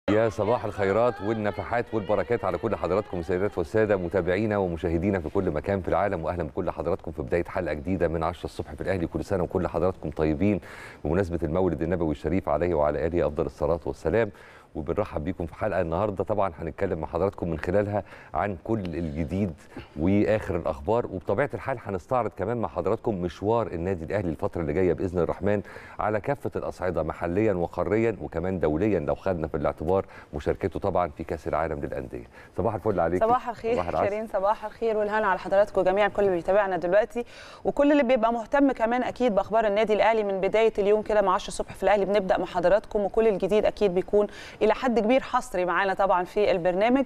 يا صباح الخيرات والنفحات والبركات على كل حضراتكم السيدات والساده متابعينا ومشاهدينا في كل مكان في العالم واهلا بكل حضراتكم في بدايه حلقه جديده من 10 الصبح في الاهلي كل سنه وكل حضراتكم طيبين بمناسبه المولد النبوي الشريف عليه وعلى اله افضل الصلاه والسلام وبنرحب بيكم في حلقه النهارده طبعا هنتكلم مع حضراتكم من خلالها عن كل الجديد واخر الاخبار وبطبيعه الحال هنستعرض كمان مع حضراتكم مشوار النادي الاهلي الفتره اللي جايه باذن الرحمن على كافه الاصعده محليا وقاريا وكمان دوليا لو خدنا في الاعتبار مشاركته طبعا في كاس العالم للانديه صباح الفل عليك صباح الخير شيرين صباح الخير والهنا على حضراتكم جميعا كل اللي بيتابعنا دلوقتي وكل اللي بيبقى مهتم كمان اكيد باخبار النادي الاهلي من بدايه اليوم كده مع 10 الصبح في الاهلي بنبدا مع حضراتكم وكل الجديد اكيد بيكون الى حد كبير حصري معانا طبعا في البرنامج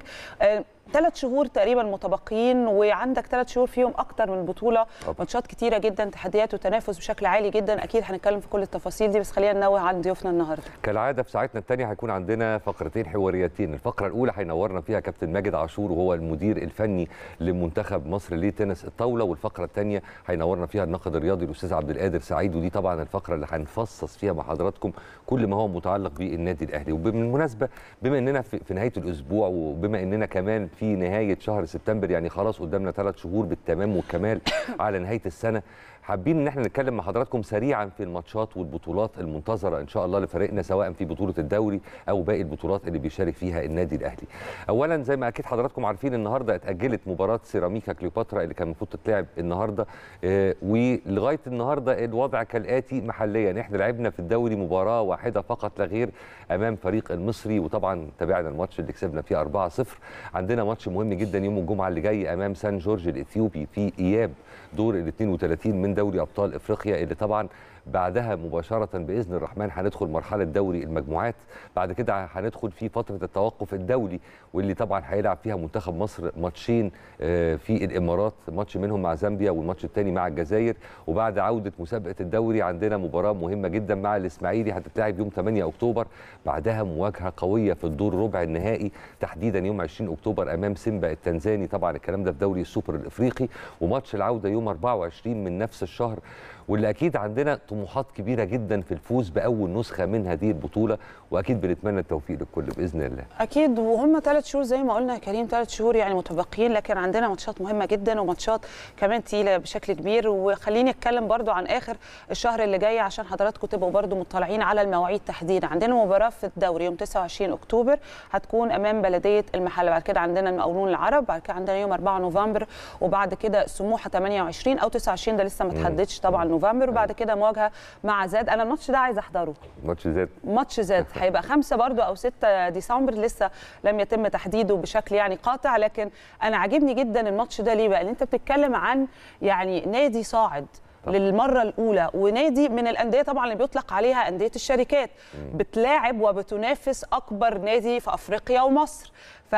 ثلاث شهور تقريبا متبقيين وعندك ثلاث شهور فيهم اكتر من بطوله ماتشات كتيره جدا تحديات وتنافس بشكل عالي جدا اكيد هنتكلم في كل التفاصيل دي بس خلينا ننوه عن ضيوفنا النهارده كالعاده في ساعتنا الثانيه هيكون عندنا فقرتين حواريتين الفقره الاولى هينورنا فيها كابتن ماجد عاشور وهو المدير الفني لمنتخب مصر لتنس الطاوله والفقره الثانيه هينورنا فيها الناقد الرياضي الاستاذ عبد القادر سعيد ودي طبعا الفقره اللي هنفصص فيها مع حضراتكم كل ما هو متعلق بالنادي الاهلي وبالمناسبه بما اننا في نهايه الاسبوع وبما اننا كمان في نهايه شهر سبتمبر يعني خلاص قدامنا ثلاث شهور بالتمام والكمال على نهايه السنه حابين ان احنا نتكلم مع حضراتكم سريعا في الماتشات والبطولات المنتظره ان شاء الله لفريقنا سواء في بطوله الدوري او باقي البطولات اللي بيشارك فيها النادي الاهلي. اولا زي ما اكيد حضراتكم عارفين النهارده اتاجلت مباراه سيراميكا كليوباترا اللي كان المفروض تتلعب النهارده اه ولغايه النهارده الوضع كالاتي محليا احنا لعبنا في الدوري مباراه واحده فقط لا غير امام فريق المصري وطبعا تابعنا الماتش اللي كسبنا فيه 4-0 عندنا ماتش مهم جدا يوم الجمعه اللي جاي امام سان جورج الاثيوبي في اياب دور ال 32 من دوري ابطال افريقيا اللي طبعا بعدها مباشره باذن الرحمن هندخل مرحله دوري المجموعات بعد كده هندخل في فتره التوقف الدولي واللي طبعا هيلعب فيها منتخب مصر ماتشين في الامارات ماتش منهم مع زامبيا والماتش الثاني مع الجزائر وبعد عوده مسابقه الدوري عندنا مباراه مهمه جدا مع الاسماعيلي هتتلعب يوم 8 اكتوبر بعدها مواجهه قويه في الدور ربع النهائي تحديدا يوم 20 اكتوبر امام سيمبا التنزاني طبعا الكلام ده في دوري السوبر الافريقي وماتش العوده يوم 24 من نفس الشهر واللي اكيد عندنا طموحات كبيره جدا في الفوز باول نسخه من هذه البطوله واكيد بنتمنى التوفيق للكل باذن الله. اكيد وهم ثلاث شهور زي ما قلنا يا كريم ثلاث شهور يعني متبقيين لكن عندنا ماتشات مهمه جدا وماتشات كمان تقيله بشكل كبير وخليني اتكلم برضو عن اخر الشهر اللي جاي عشان حضراتكم تبقوا برضو مطلعين على المواعيد تحديدا عندنا مباراه في الدوري يوم 29 اكتوبر هتكون امام بلديه المحله بعد كده عندنا المقاولون العرب بعد كده عندنا يوم 4 نوفمبر وبعد كده سموحه 28 او 29 ده لسه ما تحددش طبعا نوفمبر وبعد كده مواجهه مع زاد انا الماتش ده عايزه احضره ماتش زاد ماتش زاد هيبقى خمسة برضو او 6 ديسمبر لسه لم يتم تحديده بشكل يعني قاطع لكن انا عاجبني جدا الماتش ده ليه بقى لان انت بتتكلم عن يعني نادي صاعد طبعا. للمره الاولى ونادي من الانديه طبعا اللي بيطلق عليها انديه الشركات مم. بتلاعب وبتنافس اكبر نادي في افريقيا ومصر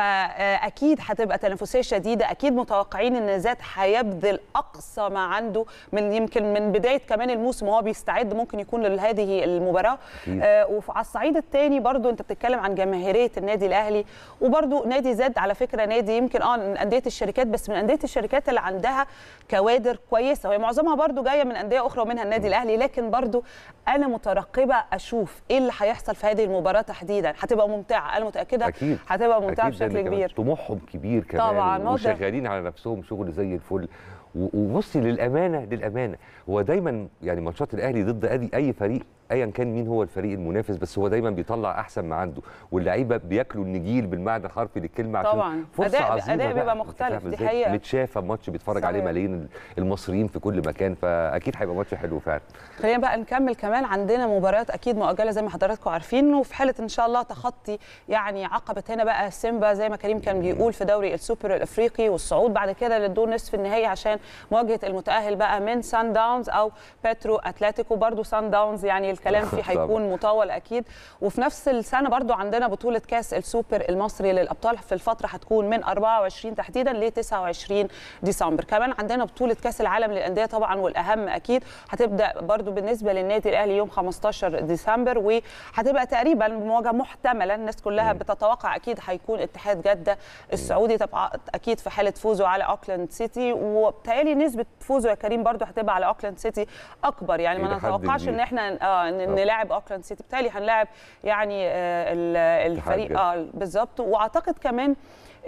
فاكيد هتبقى تنافسيه شديده اكيد متوقعين ان زاد هيبذل اقصى ما عنده من يمكن من بدايه كمان الموسم وهو بيستعد ممكن يكون لهذه المباراه آه وعلى الصعيد الثاني برضو انت بتتكلم عن جماهيريه النادي الاهلي وبرضو نادي زاد على فكره نادي يمكن اه من انديه الشركات بس من انديه الشركات اللي عندها كوادر كويسه وهي معظمها برضو جايه من انديه اخرى ومنها النادي الاهلي لكن برضو انا مترقبه اشوف ايه اللي هيحصل في هذه المباراه تحديدا هتبقى ممتعه انا متاكده أكيد. هتبقى ممتعه أكيد بشكل كبير طموحهم كبير كمان طبعا وشغالين على نفسهم شغل زي الفل وبصي للامانه للامانه هو دايما يعني ماتشات الاهلي ضد اي اي فريق ايا كان مين هو الفريق المنافس بس هو دايما بيطلع احسن ما عنده واللعيبه بياكلوا النجيل بالمعنى الحرفي للكلمه عشان طبعا فرصه أداء عظيمه اداء بيبقى مختلف دي حقيقه متشافه ماتش بيتفرج عليه ملايين المصريين في كل مكان فاكيد هيبقى ماتش حلو فعلا خلينا بقى نكمل كمان عندنا مباريات اكيد مؤجله زي ما حضراتكم عارفين وفي حاله ان شاء الله تخطي يعني عقبه هنا بقى سيمبا زي ما كريم كان بيقول في دوري السوبر الافريقي والصعود بعد كده للدور نصف النهائي عشان مواجهه المتاهل بقى من سان داونز او بيترو اتلتيكو برضو سان داونز يعني الكلام فيه هيكون مطول اكيد وفي نفس السنه برضو عندنا بطوله كاس السوبر المصري للابطال في الفتره هتكون من 24 تحديدا ل 29 ديسمبر كمان عندنا بطوله كاس العالم للانديه طبعا والاهم اكيد هتبدا برضو بالنسبه للنادي الاهلي يوم 15 ديسمبر وهتبقى تقريبا مواجهه محتمله الناس كلها بتتوقع اكيد هيكون اتحاد جده السعودي طبعا اكيد في حاله فوزه على اوكلاند سيتي وبالتالي نسبه فوزه يا كريم برضو هتبقى على اوكلاند سيتي اكبر يعني ما إلى حد نتوقعش كبير. ان احنا اه اه ان طبعا. نلاعب اوكلاند سيتي بالتالي هنلاعب يعني آه، ال- الفريق جدة. اه بالظبط واعتقد كمان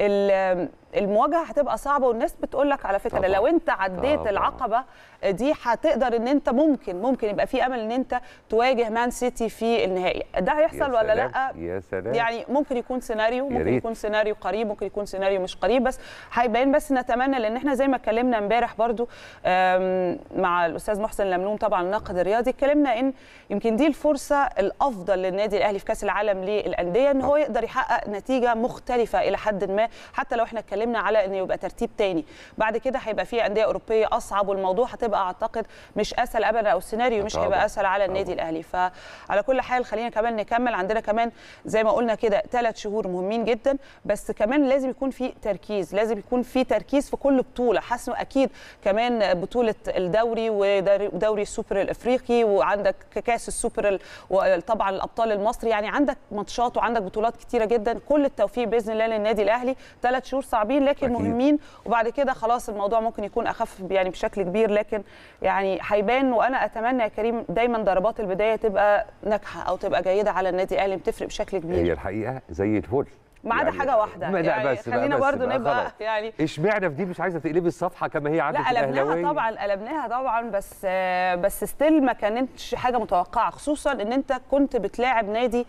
ال- المواجهه هتبقى صعبه والناس بتقول لك على فكره طبعاً. لو انت عديت طبعاً. العقبه دي هتقدر ان انت ممكن ممكن يبقى في امل ان انت تواجه مان سيتي في النهائي ده يا هيحصل ولا سلام، لا يا سلام يعني ممكن يكون سيناريو يا ممكن ريت. يكون سيناريو قريب ممكن يكون سيناريو مش قريب بس هيبان بس نتمنى لان احنا زي ما اتكلمنا امبارح برضو آم، مع الاستاذ محسن لملوم طبعا الناقد الرياضي اتكلمنا ان يمكن دي الفرصه الافضل للنادي الاهلي في كاس العالم للانديه ان هو يقدر يحقق نتيجه مختلفه الى حد ما حتى لو احنا اتكلمنا على انه يبقى ترتيب تاني بعد كده هيبقى في انديه اوروبيه اصعب والموضوع هتبقى اعتقد مش اسهل ابدا او السيناريو مش طبعاً. هيبقى اسهل على طبعاً. النادي الاهلي فعلى كل حال خلينا كمان نكمل عندنا كمان زي ما قلنا كده ثلاث شهور مهمين جدا بس كمان لازم يكون في تركيز لازم يكون في تركيز في كل بطوله حاسس إنه اكيد كمان بطوله الدوري ودوري ودوري السوبر الافريقي وعندك كاس السوبر ال- وطبعا الابطال المصري يعني عندك ماتشات وعندك بطولات كتيره جدا كل التوفيق باذن الله للنادي الاهلي ثلاث شهور صعبين لكن أكيد. مهمين وبعد كده خلاص الموضوع ممكن يكون اخف يعني بشكل كبير لكن يعني هيبان وانا اتمنى يا كريم دايما ضربات البدايه تبقى ناجحه او تبقى جيده على النادي الاهلي بتفرق بشكل هي كبير الحقيقه زي الفل ما عدا يعني- حاجه واحده ما لا يعني بس بقى خلينا بس برضو بقى نبقى خلاص. يعني اشمعنى في دي مش عايزه تقلبي الصفحه كما هي عاده لا قلبناها الاهلاويه طبعا قلبناها طبعا بس آه، بس ستيل ما كانتش حاجه متوقعه خصوصا ان انت كنت بتلاعب نادي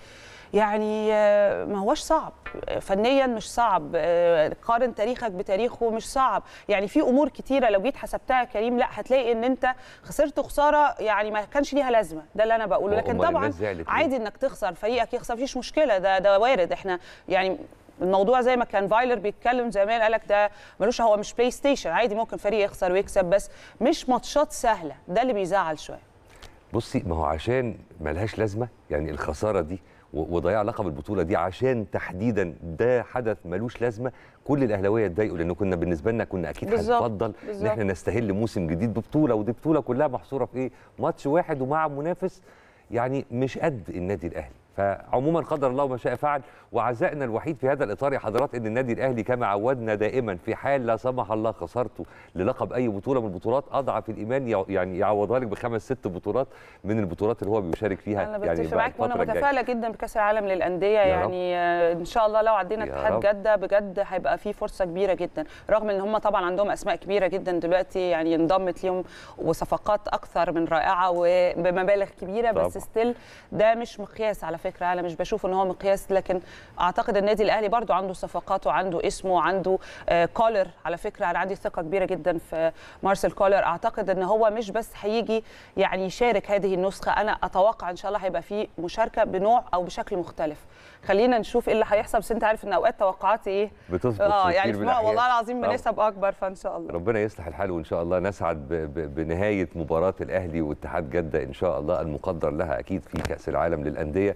يعني آه، ما هوش صعب آه، فنيا مش صعب آه، قارن تاريخك بتاريخه مش صعب يعني في امور كتيره لو جيت حسبتها يا كريم لا هتلاقي ان انت خسرت خساره يعني ما كانش ليها لازمه ده اللي انا بقوله لكن أمال طبعا الناس زعلت ليه؟ عادي انك تخسر فريقك يخسر مفيش مشكله ده ده وارد احنا يعني الموضوع زي ما كان فايلر بيتكلم زمان قال لك ده ملوش هو مش بلاي ستيشن عادي ممكن فريق يخسر ويكسب بس مش ماتشات سهله ده اللي بيزعل شويه بصي ما هو عشان ملهاش لازمه يعني الخساره دي و- وضياع لقب البطوله دي عشان تحديدا ده حدث ملوش لازمه كل الاهلاويه اتضايقوا لانه كنا بالنسبه لنا كنا اكيد بالظبط، هنفضل ان بالظبط. احنا نستهل موسم جديد ببطوله ودي بطوله كلها محصوره في ايه؟ ماتش واحد ومع منافس يعني مش قد النادي الاهلي فعموما قدر الله ما شاء فعل وعزائنا الوحيد في هذا الاطار يا حضرات ان النادي الاهلي كما عودنا دائما في حال لا سمح الله خسرته للقب اي بطوله من البطولات اضعف الايمان يع- يعني يعوضها لك بخمس ست بطولات من البطولات اللي هو بيشارك فيها انا يعني بتفق بعد معاك وانا الفترة الجاية. متفائله جدا بكاس العالم للانديه يا رب. يعني آه، ان شاء الله لو عدينا يا اتحاد رب. جده بجد هيبقى في فرصه كبيره جدا رغم ان هم طبعا عندهم اسماء كبيره جدا دلوقتي يعني انضمت ليهم وصفقات اكثر من رائعه وبمبالغ كبيره بس طبعا. ستيل ده مش مقياس على فكره انا مش بشوف ان هو مقياس لكن اعتقد النادي الاهلي برضو عنده صفقات وعنده اسمه وعنده آه، كولر على فكره انا عندي ثقه كبيره جدا في مارسيل كولر اعتقد ان هو مش بس هيجي يعني يشارك هذه النسخه انا اتوقع ان شاء الله هيبقى فيه مشاركه بنوع او بشكل مختلف خلينا نشوف ايه اللي هيحصل بس انت عارف ان اوقات توقعاتي ايه بتظبط اه في يعني كتير في من الأحيان. والله العظيم طبعا. بنسب اكبر فان شاء الله ربنا يصلح الحال وان شاء الله نسعد ب ب بنهايه مباراه الاهلي واتحاد جده ان شاء الله المقدر لها اكيد في كاس العالم للانديه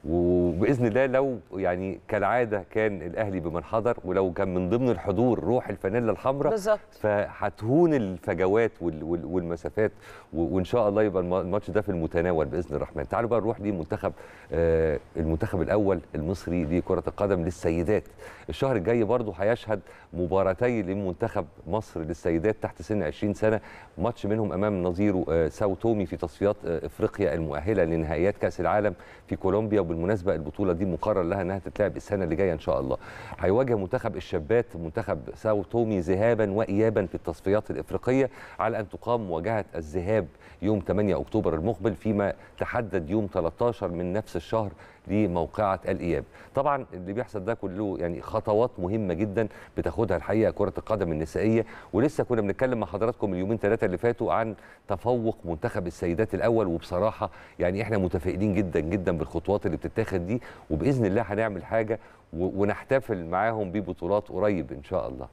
وباذن الله لو يعني كالعاده كان الاهلي بمن حضر ولو كان من ضمن الحضور روح الفانيلا الحمراء بالظبط فهتهون الفجوات وال- وال- والمسافات و- وان شاء الله يبقى الم- الماتش ده في المتناول باذن الرحمن تعالوا بقى نروح لمنتخب آه، المنتخب الاول المصري لكره القدم للسيدات الشهر الجاي برضه هيشهد مباراتي لمنتخب مصر للسيدات تحت سن 20 سنه ماتش منهم امام نظيره آه، ساو تومي في تصفيات آه، افريقيا المؤهله لنهائيات كاس العالم في كولومبيا وبالمناسبه البطوله دي مقرر لها انها تتلعب السنه اللي جايه ان شاء الله هيواجه منتخب الشابات منتخب ساو تومي ذهابا وايابا في التصفيات الافريقيه على ان تقام مواجهه الذهاب يوم 8 اكتوبر المقبل فيما تحدد يوم 13 من نفس الشهر لموقعة الإياب طبعا اللي بيحصل ده كله يعني خطوات مهمة جدا بتاخدها الحقيقة كرة القدم النسائية ولسه كنا بنتكلم مع حضراتكم اليومين ثلاثة اللي فاتوا عن تفوق منتخب السيدات الأول وبصراحة يعني احنا متفائلين جدا جدا بالخطوات اللي بتتاخد دي وبإذن الله هنعمل حاجة و- ونحتفل معاهم ببطولات قريب إن شاء الله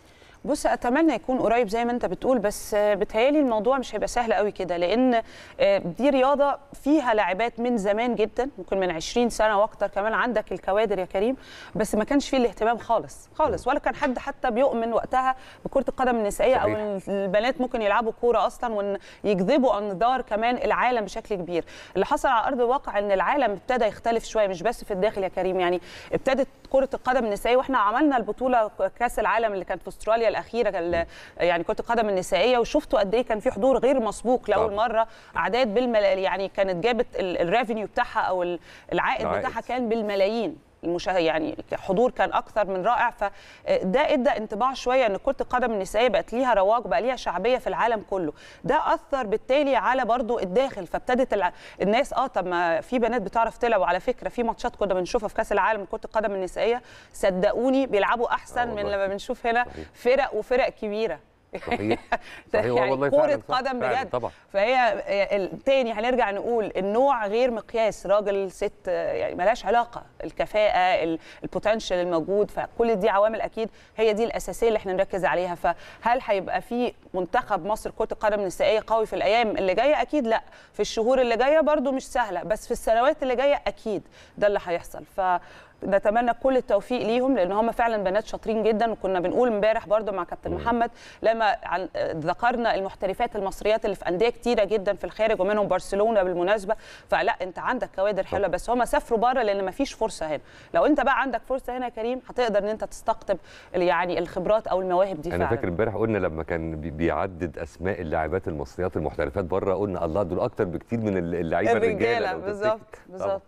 بص اتمنى يكون قريب زي ما انت بتقول بس آه، بتهيالي الموضوع مش هيبقى سهل قوي كده لان آه، دي رياضه فيها لاعبات من زمان جدا ممكن من 20 سنه واكتر كمان عندك الكوادر يا كريم بس ما كانش فيه الاهتمام خالص خالص ولا كان حد حتى بيؤمن وقتها بكره القدم النسائيه او صحيح. إن البنات ممكن يلعبوا كوره اصلا وان يجذبوا انظار كمان العالم بشكل كبير اللي حصل على ارض الواقع ان العالم ابتدى يختلف شويه مش بس في الداخل يا كريم يعني ابتدت كره القدم النسائيه واحنا عملنا البطوله كاس العالم اللي كانت في استراليا الاخيره ال- يعني كره القدم النسائيه وشفتوا قد ايه كان في حضور غير مسبوق لاول طبعاً. مره اعداد بالمل... يعني كانت جابت الريفينيو بتاعها او ال- العائد العائد. بتاعها كان بالملايين المشاهد يعني حضور كان اكثر من رائع فده ادى انطباع شويه ان كره القدم النسائيه بقت ليها رواج بقى ليها شعبيه في العالم كله ده اثر بالتالي على برضو الداخل فابتدت الع... الناس اه طب ما في بنات بتعرف تلعب وعلى فكره في ماتشات كنا بنشوفها في كاس العالم كره القدم النسائيه صدقوني بيلعبوا احسن آه من والله. لما بنشوف هنا صحيح. فرق وفرق كبيره صحيح صحيح يعني والله كرة فعلاً صح. قدم فعلاً بجد طبعا فهي التاني هنرجع نقول النوع غير مقياس راجل ست يعني ملهاش علاقه الكفاءه ال- البوتنشال الموجود فكل دي عوامل اكيد هي دي الاساسيه اللي احنا نركز عليها فهل هيبقى في منتخب مصر كره القدم النسائيه قوي في الايام اللي جايه اكيد لا في الشهور اللي جايه برضو مش سهله بس في السنوات اللي جايه اكيد ده اللي هيحصل ف نتمنى كل التوفيق ليهم لان هم فعلا بنات شاطرين جدا وكنا بنقول امبارح برضو مع كابتن محمد لما عن ذكرنا المحترفات المصريات اللي في انديه كتيره جدا في الخارج ومنهم برشلونه بالمناسبه فلا انت عندك كوادر حلوه بس هم سافروا بره لان ما فيش فرصه هنا لو انت بقى عندك فرصه هنا يا كريم هتقدر ان انت تستقطب يعني الخبرات او المواهب دي انا فعلا فاكر امبارح قلنا لما كان بي- بيعدد اسماء اللاعبات المصريات المحترفات بره قلنا الله دول اكتر بكتير من اللعيبه الرجاله لو تفتكر. بالظبط طبعاً. بالظبط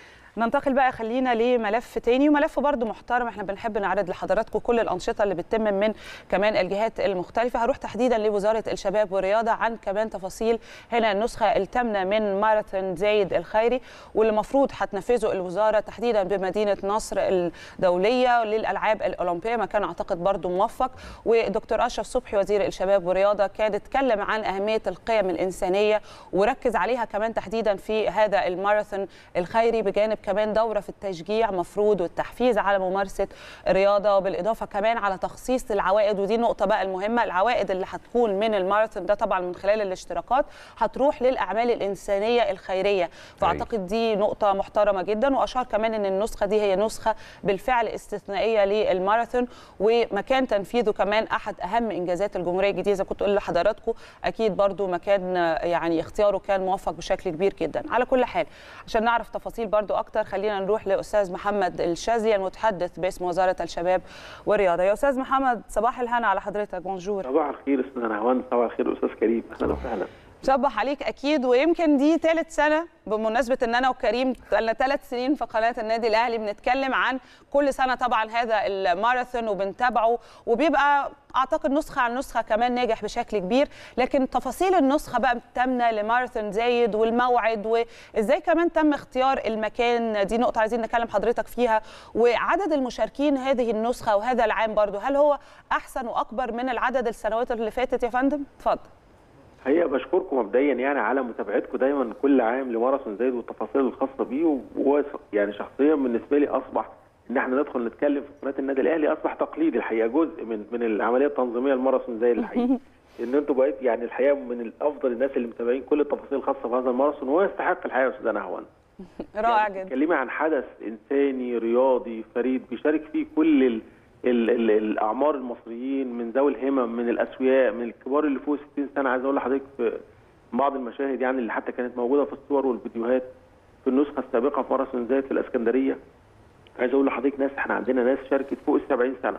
ننتقل بقى خلينا لملف تاني وملف برضو محترم احنا بنحب نعرض لحضراتكم كل الانشطه اللي بتتم من كمان الجهات المختلفه هروح تحديدا لوزاره الشباب والرياضه عن كمان تفاصيل هنا النسخه الثامنه من ماراثون زايد الخيري واللي المفروض هتنفذه الوزاره تحديدا بمدينه نصر الدوليه للالعاب الاولمبيه مكان اعتقد برضو موفق ودكتور اشرف صبحي وزير الشباب والرياضه كان اتكلم عن اهميه القيم الانسانيه وركز عليها كمان تحديدا في هذا الماراثون الخيري بجانب كمان دوره في التشجيع مفروض والتحفيز على ممارسه الرياضه وبالاضافه كمان على تخصيص العوائد ودي النقطه بقى المهمه العوائد اللي هتكون من الماراثون ده طبعا من خلال الاشتراكات هتروح للاعمال الانسانيه الخيريه فاعتقد دي نقطه محترمه جدا واشار كمان ان النسخه دي هي نسخه بالفعل استثنائيه للماراثون ومكان تنفيذه كمان احد اهم انجازات الجمهوريه الجديده زي ما كنت اقول لحضراتكم اكيد برضو مكان يعني اختياره كان موفق بشكل كبير جدا على كل حال عشان نعرف تفاصيل برضو اكتر خلينا نروح لاستاذ محمد الشاذلي المتحدث باسم وزاره الشباب والرياضه يا استاذ محمد صباح الهنا على حضرتك بونجور صباح الخير استاذ نهوان صباح الخير استاذ كريم اهلا وسهلا صبح عليك اكيد ويمكن دي ثالث سنه بمناسبه ان انا وكريم بقالنا ثلاث سنين في قناه النادي الاهلي بنتكلم عن كل سنه طبعا هذا الماراثون وبنتابعه وبيبقى اعتقد نسخه عن نسخه كمان ناجح بشكل كبير لكن تفاصيل النسخه بقى الثامنه لماراثون زايد والموعد وازاي كمان تم اختيار المكان دي نقطه عايزين نكلم حضرتك فيها وعدد المشاركين هذه النسخه وهذا العام برضو هل هو احسن واكبر من العدد السنوات اللي فاتت يا فندم اتفضل حقيقه بشكركم مبدئيا يعني على متابعتكم دايما كل عام لماراثون زايد والتفاصيل الخاصه بيه وهو يعني شخصيا بالنسبه لي اصبح ان احنا ندخل نتكلم في قناه النادي الاهلي اصبح تقليدي الحقيقه جزء من من العمليه التنظيميه الماراثون زايد الحقيقه ان انتوا بقيت يعني الحقيقه من الافضل الناس اللي متابعين كل التفاصيل الخاصه بهذا الماراثون وهو يستحق الحقيقه يا استاذ نهوان رائع يعني جدا تتكلمي عن حدث انساني رياضي فريد بيشارك فيه كل ال ال ال الاعمار المصريين من ذوي الهمم من الاسوياء من الكبار اللي فوق 60 سنه عايز اقول لحضرتك في بعض المشاهد يعني اللي حتى كانت موجوده في الصور والفيديوهات في النسخه السابقه في ماراثون زايد في الاسكندريه عايز اقول لحضرتك ناس احنا عندنا ناس شاركت فوق ال 70 سنه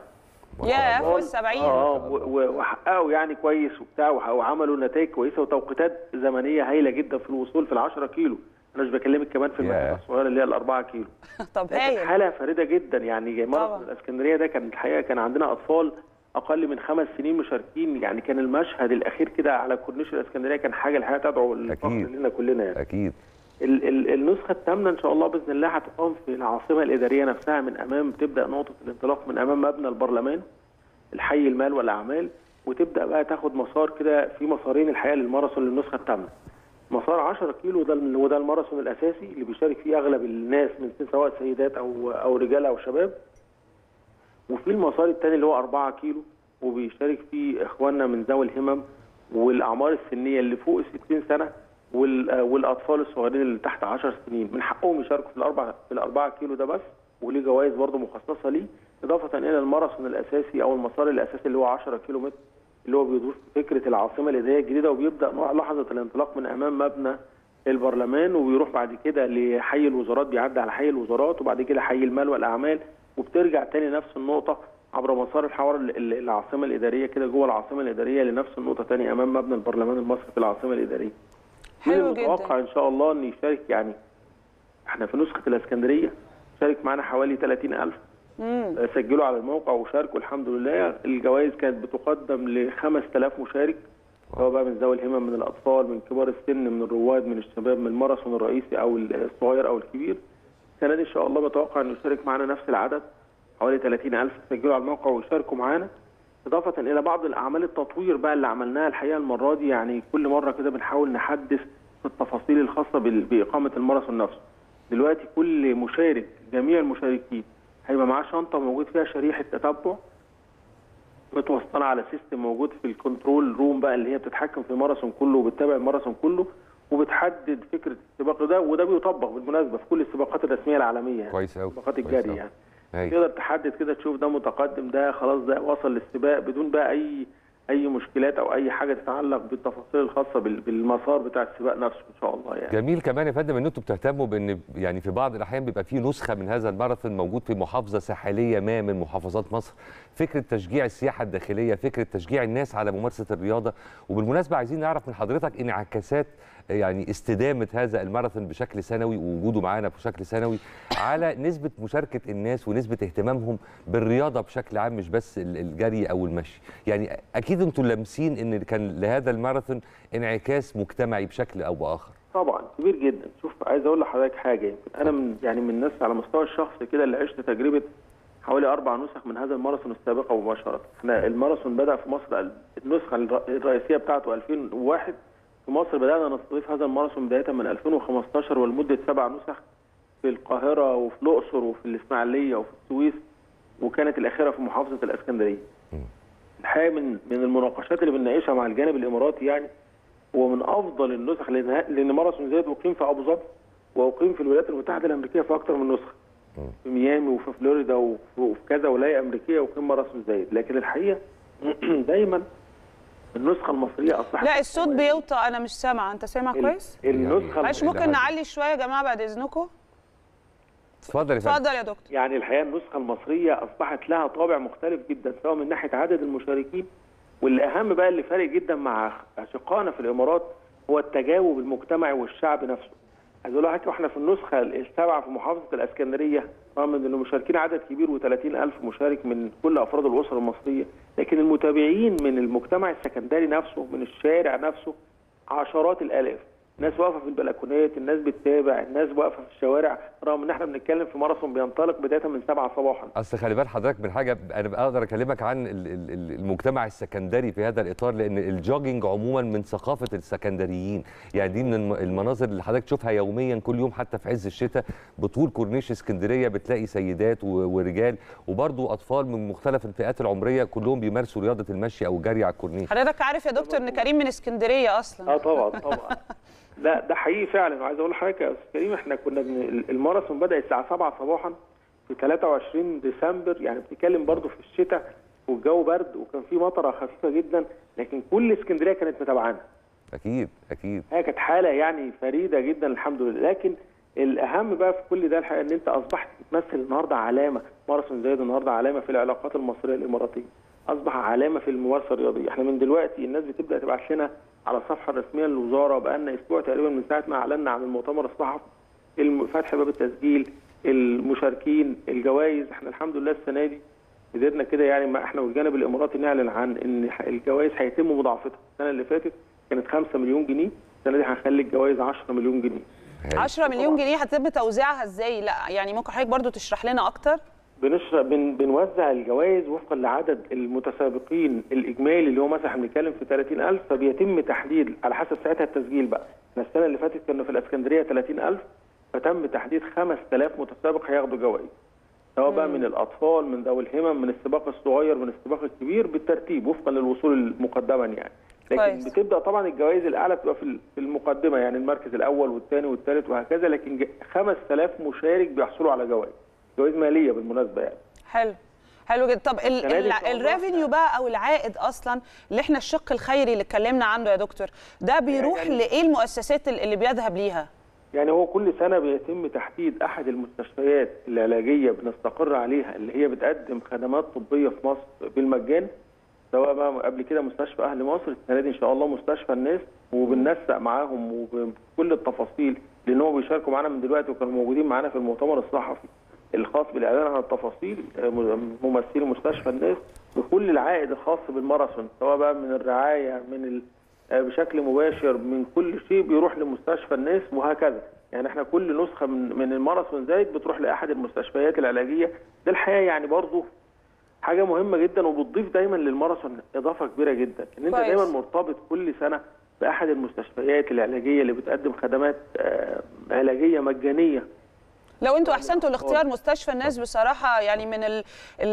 يا فوق ال 70 اه و- و- وحققوا يعني كويس وبتاع وح- وعملوا نتائج كويسه وتوقيتات زمنيه هايله جدا في الوصول في ال 10 كيلو انا مش بكلمك كمان في المسافه ياه. الصغيره اللي هي ال 4 كيلو طب كانت هايل حاله فريده جدا يعني طبعا. ماراثون الاسكندريه ده كان الحقيقه كان عندنا اطفال اقل من خمس سنين مشاركين يعني كان المشهد الاخير كده على كورنيش الاسكندريه كان حاجه الحقيقه تدعو للفخر أكيد. لنا كلنا يعني اكيد ال- ال- النسخه الثامنه ان شاء الله باذن الله هتقام في العاصمه الاداريه نفسها من امام تبدا نقطه الانطلاق من امام مبنى البرلمان الحي المال والاعمال وتبدا بقى تاخد مسار كده في مسارين الحقيقه للماراثون للنسخه الثامنه مسار 10 كيلو ده الم- وده الماراثون الاساسي اللي بيشارك فيه اغلب الناس من سن- سواء سيدات او او رجال او شباب وفي المسار الثاني اللي هو 4 كيلو وبيشارك فيه اخواننا من ذوي الهمم والاعمار السنيه اللي فوق 60 سنه وال- والاطفال الصغيرين اللي تحت 10 سنين من حقهم يشاركوا في الاربع في الاربعه كيلو ده بس وليه جوائز برضه مخصصه ليه اضافه الى الماراثون الاساسي او المسار الاساسي اللي هو 10 كيلو متر اللي هو بيضيف فكره العاصمه الاداريه الجديده وبيبدا نوع- لحظه الانطلاق من امام مبنى البرلمان وبيروح بعد كده لحي الوزارات بيعدي على حي الوزارات وبعد كده حي المال والاعمال وبترجع تاني نفس النقطه عبر مسار الحوار ال- ال- العاصمه الاداريه كده جوه العاصمه الاداريه لنفس النقطه تاني امام مبنى البرلمان المصري في العاصمه الاداريه حلو من جدا. المتوقع ان شاء الله ان يشارك يعني احنا في نسخه الاسكندريه شارك معانا حوالي 30000 مم. سجلوا على الموقع وشاركوا الحمد لله الجوائز كانت بتقدم ل 5000 مشارك سواء بقى من ذوي الهمم من الاطفال من كبار السن من الرواد من الشباب من الماراثون الرئيسي او الصغير او الكبير السنه دي ان شاء الله متوقع انه يشارك معانا نفس العدد حوالي 30000 سجلوا على الموقع ويشاركوا معانا اضافه الى بعض الاعمال التطوير بقى اللي عملناها الحقيقه المره دي يعني كل مره كده بنحاول نحدث في التفاصيل الخاصه بال- باقامه الماراثون نفسه دلوقتي كل مشارك جميع المشاركين هيبقى معاه شنطه موجود فيها شريحه تتبع متوصله على سيستم موجود في الكنترول روم بقى اللي هي بتتحكم في الماراثون كله وبتتابع الماراثون كله وبتحدد فكره السباق ده وده بيطبق بالمناسبه في كل السباقات الرسميه العالميه يعني كويس قوي سباقات الجري يعني يعني تقدر تحدد كده تشوف ده متقدم ده خلاص ده وصل للسباق بدون بقى اي اي مشكلات او اي حاجه تتعلق بالتفاصيل الخاصه بال- بالمسار بتاع السباق نفسه ان شاء الله يعني جميل كمان يا فندم ان انتم بتهتموا بان يعني في بعض الاحيان بيبقى في نسخه من هذا الماراثون موجود في محافظه ساحليه ما من محافظات مصر فكره تشجيع السياحه الداخليه فكره تشجيع الناس على ممارسه الرياضه وبالمناسبه عايزين نعرف من حضرتك انعكاسات يعني استدامه هذا الماراثون بشكل سنوي ووجوده معانا بشكل سنوي على نسبه مشاركه الناس ونسبه اهتمامهم بالرياضه بشكل عام مش بس ال- الجري او المشي يعني اكيد انتم لامسين ان كان لهذا الماراثون انعكاس مجتمعي بشكل او باخر طبعا كبير جدا شوف عايز اقول لحضرتك حاجه يمكن انا من يعني من الناس على مستوى الشخصي كده اللي عشت تجربه حوالي اربع نسخ من هذا الماراثون السابقه مباشره احنا الماراثون بدا في مصر النسخه الر- الرئيسيه بتاعته 2001 في مصر بدانا نستضيف هذا الماراثون بدايه من 2015 ولمده سبع نسخ في القاهره وفي الاقصر وفي الاسماعيليه وفي السويس وكانت الاخيره في محافظه الاسكندريه الحقيقه من من المناقشات اللي بنناقشها مع الجانب الاماراتي يعني هو من افضل النسخ لان لان ماراثون زايد اقيم في ابو ظبي واقيم في الولايات المتحده الامريكيه في اكثر من نسخه في ميامي وفي فلوريدا وفي وفي كذا ولايه امريكيه وقيم ماراثون زايد لكن الحقيقه دايما النسخه المصريه اصبحت لا الصوت بيوطى انا مش سامعه انت سامع ال- كويس النسخه معلش إلى ممكن حد. نعلي شويه يا جماعه بعد اذنكم اتفضل يا فندم اتفضل يا دكتور يعني الحقيقه النسخه المصريه اصبحت لها طابع مختلف جدا سواء من ناحيه عدد المشاركين واللي اهم بقى اللي فارق جدا مع اشقائنا في الامارات هو التجاوب المجتمعي والشعب نفسه. عايز اقول لحضرتك احنا في النسخه السابعه في محافظه الاسكندريه رغم ان المشاركين عدد كبير و30 الف مشارك من كل افراد الاسره المصريه لكن المتابعين من المجتمع السكندري نفسه من الشارع نفسه عشرات الالاف الناس واقفه في البلكونات الناس بتتابع الناس واقفه في الشوارع رغم ان احنا بنتكلم في ماراثون بينطلق بدايه من 7 صباحا اصل خلي بال حضرتك من حاجه انا اقدر اكلمك عن ال- ال- ال- المجتمع السكندري في هذا الاطار لان الجوجينج عموما من ثقافه السكندريين يعني دي من الم- المناظر اللي حضرتك تشوفها يوميا كل يوم حتى في عز الشتاء بطول كورنيش اسكندريه بتلاقي سيدات و- ورجال وبرضو اطفال من مختلف الفئات العمريه كلهم بيمارسوا رياضه المشي او الجري على الكورنيش حضرتك عارف يا دكتور ان كريم من اسكندريه اصلا اه طبعا طبعا لا ده حقيقي فعلا وعايز اقول لحضرتك يا استاذ كريم احنا كنا بن... الماراثون بدا الساعه 7 صباحا في 23 ديسمبر يعني بتتكلم برضو في الشتاء والجو برد وكان في مطره خفيفه جدا لكن كل اسكندريه كانت متابعانا اكيد اكيد هي كانت حاله يعني فريده جدا الحمد لله لكن الاهم بقى في كل ده الحقيقه ان انت اصبحت تمثل النهارده علامه ماراثون زايد النهارده علامه في العلاقات المصريه الاماراتيه اصبح علامه في الممارسه الرياضيه احنا من دلوقتي الناس بتبدا تبعت لنا على الصفحه الرسميه للوزاره بقى لنا اسبوع تقريبا من ساعه ما اعلنا عن المؤتمر الصحفي الم- فتح باب التسجيل المشاركين الجوائز احنا الحمد لله السنه دي قدرنا كده يعني ما احنا والجانب الاماراتي نعلن عن ان ح- الجوائز هيتم مضاعفتها السنه اللي فاتت كانت 5 مليون جنيه السنه دي هنخلي الجوائز 10 مليون جنيه 10 مليون جنيه هتتم توزيعها ازاي لا يعني ممكن حضرتك برضو تشرح لنا اكتر بنشرح بن بنوزع الجوائز وفقا لعدد المتسابقين الاجمالي اللي هو مثلا احنا بنتكلم في 30000 فبيتم تحديد على حسب ساعتها التسجيل بقى احنا السنه اللي فاتت كنا في الاسكندريه 30000 فتم تحديد 5000 متسابق هياخدوا جوائز سواء بقى من الاطفال من ذوي الهمم من السباق الصغير من السباق الكبير بالترتيب وفقا للوصول مقدما يعني لكن كويس. بتبدا طبعا الجوائز الاعلى بتبقى في في المقدمه يعني المركز الاول والثاني والثالث وهكذا لكن ج- 5000 مشارك بيحصلوا على جوائز جوائز ماليه بالمناسبه يعني حلو حلو جدا طب ال- السنة دي ال- إن شاء الله. الريفينيو بقى او العائد اصلا اللي احنا الشق الخيري اللي اتكلمنا عنه يا دكتور ده بيروح يعني- لايه المؤسسات ال- اللي بيذهب ليها يعني هو كل سنه بيتم تحديد احد المستشفيات العلاجيه بنستقر عليها اللي هي بتقدم خدمات طبيه في مصر بالمجان سواء بقى قبل كده مستشفى اهل مصر السنه دي ان شاء الله مستشفى الناس وبننسق معاهم وبكل التفاصيل لان هم بيشاركوا معانا من دلوقتي وكانوا موجودين معانا في المؤتمر الصحفي الخاص بالاعلان عن التفاصيل آه، ممثلي مستشفى الناس وكل العائد الخاص بالماراثون سواء بقى من الرعايه من ال... آه، بشكل مباشر من كل شيء بيروح لمستشفى الناس وهكذا يعني احنا كل نسخه من من الماراثون زايد بتروح لاحد المستشفيات العلاجيه ده الحقيقه يعني برضه حاجه مهمه جدا وبتضيف دايما للماراثون اضافه كبيره جدا ان انت كويس. دايما مرتبط كل سنه باحد المستشفيات العلاجيه اللي بتقدم خدمات آه، علاجيه مجانيه لو انتوا احسنتوا الاختيار مستشفى الناس بصراحه يعني من ال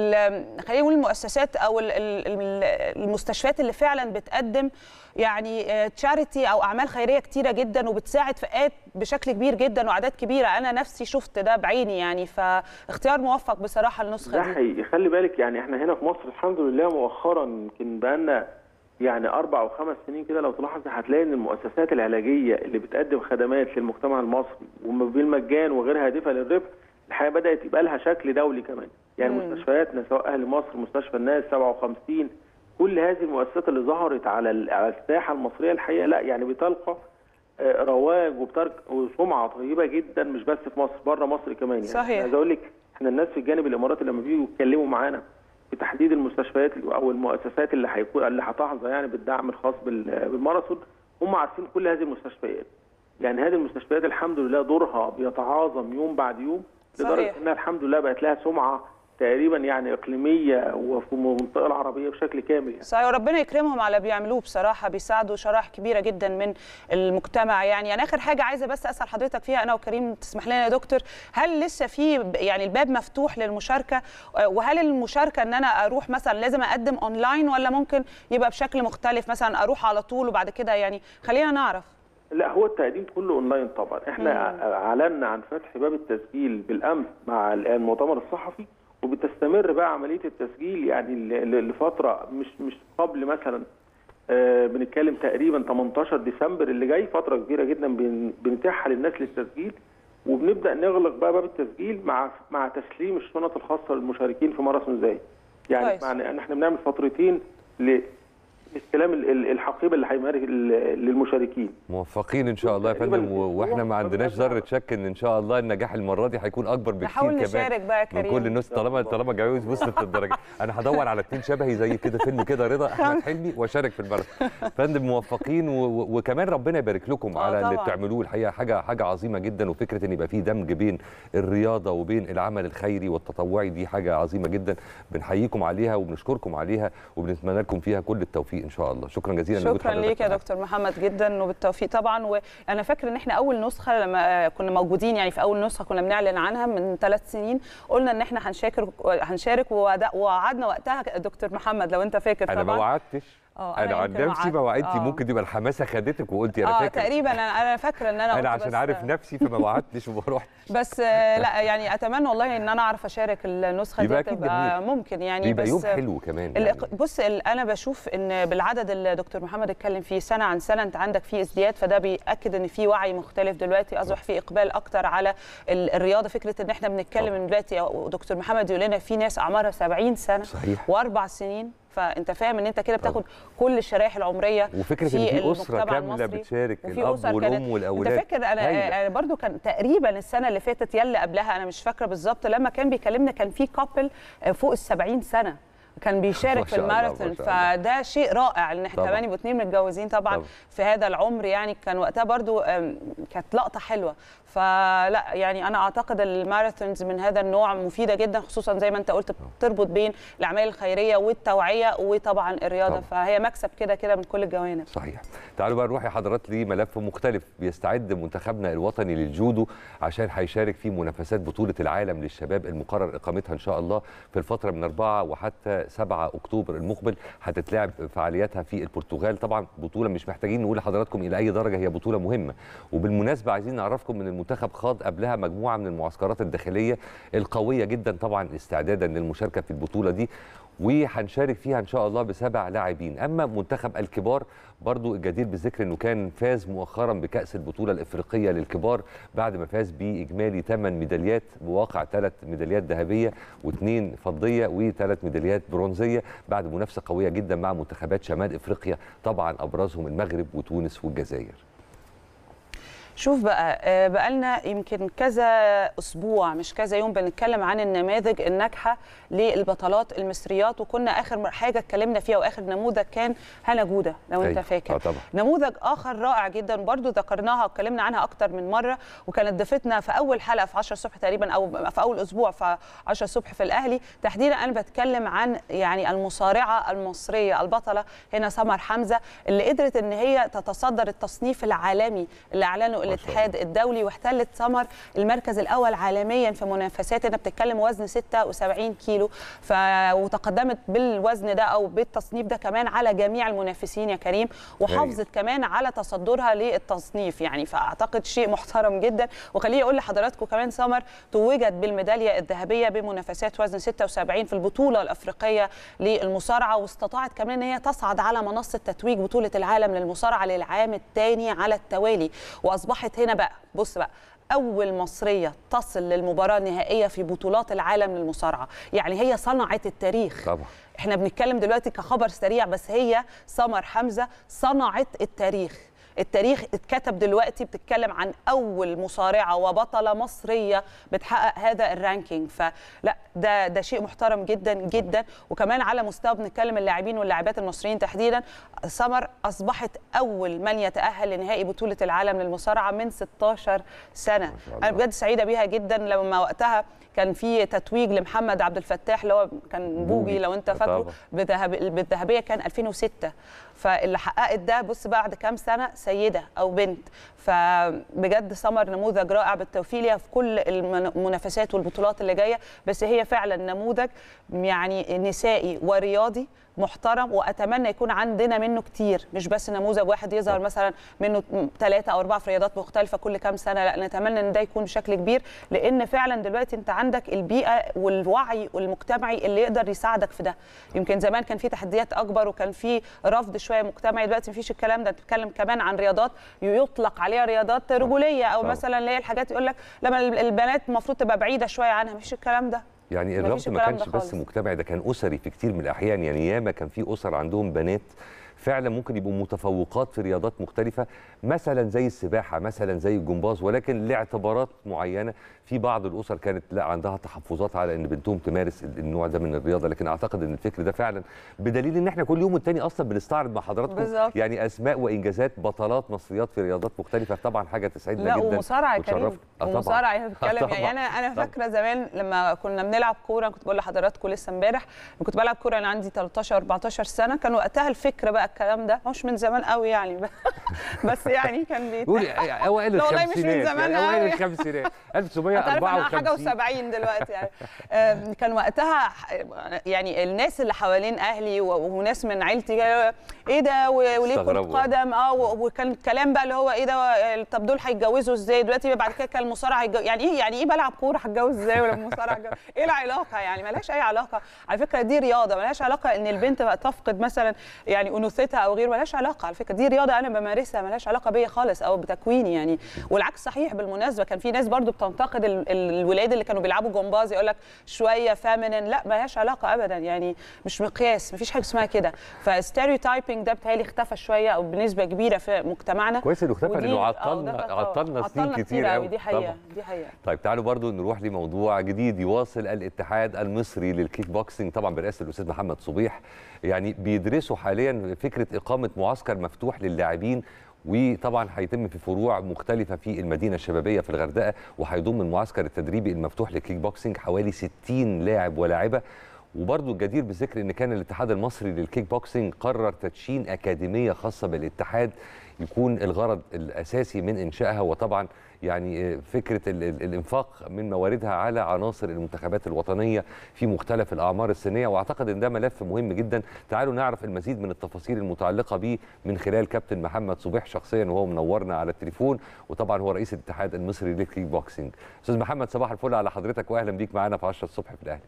ال خلينا نقول المؤسسات او ال ال المستشفيات اللي فعلا بتقدم يعني تشاريتي او اعمال خيريه كتيره جدا وبتساعد فئات بشكل كبير جدا واعداد كبيره انا نفسي شفت ده بعيني يعني فاختيار موفق بصراحه ده النسخه دي حقيقي خلي بالك يعني احنا هنا في مصر الحمد لله مؤخرا يمكن بقالنا يعني اربع او خمس سنين كده لو تلاحظ هتلاقي ان المؤسسات العلاجيه اللي بتقدم خدمات للمجتمع المصري وبالمجان وغير هادفه للربح الحقيقه بدات يبقى لها شكل دولي كمان يعني مم. مستشفياتنا سواء اهل مصر مستشفى الناس 57 كل هذه المؤسسات اللي ظهرت على ال- على الساحه المصريه الحقيقه لا يعني بتلقى آه، رواج وبترك وسمعه طيبه جدا مش بس في مصر بره مصر كمان يعني صحيح. عايز اقول لك احنا الناس في الجانب الاماراتي لما بييجوا يتكلموا معانا في تحديد المستشفيات او المؤسسات اللي هيكون اللي هتحظى يعني بالدعم الخاص بال- بالماراثون هم عارفين كل هذه المستشفيات يعني هذه المستشفيات الحمد لله دورها بيتعاظم يوم بعد يوم صحيح. لدرجه انها الحمد لله بقت لها سمعه تقريبا يعني اقليميه وفي المنطقه العربيه بشكل كامل يعني صحيح وربنا يكرمهم على اللي بيعملوه بصراحه بيساعدوا شرائح كبيره جدا من المجتمع يعني انا اخر حاجه عايزه بس اسال حضرتك فيها انا وكريم تسمح لنا يا دكتور هل لسه في ب- يعني الباب مفتوح للمشاركه آه، وهل المشاركه ان انا اروح مثلا لازم اقدم اونلاين ولا ممكن يبقى بشكل مختلف مثلا اروح على طول وبعد كده يعني خلينا نعرف لا هو التقديم كله اونلاين طبعا احنا مم. اعلنا عن فتح باب التسجيل بالامس مع المؤتمر الصحفي وبتستمر بقى عمليه التسجيل يعني ل- ل- لفتره مش مش قبل مثلا آه، بنتكلم تقريبا 18 ديسمبر اللي جاي فتره كبيره جدا بن- بنتيحها للناس للتسجيل وبنبدا نغلق بقى باب التسجيل مع مع تسليم الشنط الخاصه للمشاركين في ماراثون زايد يعني كويس. معنى ان احنا بنعمل فترتين ل استلام ال- ال- الحقيبه اللي هيمارك ال- للمشاركين موفقين ان شاء الله يا تقريباً فندم و- واحنا ما عندناش ذره شك ان ان شاء الله النجاح المره دي هيكون اكبر بكتير نحاول كمان نشارك بقى يا من كريم كل الناس طالما طالما جواز وصلت للدرجه انا هدور على اتنين شبهي زي كده فيلم كده رضا احمد حلمي واشارك في الماراثون فندم موفقين و... و- وكمان ربنا يبارك لكم آه على اللي طبعاً. بتعملوه الحقيقه حاجه حاجه عظيمه جدا وفكره ان يبقى في دمج بين الرياضه وبين العمل الخيري والتطوعي دي حاجه عظيمه جدا بنحييكم عليها وبنشكركم عليها وبنتمنى لكم فيها كل التوفيق ان شاء الله شكرا جزيلا لوجود شكرا حضرتك ليك يا معانا. دكتور محمد جدا وبالتوفيق طبعا وانا فاكر ان احنا اول نسخه لما آه، كنا موجودين يعني في اول نسخه كنا بنعلن عنها من ثلاث سنين قلنا ان احنا هنشارك هنشارك ووعد- ووعدنا وقتها دكتور محمد لو انت فاكر انا طبعا ما وعدتش آه، انا أنا عن يمكن نفسي ما وعدت. وعدتي آه. ممكن يبقى الحماسه خدتك وقلتي انا اه فاكر تقريبا انا انا فاكره ان انا انا قلت عشان بس- عارف نفسي فما وعدتش وما رحتش بس آه، لا يعني اتمنى والله ان انا اعرف اشارك النسخه يبقى دي أكيد تبقى جميل. ممكن يعني بيبقى بس يوم حلو كمان ال- يعني. بص ال- انا بشوف ان بالعدد اللي دكتور محمد اتكلم فيه سنه عن سنه انت عندك فيه ازدياد فده بياكد ان في وعي مختلف دلوقتي اصبح في اقبال اكتر على ال- الرياضه فكره ان احنا بنتكلم طبعا. من دلوقتي دكتور محمد يقول لنا في ناس اعمارها 70 سنه صحيح. واربع سنين فانت فاهم ان انت كده بتاخد كل الشرائح العمريه وفكره ان في اسره المجتمع كامله المصري. بتشارك وفي الاب أسر والام كانت- والاولاد انت فاكر انا هايلة. انا برضو كان تقريبا السنه اللي فاتت يلا قبلها انا مش فاكره بالظبط لما كان بيكلمنا كان في كابل فوق ال 70 سنه كان ما بيشارك في شاء الله، الماراثون ما شاء الله. فده شيء رائع ان احنا طبعا. كمان يبقوا اتنين متجوزين طبعا طبعا. في هذا العمر يعني كان وقتها برضو أم، كانت لقطه حلوه فلا يعني انا اعتقد الماراثونز من هذا النوع مفيده جدا خصوصا زي ما انت قلت بتربط بين الاعمال الخيريه والتوعيه وطبعا الرياضه طبعا. فهي مكسب كده كده من كل الجوانب صحيح تعالوا بقى نروح يا حضرات لملف مختلف بيستعد منتخبنا الوطني للجودو عشان هيشارك في منافسات بطولة العالم للشباب المقرر إقامتها إن شاء الله في الفترة من 4 وحتى 7 أكتوبر المقبل هتتلعب فعالياتها في البرتغال طبعا بطولة مش محتاجين نقول لحضراتكم إلى أي درجة هي بطولة مهمة وبالمناسبة عايزين نعرفكم من المنتخب خاض قبلها مجموعة من المعسكرات الداخلية القوية جدا طبعا استعدادا للمشاركة في البطولة دي وهنشارك فيها ان شاء الله بسبع لاعبين اما منتخب الكبار برضو الجدير بالذكر انه كان فاز مؤخرا بكاس البطوله الافريقيه للكبار بعد ما فاز باجمالي 8 ميداليات بواقع ثلاث ميداليات ذهبيه واثنين فضيه وثلاث ميداليات برونزيه بعد منافسه قويه جدا مع منتخبات شمال افريقيا طبعا ابرزهم المغرب وتونس والجزائر شوف بقى آه، بقالنا يمكن كذا اسبوع مش كذا يوم بنتكلم عن النماذج الناجحه للبطلات المصريات وكنا اخر حاجه اتكلمنا فيها واخر نموذج كان هنا جوده لو انت أيوة. فاكر آه طبعا. نموذج اخر رائع جدا برضو ذكرناها واتكلمنا عنها اكتر من مره وكانت ضيفتنا في اول حلقه في 10 الصبح تقريبا او في اول اسبوع في 10 الصبح في الاهلي تحديدا انا بتكلم عن يعني المصارعه المصريه البطله هنا سمر حمزه اللي قدرت ان هي تتصدر التصنيف العالمي اللي اعلنه ما شاء الاتحاد الدولي واحتلت سمر المركز الاول عالميا في منافسات هنا بتتكلم وزن 76 كيلو ف... وتقدمت بالوزن ده او بالتصنيف ده كمان على جميع المنافسين يا كريم وحافظت كمان على تصدرها للتصنيف يعني فاعتقد شيء محترم جدا وخليني اقول لحضراتكم كمان سمر توجت بالميداليه الذهبيه بمنافسات وزن 76 في البطوله الافريقيه للمصارعه واستطاعت كمان ان هي تصعد على منصه تتويج بطوله العالم للمصارعه للعام الثاني على التوالي واصبحت هنا بقى بص بقى اول مصريه تصل للمباراه النهائيه في بطولات العالم للمصارعه يعني هي صنعت التاريخ طبعا احنا بنتكلم دلوقتي كخبر سريع بس هي سمر حمزه صنعت التاريخ التاريخ اتكتب دلوقتي بتتكلم عن اول مصارعه وبطله مصريه بتحقق هذا الرانكينج فلا ده ده شيء محترم جدا جدا وكمان على مستوى بنتكلم اللاعبين واللاعبات المصريين تحديدا سمر اصبحت اول من يتاهل لنهائي بطوله العالم للمصارعه من 16 سنه ما شاء انا الله. بجد سعيده بيها جدا لما وقتها كان في تتويج لمحمد عبد الفتاح اللي هو كان بوجي بوجي. لو انت آه فاكره طبعا. بالذهب بالذهبيه كان 2006 فاللي حققت ده بص بعد كام سنه سيده او بنت فبجد سمر نموذج رائع بالتوفيق ليها في كل المن- المنافسات والبطولات اللي جايه بس هي فعلا نموذج يعني نسائي ورياضي محترم واتمنى يكون عندنا منه كتير مش بس نموذج واحد يظهر مثلا منه ثلاثه او اربعه في رياضات مختلفه كل كام سنه لا نتمنى ان ده يكون بشكل كبير لان فعلا دلوقتي انت عندك البيئه والوعي المجتمعي اللي يقدر يساعدك في ده يمكن زمان كان في تحديات اكبر وكان في رفض شويه مجتمعي دلوقتي مفيش الكلام ده بتتكلم كمان عن رياضات يطلق عليها رياضات رجوليه او طبعا. مثلا اللي هي الحاجات يقول لك لما البنات المفروض تبقى بعيده شويه عنها مفيش الكلام ده يعني مفيش الرفض ما الكلام كانش ده بس خالص. مجتمعي ده كان اسري في كتير من الاحيان يعني ياما كان في اسر عندهم بنات فعلا ممكن يبقوا متفوقات في رياضات مختلفه مثلا زي السباحه مثلا زي الجمباز ولكن لاعتبارات معينه في بعض الاسر كانت لا عندها تحفظات على ان بنتهم تمارس ال- النوع ده من الرياضه لكن اعتقد ان الفكر ده فعلا بدليل ان احنا كل يوم والتاني اصلا بنستعرض مع حضراتكم بالظبط. يعني اسماء وانجازات بطلات مصريات في رياضات مختلفه طبعا حاجه تسعدنا لا جدا ومصارعه يا كريم وتشرفنا. آه طبعاً. ومصارعه يعني بتتكلم طبعاً. يعني انا انا طبعاً. فاكره زمان لما كنا بنلعب كوره كنت بقول لحضراتكم لسه امبارح لما كنت بلعب كوره انا عندي 13 14 سنه كان وقتها الفكر بقى الكلام ده مش من زمان قوي يعني بس يعني كان بيت قولي اوائل لا والله مش من الخمسينات زمان يعني اوائل أوي. الخمسينات انت عارف انا حاجه 1954 و70 دلوقتي يعني آم، كان وقتها ح- يعني الناس اللي حوالين اهلي و- وناس من عيلتي قالوا ايه ده و- وليه كره استغربوا. قدم اه و- وكان الكلام بقى اللي هو ايه ده آه، طب دول هيتجوزوا ازاي دلوقتي بعد كده كان المصارعه هيتجوز يعني ايه يعني ايه بلعب كوره هتجوز ازاي ولا المصارعه هتجوز ايه العلاقه يعني ملهاش اي علاقه على فكره دي رياضه ملهاش علاقه ان البنت بقى تفقد مثلا يعني انوثتها او غيره ملهاش علاقه على فكره دي رياضه انا بمارسها ملهاش علاقه بيا خالص او بتكويني يعني والعكس صحيح بالمناسبه كان في ناس برضو بتنتقد ال- ال- الولاد اللي كانوا بيلعبوا جمباز يقول لك شويه فامينين لا ملهاش علاقه ابدا يعني مش مقياس مفيش حاجه اسمها كده فستيريوتايبنج ده بتهيألي اختفى شويه او بنسبه كبيره في مجتمعنا كويس انه اختفى ودي- لانه آه، عطلنا وده- عطلنا سنين كتير قوي قوي دي حقيقه طبعاً. دي حقيقه طيب تعالوا برضو نروح لموضوع جديد يواصل الاتحاد المصري للكيك بوكسينج طبعا برئاسه الاستاذ محمد صبيح يعني بيدرسوا حاليا فكره اقامه معسكر مفتوح للاعبين وطبعا هيتم في فروع مختلفه في المدينه الشبابيه في الغردقه وهيضم المعسكر التدريبي المفتوح للكيك بوكسينج حوالي 60 لاعب ولاعبه وبرضه الجدير بالذكر ان كان الاتحاد المصري للكيك بوكسينج قرر تدشين اكاديميه خاصه بالاتحاد يكون الغرض الاساسي من انشائها وطبعا يعني فكره ال- ال- الانفاق من مواردها على عناصر المنتخبات الوطنيه في مختلف الاعمار السنيه واعتقد ان ده ملف مهم جدا تعالوا نعرف المزيد من التفاصيل المتعلقه به من خلال كابتن محمد صبيح شخصيا وهو منورنا على التليفون وطبعا هو رئيس الاتحاد المصري للكيك بوكسينج استاذ محمد صباح الفل على حضرتك واهلا بيك معانا في 10 الصبح في الاهلي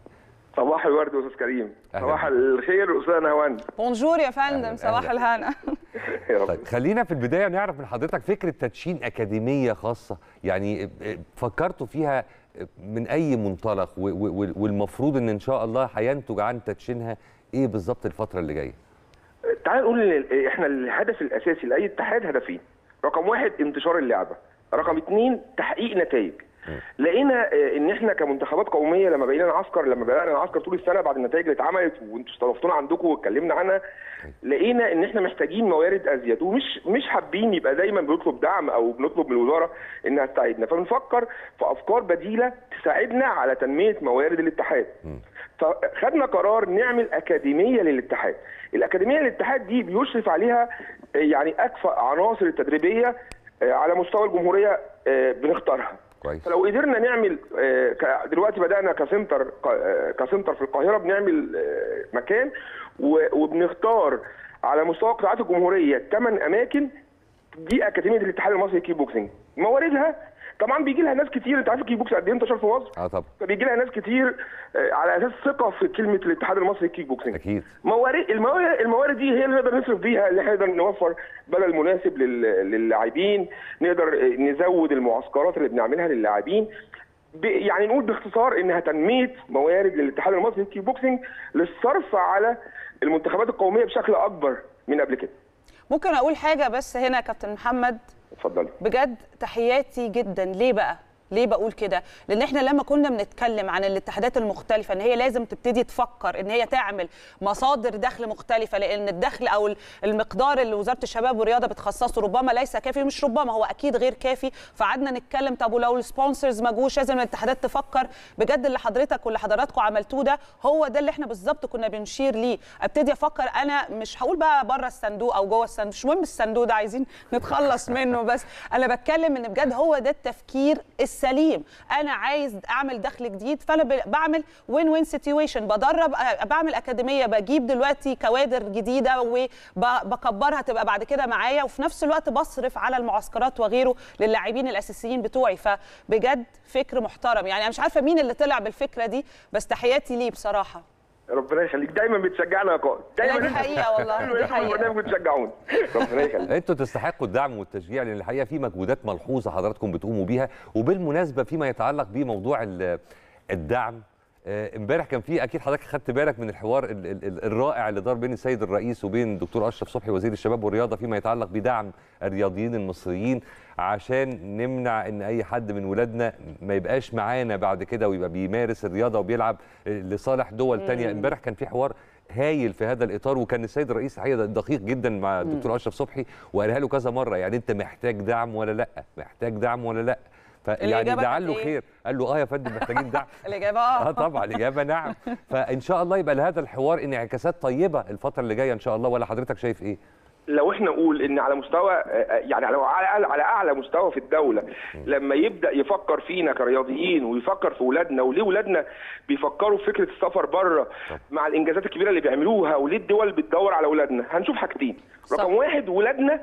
صباح الورد يا استاذ كريم أهلا صباح بك. الخير استاذ نهوان بونجور يا أهلاً، فندم صباح أهلاً. الهنا يا رب. طيب خلينا في البدايه نعرف من حضرتك فكره تدشين اكاديميه خاصه يعني فكرتوا فيها من اي منطلق و- و- والمفروض ان ان شاء الله هينتج عن تدشينها ايه بالظبط الفتره اللي جايه تعال نقول ان احنا الهدف الاساسي لاي اتحاد هدفين رقم واحد انتشار اللعبه رقم اثنين تحقيق نتائج لقينا آه، ان احنا كمنتخبات قوميه لما بقينا نعسكر لما بدانا نعسكر طول السنه بعد النتائج اللي اتعملت وانتوا استضفتونا عندكم واتكلمنا عنها لقينا ان احنا محتاجين موارد ازيد ومش مش حابين يبقى دايما بنطلب دعم او بنطلب من الوزاره انها تساعدنا فبنفكر في افكار بديله تساعدنا على تنميه موارد الاتحاد فخدنا قرار نعمل اكاديميه للاتحاد الاكاديميه للاتحاد دي بيشرف عليها آه، يعني اكفأ عناصر التدريبيه آه، على مستوى الجمهوريه آه، بنختارها كويس فلو قدرنا نعمل آه، ك- دلوقتي بدانا كسنتر ق- آه، كسنتر في القاهره بنعمل آه، مكان و- وبنختار على مستوى قطاعات الجمهوريه ثمان اماكن دي اكاديميه الاتحاد المصري للكيك بوكسنج مواردها طبعا بيجي لها ناس كتير انت عارف الكيك بوكس قد ايه انتشر في مصر اه طبعا فبيجي لها ناس كتير آه، على اساس ثقه في كلمه الاتحاد المصري للكيك بوكسنج اكيد موارد الموارد الموارد دي هي اللي نقدر نصرف بيها اللي احنا نقدر نوفر بدل مناسب لل- للاعبين نقدر نزود المعسكرات اللي بنعملها للاعبين ب- يعني نقول باختصار انها تنميه موارد للاتحاد المصري للكيك بوكسنج للصرف على المنتخبات القوميه بشكل اكبر من قبل كده ممكن اقول حاجه بس هنا يا كابتن محمد اتفضلي بجد تحياتي جدا ليه بقى ليه بقول كده لان احنا لما كنا بنتكلم عن الاتحادات المختلفه ان هي لازم تبتدي تفكر ان هي تعمل مصادر دخل مختلفه لان الدخل او المقدار اللي وزاره الشباب والرياضه بتخصصه ربما ليس كافي مش ربما هو اكيد غير كافي فقعدنا نتكلم طب ولو السبونسرز ما جوش لازم الاتحادات تفكر بجد اللي حضرتك واللي حضراتكم عملتوه ده هو ده اللي احنا بالظبط كنا بنشير ليه ابتدي افكر انا مش هقول بقى بره الصندوق او جوه الصندوق مش مهم الصندوق ده عايزين نتخلص منه بس انا بتكلم ان بجد هو ده التفكير السليم انا عايز اعمل دخل جديد فانا ب- بعمل وين وين سيتويشن بدرب أ- بعمل اكاديميه بجيب دلوقتي كوادر جديده وبكبرها تبقى بعد كده معايا وفي نفس الوقت بصرف على المعسكرات وغيره للاعبين الاساسيين بتوعي فبجد فكر محترم يعني انا مش عارفه مين اللي طلع بالفكره دي بس تحياتي ليه بصراحه ربنا يخليك دايما بتشجعنا يا قائد دايما لا، دي حقيقة والله، دي حقيقة. دايما بتشجعوني ربنا يخليك انتوا تستحقوا الدعم والتشجيع لان الحقيقه في مجهودات ملحوظه حضراتكم بتقوموا بيها وبالمناسبه فيما يتعلق بموضوع ال- الدعم آه، امبارح كان في اكيد حضرتك خدت بالك من الحوار ال- ال- ال- الرائع اللي دار بين السيد الرئيس وبين الدكتور اشرف صبحي وزير الشباب والرياضه فيما يتعلق بدعم الرياضيين المصريين عشان نمنع ان اي حد من ولادنا ما يبقاش معانا بعد كده ويبقى بيمارس الرياضه وبيلعب آه، لصالح دول تانية امبارح كان في حوار هايل في هذا الاطار وكان السيد الرئيس الحقيقه دقيق جدا مع الدكتور اشرف صبحي وقالها له كذا مره يعني انت محتاج دعم ولا لا محتاج دعم ولا لا فيعني الإجابة دعا كانت له إيه؟ خير قال له اه يا فندم محتاجين دعم الاجابه اه اه طبعا الاجابه نعم فان شاء الله يبقى لهذا الحوار انعكاسات طيبه الفتره اللي جايه ان شاء الله ولا حضرتك شايف ايه لو احنا نقول ان على مستوى يعني على على على اعلى مستوى في الدوله لما يبدا يفكر فينا كرياضيين ويفكر في اولادنا وليه اولادنا بيفكروا في فكره السفر بره مع الانجازات الكبيره اللي بيعملوها وليه الدول بتدور على اولادنا هنشوف حاجتين صح. رقم واحد ولادنا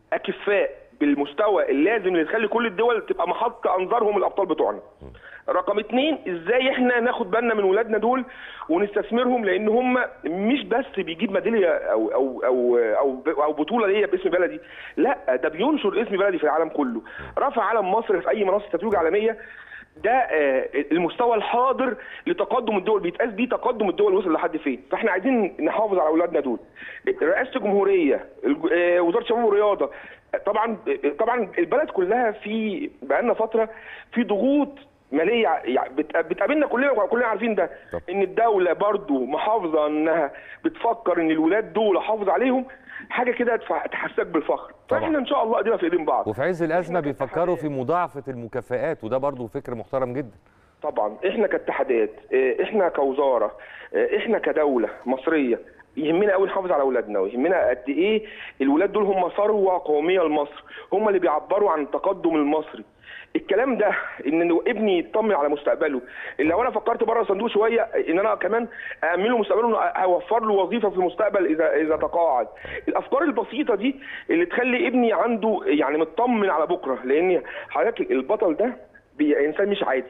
اكفاء بالمستوى اللازم اللي يخلي كل الدول تبقى محط انظارهم الابطال بتوعنا رقم اتنين ازاي احنا ناخد بالنا من ولادنا دول ونستثمرهم لان هم مش بس بيجيب ميداليه او او او او, أو بطوله ليا باسم بلدي لا ده بينشر اسم بلدي في العالم كله رفع علم مصر في اي منصه تتويج عالميه ده آه، المستوى الحاضر لتقدم الدول بيتقاس بيه تقدم الدول وصل لحد فين فاحنا عايزين نحافظ على اولادنا دول رئاسه الجمهوريه الج- آه، وزاره الشباب والرياضه طبعا طبعا البلد كلها في بقالنا فتره في ضغوط ماليه يعني بت- بتقابلنا كلنا وكلنا عارفين ده طب. ان الدوله برضو محافظه انها بتفكر ان الولاد دول احافظ عليهم حاجه كده تف- تحسسك بالفخر طبعا. فاحنا ان شاء الله ايدينا في ايدين بعض وفي عز الازمه إحنا بيفكروا في كاتحادات- مضاعفه المكافآت وده برضو فكر محترم جدا طبعا احنا كاتحادات اه، احنا كوزاره اه، احنا كدوله مصريه يهمنا قوي نحافظ على اولادنا ويهمنا قد ايه الولاد دول هم ثروه قوميه لمصر هم اللي بيعبروا عن التقدم المصري الكلام ده ان إنه ابني يطمن على مستقبله لو انا فكرت بره الصندوق شويه ان انا كمان امن له مستقبله اوفر له وظيفه في المستقبل اذا اذا تقاعد الافكار البسيطه دي اللي تخلي ابني عنده يعني مطمن على بكره لان حضرتك البطل ده بي- انسان مش عادي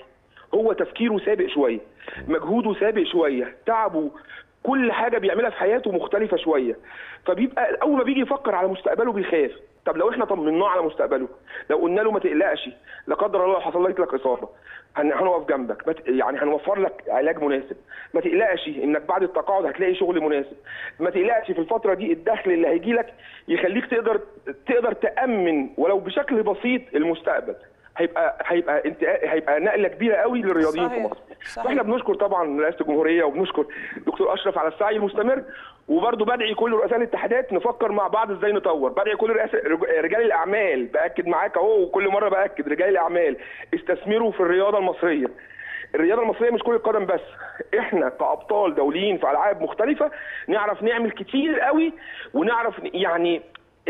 هو تفكيره سابق شويه مجهوده سابق شويه تعبه كل حاجه بيعملها في حياته مختلفه شويه فبيبقى اول ما بيجي يفكر على مستقبله بيخاف طب لو احنا طمناه على مستقبله لو قلنا له ما تقلقش لا قدر الله لو حصل لك اصابه هن- هنقف جنبك ما ت- يعني هنوفر لك علاج مناسب ما تقلقش انك بعد التقاعد هتلاقي شغل مناسب ما تقلقش في الفتره دي الدخل اللي هيجي لك يخليك تقدر تقدر تامن ولو بشكل بسيط المستقبل هيبقى هيبقى انت هيبقى نقله كبيره قوي للرياضيين في صحيح. مصر صحيح. واحنا بنشكر طبعا رئاسه الجمهوريه وبنشكر دكتور اشرف على السعي المستمر وبرضه بدعي كل رؤساء الاتحادات نفكر مع بعض ازاي نطور بدعي كل رئاسة رجال الاعمال باكد معاك اهو وكل مره باكد رجال الاعمال استثمروا في الرياضه المصريه الرياضه المصريه مش كره القدم بس احنا كابطال دوليين في العاب مختلفه نعرف نعمل كتير قوي ونعرف يعني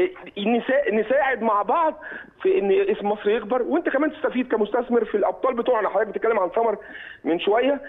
نسا- نساعد مع بعض في ان اسم مصر يكبر وانت كمان تستفيد كمستثمر في الابطال بتوعنا حضرتك بتتكلم عن سمر من شويه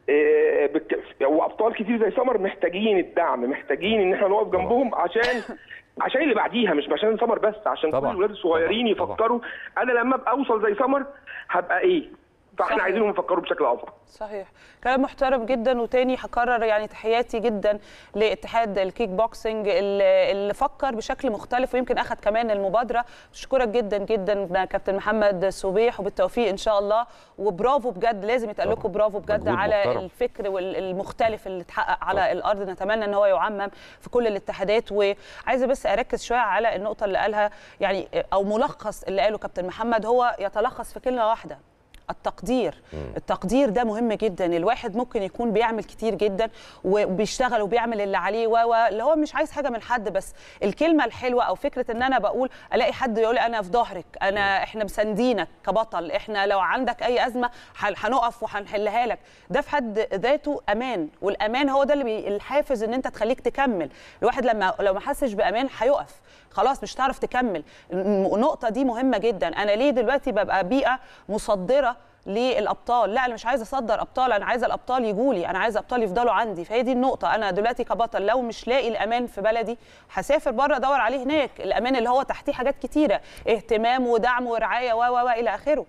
آه، بت- وابطال كتير زي سمر محتاجين الدعم محتاجين ان احنا نقف جنبهم عشان عشان اللي بعديها مش عشان سمر بس عشان طبعا. كل الولاد الصغيرين طبعا. يفكروا انا لما ابقى اوصل زي سمر هبقى ايه فاحنا صحيح. عايزينهم يفكروا بشكل افضل صحيح كلام محترم جدا وتاني هكرر يعني تحياتي جدا لاتحاد الكيك بوكسنج اللي اللي فكر بشكل مختلف ويمكن اخذ كمان المبادره بشكرك جدا جدا كابتن محمد صبيح وبالتوفيق ان شاء الله وبرافو بجد لازم يتقال لكم طبعاً. برافو بجد مجهود على محترم. الفكر والمختلف اللي اتحقق على طبعاً. الارض نتمنى ان هو يعمم في كل الاتحادات وعايزه بس اركز شويه على النقطه اللي قالها يعني او ملخص اللي قاله كابتن محمد هو يتلخص في كلمه واحده التقدير التقدير ده مهم جدا الواحد ممكن يكون بيعمل كتير جدا وبيشتغل وبيعمل اللي عليه و و- اللي هو مش عايز حاجه من حد بس الكلمه الحلوه او فكره ان انا بقول الاقي حد يقول لي انا في ظهرك انا احنا مساندينك كبطل احنا لو عندك اي ازمه هن- هنقف وهنحلها لك ده في حد ذاته امان والامان هو ده اللي بي الحافز ان انت تخليك تكمل الواحد لما لو ما حسش بامان هيقف خلاص مش هتعرف تكمل النقطه دي مهمه جدا انا ليه دلوقتي ببقى بيئه مصدره للابطال لا انا مش عايزه اصدر ابطال انا عايزه الابطال يجوا لي انا عايزه ابطال يفضلوا عندي فهي دي النقطه انا دلوقتي كبطل لو مش لاقي الامان في بلدي هسافر بره ادور عليه هناك الامان اللي هو تحتيه حاجات كتيره اهتمام ودعم ورعايه و و و الى اخره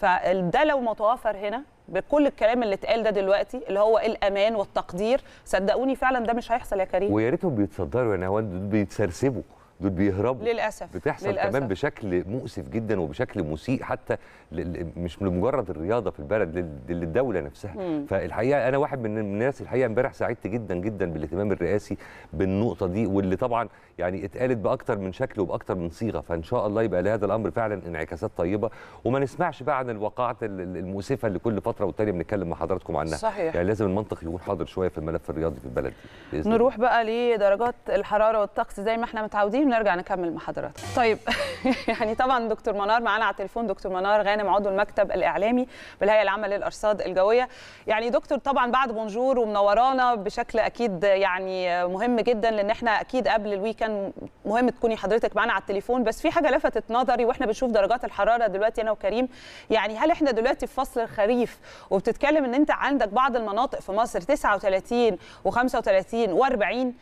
فده لو متوفر هنا بكل الكلام اللي اتقال ده دلوقتي اللي هو الامان والتقدير صدقوني فعلا ده مش هيحصل يا كريم ويا ريتهم بيتصدروا يعني هو دول بيتسرسبوا دول بيهربوا للاسف بتحصل للأسف. كمان بشكل مؤسف جدا وبشكل مسيء حتى لل- مش لمجرد الرياضه في البلد لل- للدوله نفسها مم. فالحقيقه انا واحد من الناس الحقيقه امبارح سعدت جدا جدا بالاهتمام الرئاسي بالنقطه دي واللي طبعا يعني اتقالت باكتر من شكل وباكتر من صيغه فان شاء الله يبقى لهذا الامر فعلا انعكاسات طيبه وما نسمعش بقى عن الواقعات ال- ال- المؤسفه اللي كل فتره والتانيه بنتكلم مع حضراتكم عنها صحيح. يعني لازم المنطق يكون حاضر شويه في الملف الرياضي في البلد دي بإذن الله. نروح بقى لدرجات الحراره والطقس زي ما احنا متعودين ونرجع نكمل مع حضراتكم. طيب يعني طبعا دكتور منار معانا على التليفون دكتور منار غانم عضو المكتب الاعلامي بالهيئه العامه للارصاد الجويه. يعني دكتور طبعا بعد بونجور ومنورانا بشكل اكيد يعني مهم جدا لان احنا اكيد قبل الويكند مهم تكوني حضرتك معانا على التليفون بس في حاجه لفتت نظري واحنا بنشوف درجات الحراره دلوقتي انا وكريم يعني هل احنا دلوقتي في فصل الخريف وبتتكلم ان انت عندك بعض المناطق في مصر 39 و35 و40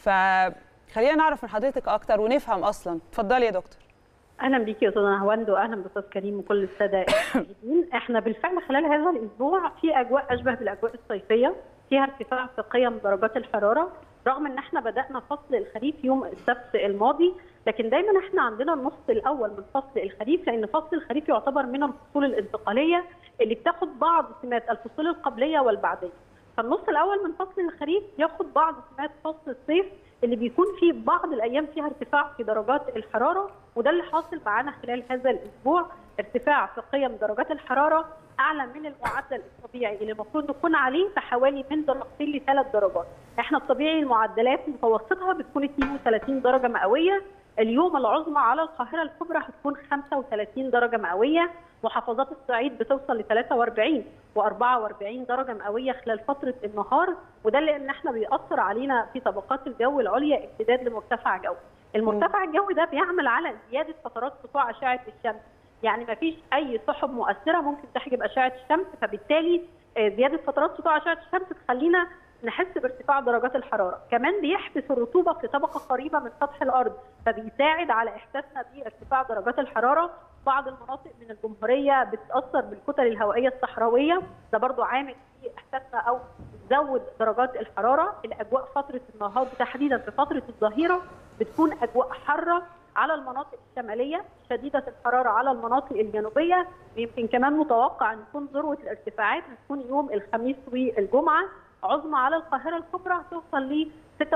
فخلينا نعرف من حضرتك اكتر ونفهم اصلا اتفضلي يا دكتور اهلا بيكي يا استاذ هوند واهلا باستاذ كريم وكل الساده المشاهدين احنا بالفعل خلال هذا الاسبوع في اجواء اشبه بالاجواء الصيفيه فيها ارتفاع في قيم درجات الحراره رغم ان احنا بدانا فصل الخريف يوم السبت الماضي لكن دايما احنا عندنا النص الاول من فصل الخريف لان فصل الخريف يعتبر من الفصول الانتقاليه اللي بتاخد بعض سمات الفصول القبليه والبعديه فالنص الاول من فصل الخريف ياخد بعض سمات فصل الصيف اللي بيكون فيه بعض الايام فيها ارتفاع في درجات الحراره وده اللي حاصل معانا خلال هذا الاسبوع ارتفاع في قيم درجات الحراره اعلى من المعدل الطبيعي اللي المفروض نكون عليه بحوالي من درجتين لثلاث درجات احنا الطبيعي المعدلات متوسطها بتكون 32 درجه مئويه اليوم العظمى على القاهره الكبرى هتكون 35 درجه مئويه محافظات الصعيد بتوصل ل 43 و44 درجه مئويه خلال فتره النهار وده لان احنا بيأثر علينا في طبقات الجو العليا امتداد لمرتفع جوي. المرتفع الجوي ده بيعمل على زياده فترات سطوع اشعه الشمس يعني ما فيش اي سحب مؤثره ممكن تحجب اشعه الشمس فبالتالي آه، زياده فترات سطوع اشعه الشمس تخلينا نحس بارتفاع درجات الحراره، كمان بيحبس الرطوبه في طبقه قريبه من سطح الارض فبيساعد على احساسنا بارتفاع درجات الحراره بعض المناطق من الجمهوريه بتتاثر بالكتل الهوائيه الصحراويه ده برضو عامل في احساسنا او بتزود درجات الحراره الاجواء فتره النهار تحديدا في فتره الظهيره بتكون اجواء حاره على المناطق الشماليه شديده الحراره على المناطق الجنوبيه يمكن كمان متوقع ان تكون ذروه الارتفاعات هتكون يوم الخميس والجمعه عظمى على القاهره الكبرى توصل ل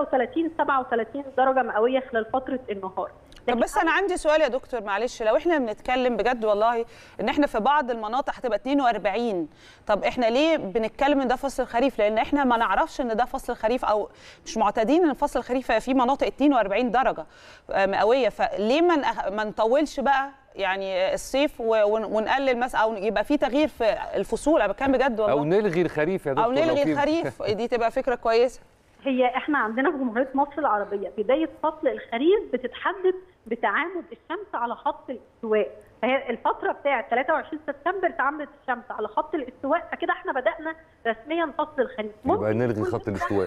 36 37 درجه مئويه خلال فتره النهار طب بس انا عندي سؤال يا دكتور معلش لو احنا بنتكلم بجد والله ان احنا في بعض المناطق هتبقى 42 طب احنا ليه بنتكلم ان ده فصل الخريف لان احنا ما نعرفش ان ده فصل الخريف او مش معتادين ان فصل الخريف في مناطق 42 درجه مئويه فليه ما ما نطولش بقى يعني الصيف ونقلل مثلا او يبقى في تغيير في الفصول انا بتكلم بجد والله او نلغي الخريف يا دكتور او نلغي الخريف دي تبقى فكره كويسه هي احنا عندنا في جمهوريه مصر العربيه بدايه فصل الخريف بتتحدد بتعامد الشمس على خط الاستواء فهي الفتره بتاعه 23 سبتمبر تعامدت الشمس على خط الاستواء فكده احنا بدانا رسميا فصل الخريف يبقى نلغي خط الاستواء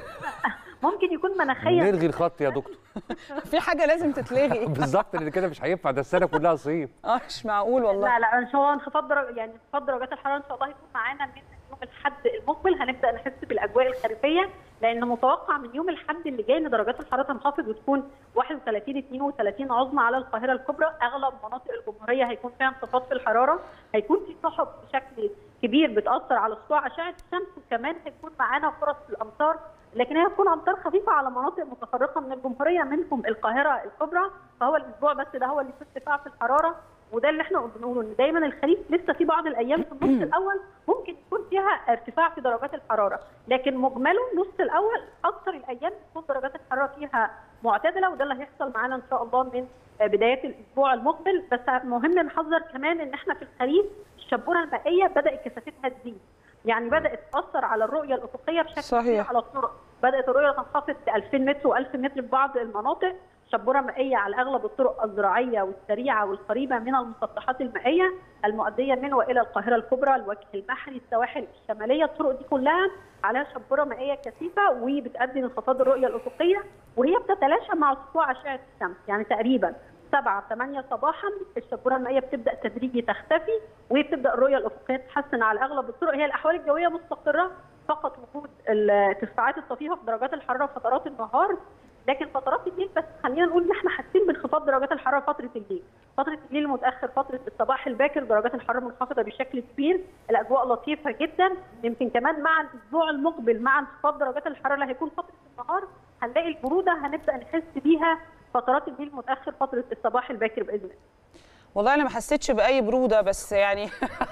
ممكن يكون مناخيا نلغي الخط يا دكتور في حاجه لازم تتلغي بالظبط لان كده مش هينفع ده السنه كلها صيف اه مش معقول والله لا لا ان شاء الله انخفاض درجه يعني انخفاض درجات الحراره ان شاء الله هيكون معانا من يوم الاحد المقبل هنبدا نحس بالاجواء الخريفيه لان متوقع من يوم الاحد اللي جاي ان درجات الحراره تنخفض وتكون 31 32 عظمى على القاهره الكبرى اغلب مناطق الجمهوريه هيكون فيها انخفاض في الحراره هيكون في سحب بشكل كبير بتاثر على سطوع اشعه الشمس وكمان هيكون معانا فرص الامطار لكن هي هتكون امطار خفيفه على مناطق متفرقه من الجمهوريه منهم القاهره الكبرى فهو الاسبوع بس ده هو اللي فيه ارتفاع في الحراره وده اللي احنا بنقوله ان دايما الخريف لسه في بعض الايام في النص الاول ممكن يكون فيها ارتفاع في درجات الحراره لكن مجمله النص الاول اكثر الايام تكون درجات الحراره فيها معتدله وده اللي هيحصل معانا ان شاء الله من بدايه الاسبوع المقبل بس مهم نحذر كمان ان احنا في الخريف الشبوره المائيه بدات كثافتها تزيد يعني بدات تاثر على الرؤيه الافقيه بشكل صحيح. كبير على الطرق بدات الرؤيه تنخفض 2000 متر و1000 متر في بعض المناطق شبوره مائيه على اغلب الطرق الزراعيه والسريعه والقريبه من المسطحات المائيه المؤديه من والى القاهره الكبرى الوجه البحري السواحل الشماليه الطرق دي كلها عليها شبوره مائيه كثيفه وبتؤدي لانخفاض الرؤيه الافقيه وهي بتتلاشى مع سطوع اشعه الشمس يعني تقريبا 7 8 صباحا الشبوره المائيه بتبدا تدريجي تختفي وبتبدا الرؤيه الافقيه تتحسن على اغلب الطرق هي الاحوال الجويه مستقره فقط وجود الارتفاعات الطفيفه في درجات الحراره فترات النهار لكن فترات الليل بس خلينا نقول ان احنا حاسين بانخفاض درجات الحراره فتره الليل فتره الليل المتاخر فتره الصباح الباكر درجات الحراره منخفضه بشكل كبير الاجواء لطيفه جدا يمكن كمان مع الاسبوع المقبل مع انخفاض درجات الحراره اللي هيكون فتره النهار هنلاقي البروده هنبدا نحس بيها فترات الليل المتاخر فتره الصباح الباكر باذن الله والله انا ما حسيتش باي بروده بس يعني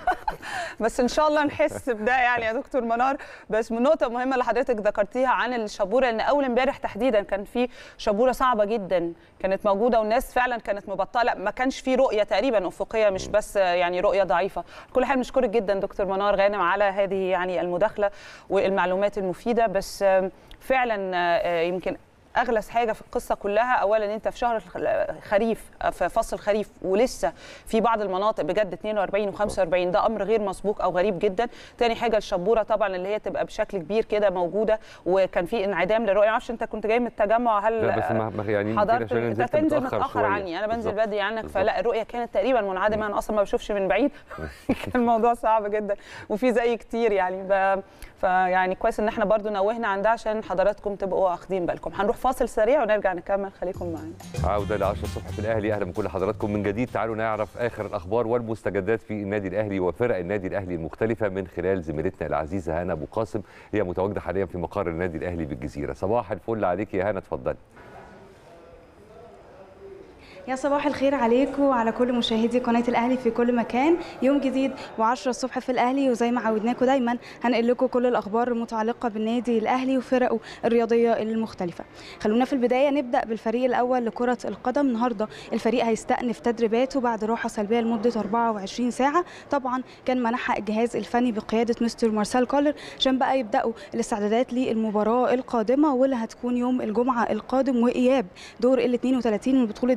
بس ان شاء الله نحس بده يعني يا دكتور منار بس من نقطه مهمه اللي حضرتك ذكرتيها عن الشبوره ان اول امبارح تحديدا كان في شبوره صعبه جدا كانت موجوده والناس فعلا كانت مبطله ما كانش في رؤيه تقريبا افقيه مش بس يعني رؤيه ضعيفه كل حال بنشكرك جدا دكتور منار غانم على هذه يعني المداخله والمعلومات المفيده بس فعلا يمكن اغلى حاجه في القصه كلها اولا انت في شهر الخريف في فصل الخريف ولسه في بعض المناطق بجد 42 و45 ده امر غير مسبوق او غريب جدا تاني حاجه الشبوره طبعا اللي هي تبقى بشكل كبير كده موجوده وكان في انعدام للرؤيه ما اعرفش انت كنت جاي من التجمع هل لا بس ما يعني حضرت عشان انت نزلت تنزل متاخر متاخر شوية. عني انا بنزل بالظبط. بدري عنك بالظبط. فلا الرؤيه كانت تقريبا منعدمه انا اصلا ما بشوفش من بعيد كان الموضوع صعب جدا وفي زي كتير يعني ب... فيعني كويس ان احنا برضو نوهنا عن ده عشان حضراتكم تبقوا واخدين بالكم هنروح فاصل سريع ونرجع نكمل خليكم معانا عودة ل 10 الصبح في الأهلي أهلا بكل حضراتكم من جديد تعالوا نعرف آخر الأخبار والمستجدات في النادي الأهلي وفرق النادي الأهلي المختلفة من خلال زميلتنا العزيزة هنا أبو قاسم هي متواجدة حاليا في مقر النادي الأهلي بالجزيرة صباح الفل عليك يا هنا اتفضلي يا صباح الخير عليكم وعلى كل مشاهدي قناه الاهلي في كل مكان يوم جديد و10 الصبح في الاهلي وزي ما عودناكم دايما هنقل لكم كل الاخبار المتعلقه بالنادي الاهلي وفرقه الرياضيه المختلفه خلونا في البدايه نبدا بالفريق الاول لكره القدم النهارده الفريق هيستأنف تدريباته بعد راحه سلبيه لمده 24 ساعه طبعا كان منحها الجهاز الفني بقياده مستر مارسيل كولر عشان بقى يبداوا الاستعدادات للمباراه القادمه واللي هتكون يوم الجمعه القادم واياب دور ال 32 من بطوله دوري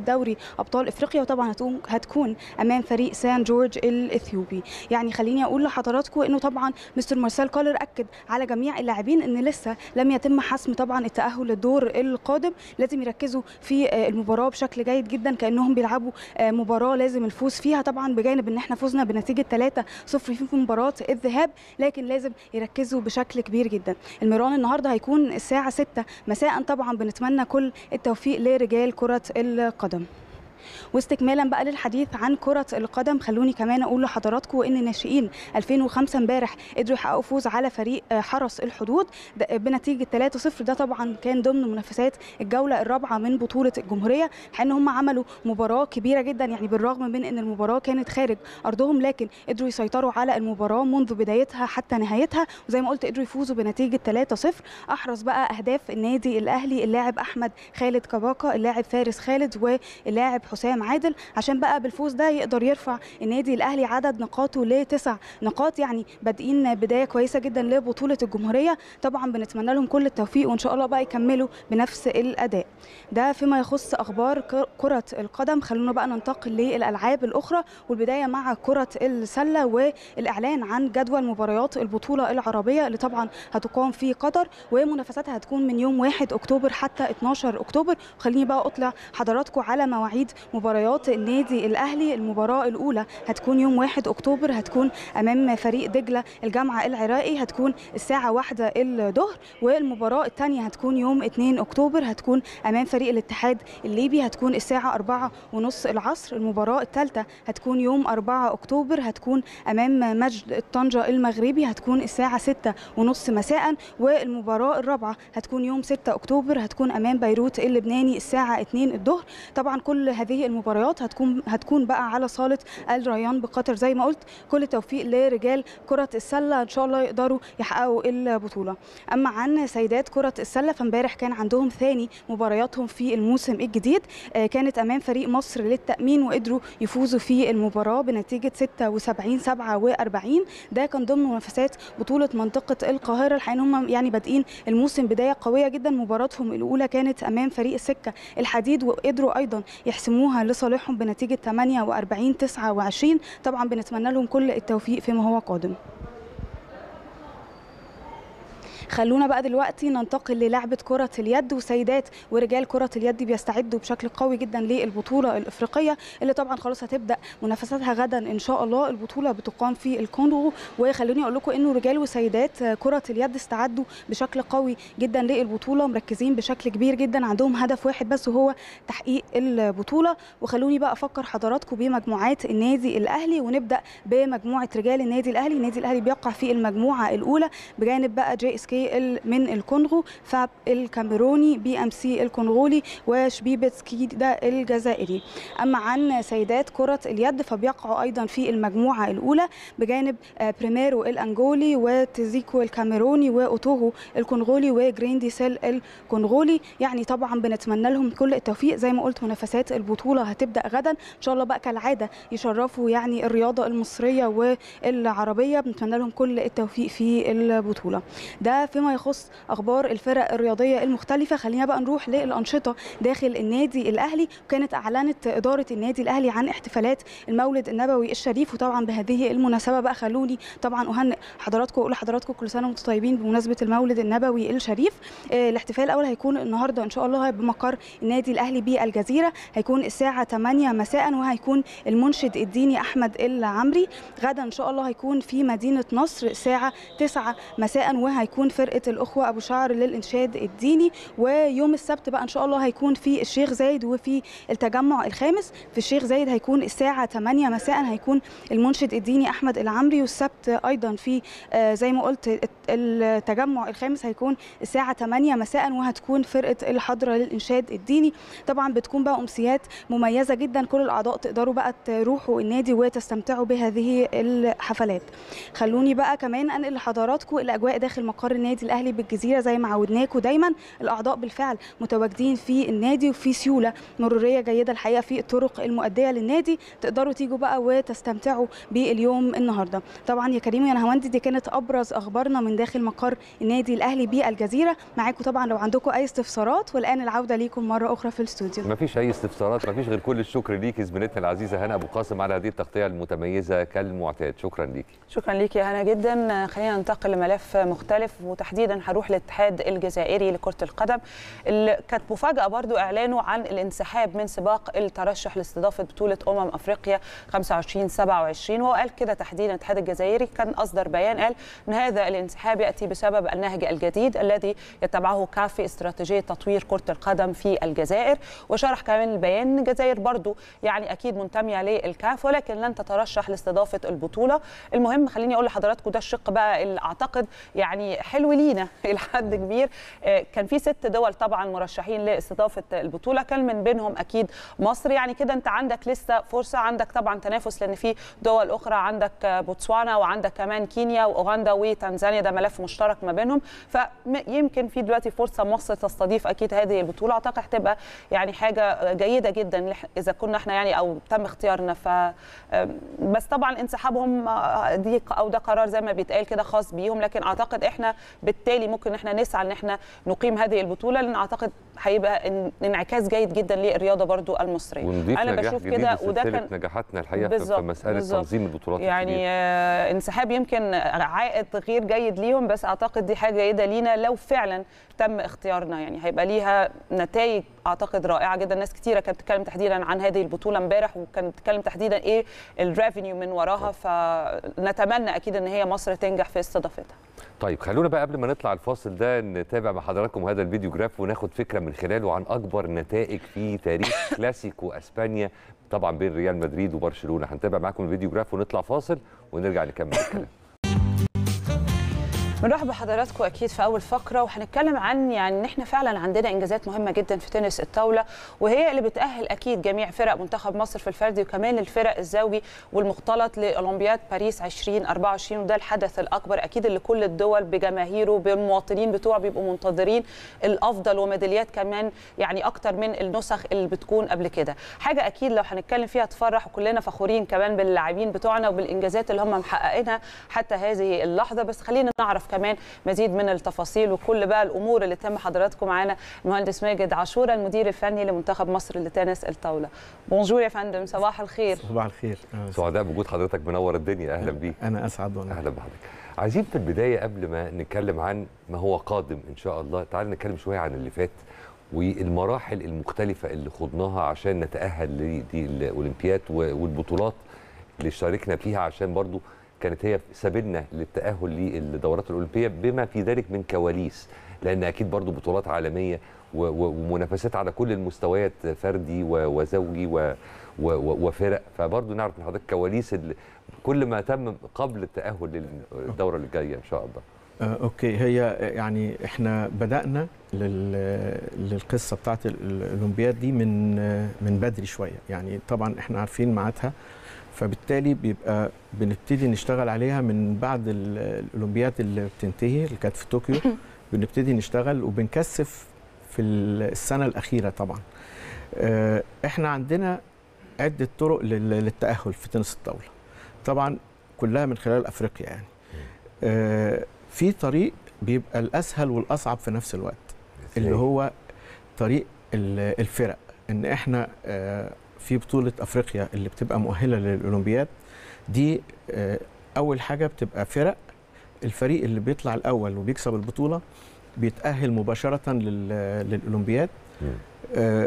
ابطال افريقيا وطبعا هتكون هتكون امام فريق سان جورج الاثيوبي يعني خليني اقول لحضراتكم انه طبعا مستر مارسيل كولر اكد على جميع اللاعبين ان لسه لم يتم حسم طبعا التاهل للدور القادم لازم يركزوا في المباراه بشكل جيد جدا كانهم بيلعبوا مباراه لازم الفوز فيها طبعا بجانب ان احنا فزنا بنتيجه 3 0 في مباراه الذهاب لكن لازم يركزوا بشكل كبير جدا الميران النهارده هيكون الساعه 6 مساء طبعا بنتمنى كل التوفيق لرجال كره القدم واستكمالا بقى للحديث عن كرة القدم خلوني كمان أقول لحضراتكم إن ناشئين 2005 امبارح قدروا يحققوا فوز على فريق حرس الحدود بنتيجة 3-0 ده طبعا كان ضمن منافسات الجولة الرابعة من بطولة الجمهورية لأن هم عملوا مباراة كبيرة جدا يعني بالرغم من إن المباراة كانت خارج أرضهم لكن قدروا يسيطروا على المباراة منذ بدايتها حتى نهايتها وزي ما قلت قدروا يفوزوا بنتيجة 3-0 أحرز بقى أهداف النادي الأهلي اللاعب أحمد خالد كباكا اللاعب فارس خالد واللاعب حسام عادل عشان بقى بالفوز ده يقدر يرفع النادي الاهلي عدد نقاطه لتسع نقاط يعني بادئين بدايه كويسه جدا لبطوله الجمهوريه طبعا بنتمنى لهم كل التوفيق وان شاء الله بقى يكملوا بنفس الاداء ده فيما يخص اخبار كره القدم خلونا بقى ننتقل للالعاب الاخرى والبدايه مع كره السله والاعلان عن جدول مباريات البطوله العربيه اللي طبعا هتقام في قطر ومنافساتها هتكون من يوم 1 اكتوبر حتى 12 اكتوبر خليني بقى اطلع حضراتكم على مواعيد مباريات النادي الاهلي المباراه الاولى هتكون يوم 1 اكتوبر هتكون امام فريق دجله الجامعه العراقي هتكون الساعه 1 الظهر والمباراه الثانيه هتكون يوم 2 اكتوبر هتكون امام فريق الاتحاد الليبي هتكون الساعه 4 ونص العصر المباراه الثالثه هتكون يوم 4 اكتوبر هتكون امام مجد طنجه المغربي هتكون الساعه 6 ونص مساء والمباراه الرابعه هتكون يوم 6 اكتوبر هتكون امام بيروت اللبناني الساعه 2 الظهر طبعا كل هذه المباريات هتكون هتكون بقى على صاله الريان بقطر زي ما قلت كل التوفيق لرجال كره السله ان شاء الله يقدروا يحققوا البطوله اما عن سيدات كره السله فامبارح كان عندهم ثاني مبارياتهم في الموسم الجديد كانت امام فريق مصر للتامين وقدروا يفوزوا في المباراه بنتيجه 76 47 ده كان ضمن منافسات بطوله منطقه القاهره الحقيقه هم يعني بادئين الموسم بدايه قويه جدا مباراتهم الاولى كانت امام فريق السكه الحديد وقدروا ايضا يحسموها لصالحهم بنتيجه 48 29 طبعا بنتمنى لهم كل التوفيق فيما هو قادم خلونا بقى دلوقتي ننتقل للعبة كرة اليد وسيدات ورجال كرة اليد بيستعدوا بشكل قوي جدا للبطولة الإفريقية اللي طبعا خلاص هتبدأ منافساتها غدا إن شاء الله البطولة بتقام في الكونغو وخلوني أقول لكم إنه رجال وسيدات كرة اليد استعدوا بشكل قوي جدا للبطولة مركزين بشكل كبير جدا عندهم هدف واحد بس وهو تحقيق البطولة وخلوني بقى أفكر حضراتكم بمجموعات النادي الأهلي ونبدأ بمجموعة رجال النادي الأهلي النادي الأهلي بيقع في المجموعة الأولى بجانب بقى جي اس كي من الكونغو فاب الكاميروني بي ام سي الكونغولي وشبيبتسكي ده الجزائري اما عن سيدات كره اليد فبيقعوا ايضا في المجموعه الاولى بجانب بريميرو الانجولي وتزيكو الكاميروني واوتوهو الكونغولي وجريندي سيل الكونغولي يعني طبعا بنتمنى لهم كل التوفيق زي ما قلت منافسات البطوله هتبدا غدا ان شاء الله بقى كالعاده يشرفوا يعني الرياضه المصريه والعربيه بنتمنى لهم كل التوفيق في البطوله ده فيما يخص اخبار الفرق الرياضيه المختلفه خلينا بقى نروح للانشطه داخل النادي الاهلي وكانت اعلنت اداره النادي الاهلي عن احتفالات المولد النبوي الشريف وطبعا بهذه المناسبه بقى خلوني طبعا اهنئ حضراتكم واقول لحضراتكم كل سنه وانتم طيبين بمناسبه المولد النبوي الشريف آه الاحتفال الاول هيكون النهارده ان شاء الله بمقر النادي الاهلي بالجزيره هيكون الساعه 8 مساء وهيكون المنشد الديني احمد العمري غدا ان شاء الله هيكون في مدينه نصر الساعه 9 مساء وهيكون فرقه الاخوه ابو شعر للانشاد الديني ويوم السبت بقى ان شاء الله هيكون في الشيخ زايد وفي التجمع الخامس في الشيخ زايد هيكون الساعه 8 مساء هيكون المنشد الديني احمد العمري والسبت ايضا في زي ما قلت التجمع الخامس هيكون الساعه 8 مساء وهتكون فرقه الحضره للانشاد الديني طبعا بتكون بقى امسيات مميزه جدا كل الاعضاء تقدروا بقى تروحوا النادي وتستمتعوا بهذه الحفلات خلوني بقى كمان انقل لحضراتكم الاجواء داخل مقر النادي الاهلي بالجزيره زي ما عودناكم دايما الاعضاء بالفعل متواجدين في النادي وفي سيوله مروريه جيده الحقيقه في الطرق المؤديه للنادي تقدروا تيجوا بقى وتستمتعوا باليوم النهارده طبعا يا كريم يا نهاوندي دي كانت ابرز اخبارنا من داخل مقر النادي الاهلي بالجزيره معاكم طبعا لو عندكم اي استفسارات والان العوده ليكم مره اخرى في الاستوديو ما فيش اي استفسارات ما فيش غير كل الشكر ليكي زميلتنا العزيزه هنا ابو قاسم على هذه التغطيه المتميزه كالمعتاد شكرا ليكي شكرا ليك يا هنا جدا خلينا ننتقل لملف مختلف وتحديدا هروح للاتحاد الجزائري لكره القدم اللي كانت مفاجاه برضو اعلانه عن الانسحاب من سباق الترشح لاستضافه بطوله امم افريقيا 25 27 وهو قال كده تحديدا الاتحاد الجزائري كان اصدر بيان قال ان هذا الانسحاب ياتي بسبب النهج الجديد الذي يتبعه كاف في استراتيجيه تطوير كره القدم في الجزائر وشرح كمان البيان ان الجزائر برضو يعني اكيد منتميه للكاف ولكن لن تترشح لاستضافه البطوله المهم خليني اقول لحضراتكم ده الشق بقى اللي اعتقد يعني حلو لينا الى حد كبير آه، كان في ست دول طبعا مرشحين لاستضافه البطوله كان من بينهم اكيد مصر يعني كده انت عندك لسه فرصه عندك طبعا تنافس لان في دول اخرى عندك آه، بوتسوانا وعندك كمان كينيا واوغندا وتنزانيا ده ملف مشترك ما بينهم فيمكن في دلوقتي فرصه مصر تستضيف اكيد هذه البطوله اعتقد هتبقى يعني حاجه جيده جدا لح- اذا كنا احنا يعني او تم اختيارنا ف آم، بس طبعا انسحابهم آه، دي او ده قرار زي ما بيتقال كده خاص بيهم لكن اعتقد احنا بالتالي ممكن احنا نسعى ان احنا نقيم هذه البطوله لان اعتقد هيبقى ان- انعكاس جيد جدا للرياضه برضو المصريه ونضيف انا نجاح بشوف جديد كده لسلسلة وده كان نجاحاتنا الحقيقه في- في بالظبط، مساله بالظبط. تنظيم البطولات يعني الكبيرة. آه، انسحاب يمكن عائد غير جيد ليهم بس اعتقد دي حاجه جيده لينا لو فعلا تم اختيارنا يعني هيبقى ليها نتائج اعتقد رائعه جدا ناس كتيره كانت بتتكلم تحديدا عن هذه البطوله امبارح وكانت بتتكلم تحديدا ايه الريفينيو من وراها فنتمنى اكيد ان هي مصر تنجح في استضافتها طيب خلونا بقى قبل ما نطلع الفاصل ده نتابع مع حضراتكم هذا الفيديو جراف وناخد فكره من خلاله عن اكبر نتائج في تاريخ كلاسيكو اسبانيا طبعا بين ريال مدريد وبرشلونه هنتابع معاكم الفيديو جراف ونطلع فاصل ونرجع نكمل الكلام بنرحب بحضراتكم اكيد في اول فقره وهنتكلم عن يعني ان احنا فعلا عندنا انجازات مهمه جدا في تنس الطاوله وهي اللي بتاهل اكيد جميع فرق منتخب مصر في الفردي وكمان الفرق الزوجي والمختلط لاولمبياد باريس 2024 وده الحدث الاكبر اكيد اللي كل الدول بجماهيره بالمواطنين بتوعه بيبقوا منتظرين الافضل وميداليات كمان يعني اكتر من النسخ اللي بتكون قبل كده حاجه اكيد لو هنتكلم فيها تفرح وكلنا فخورين كمان باللاعبين بتوعنا وبالانجازات اللي هم محققينها حتى هذه اللحظه بس خلينا نعرف كمان مزيد من التفاصيل وكل بقى الامور اللي تم حضراتكم معانا المهندس ماجد عاشوره المدير الفني لمنتخب مصر لتنس الطاوله بونجور يا فندم صباح الخير صباح الخير أهلا سعداء بوجود حضرتك منور الدنيا اهلا بيك انا اسعد وانا اهلا بحضرتك عايزين في البدايه قبل ما نتكلم عن ما هو قادم ان شاء الله تعال نتكلم شويه عن اللي فات والمراحل المختلفه اللي خضناها عشان نتاهل لدي الاولمبياد و- والبطولات اللي شاركنا فيها عشان برضو كانت هي سبيلنا للتاهل للدورات الاولمبيه بما في ذلك من كواليس لان اكيد برضو بطولات عالميه و- و- ومنافسات على كل المستويات فردي و- وزوجي و- و- و- وفرق فبرضو نعرف من حضرتك كواليس ال- كل ما تم قبل التاهل للدوره اللي جايه ان شاء الله آه، اوكي هي يعني احنا بدانا لل- للقصه بتاعت ال- الاولمبياد دي من آه، من بدري شويه يعني طبعا احنا عارفين ميعادها فبالتالي بيبقى بنبتدي نشتغل عليها من بعد ال- الاولمبياد اللي بتنتهي اللي كانت في طوكيو بنبتدي نشتغل وبنكثف في ال- السنه الاخيره طبعا آه، احنا عندنا عده طرق لل- للتاهل في تنس الطاوله طبعا كلها من خلال افريقيا يعني آه، في طريق بيبقى الاسهل والاصعب في نفس الوقت اللي هو طريق ال- الفرق ان احنا آه، في بطوله افريقيا اللي بتبقى مؤهله للاولمبياد دي آه، اول حاجه بتبقى فرق الفريق اللي بيطلع الاول وبيكسب البطوله بيتاهل مباشره لل- للاولمبياد مم. آه،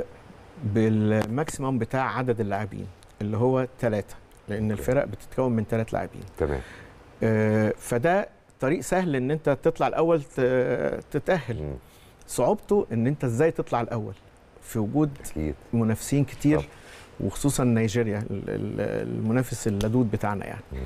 بالماكسيمم بتاع عدد اللاعبين اللي هو ثلاثه لان الفرق بتتكون من ثلاث لاعبين تمام آه، فده طريق سهل ان انت تطلع الاول ت- تتاهل مم. صعوبته ان انت ازاي تطلع الاول في وجود اكيد منافسين كتير طب. وخصوصا نيجيريا ال- ال- المنافس اللدود بتاعنا يعني مم.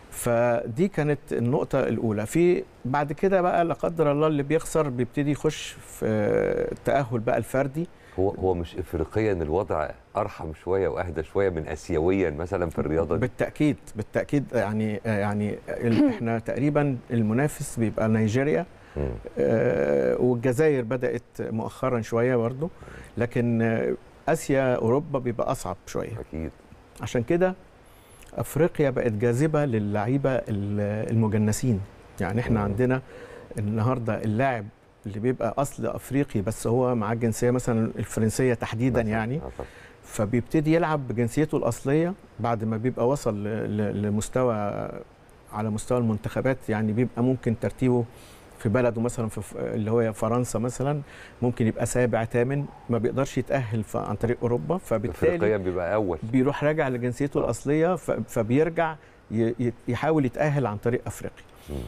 فدي كانت النقطة الأولى في بعد كده بقى لا قدر الله اللي بيخسر بيبتدي يخش في التأهل بقى الفردي هو هو مش افريقيا الوضع ارحم شويه واهدى شويه من اسيويا مثلا في الرياضه دي بالتأكيد بالتأكيد يعني يعني ال- احنا تقريبا المنافس بيبقى نيجيريا مم. آه، والجزائر بدات مؤخرا شويه برضو لكن آه، اسيا اوروبا بيبقى اصعب شويه اكيد عشان كده افريقيا بقت جاذبه للعيبه ال- المجنسين يعني احنا مم. عندنا النهارده اللاعب اللي بيبقى اصل افريقي بس هو معاه الجنسيه مثلا الفرنسيه تحديدا مثلاً. يعني آه طبعاً. فبيبتدي يلعب بجنسيته الاصليه بعد ما بيبقى وصل ل- ل- لمستوى على مستوى المنتخبات يعني بيبقى ممكن ترتيبه في بلده مثلا في ف- اللي هو فرنسا مثلا ممكن يبقى سابع ثامن ما بيقدرش يتاهل ف- عن طريق اوروبا فبالتالي افريقيا بيبقى اول بيروح راجع لجنسيته الاصليه ف- فبيرجع ي- ي- يحاول يتاهل عن طريق افريقيا مم.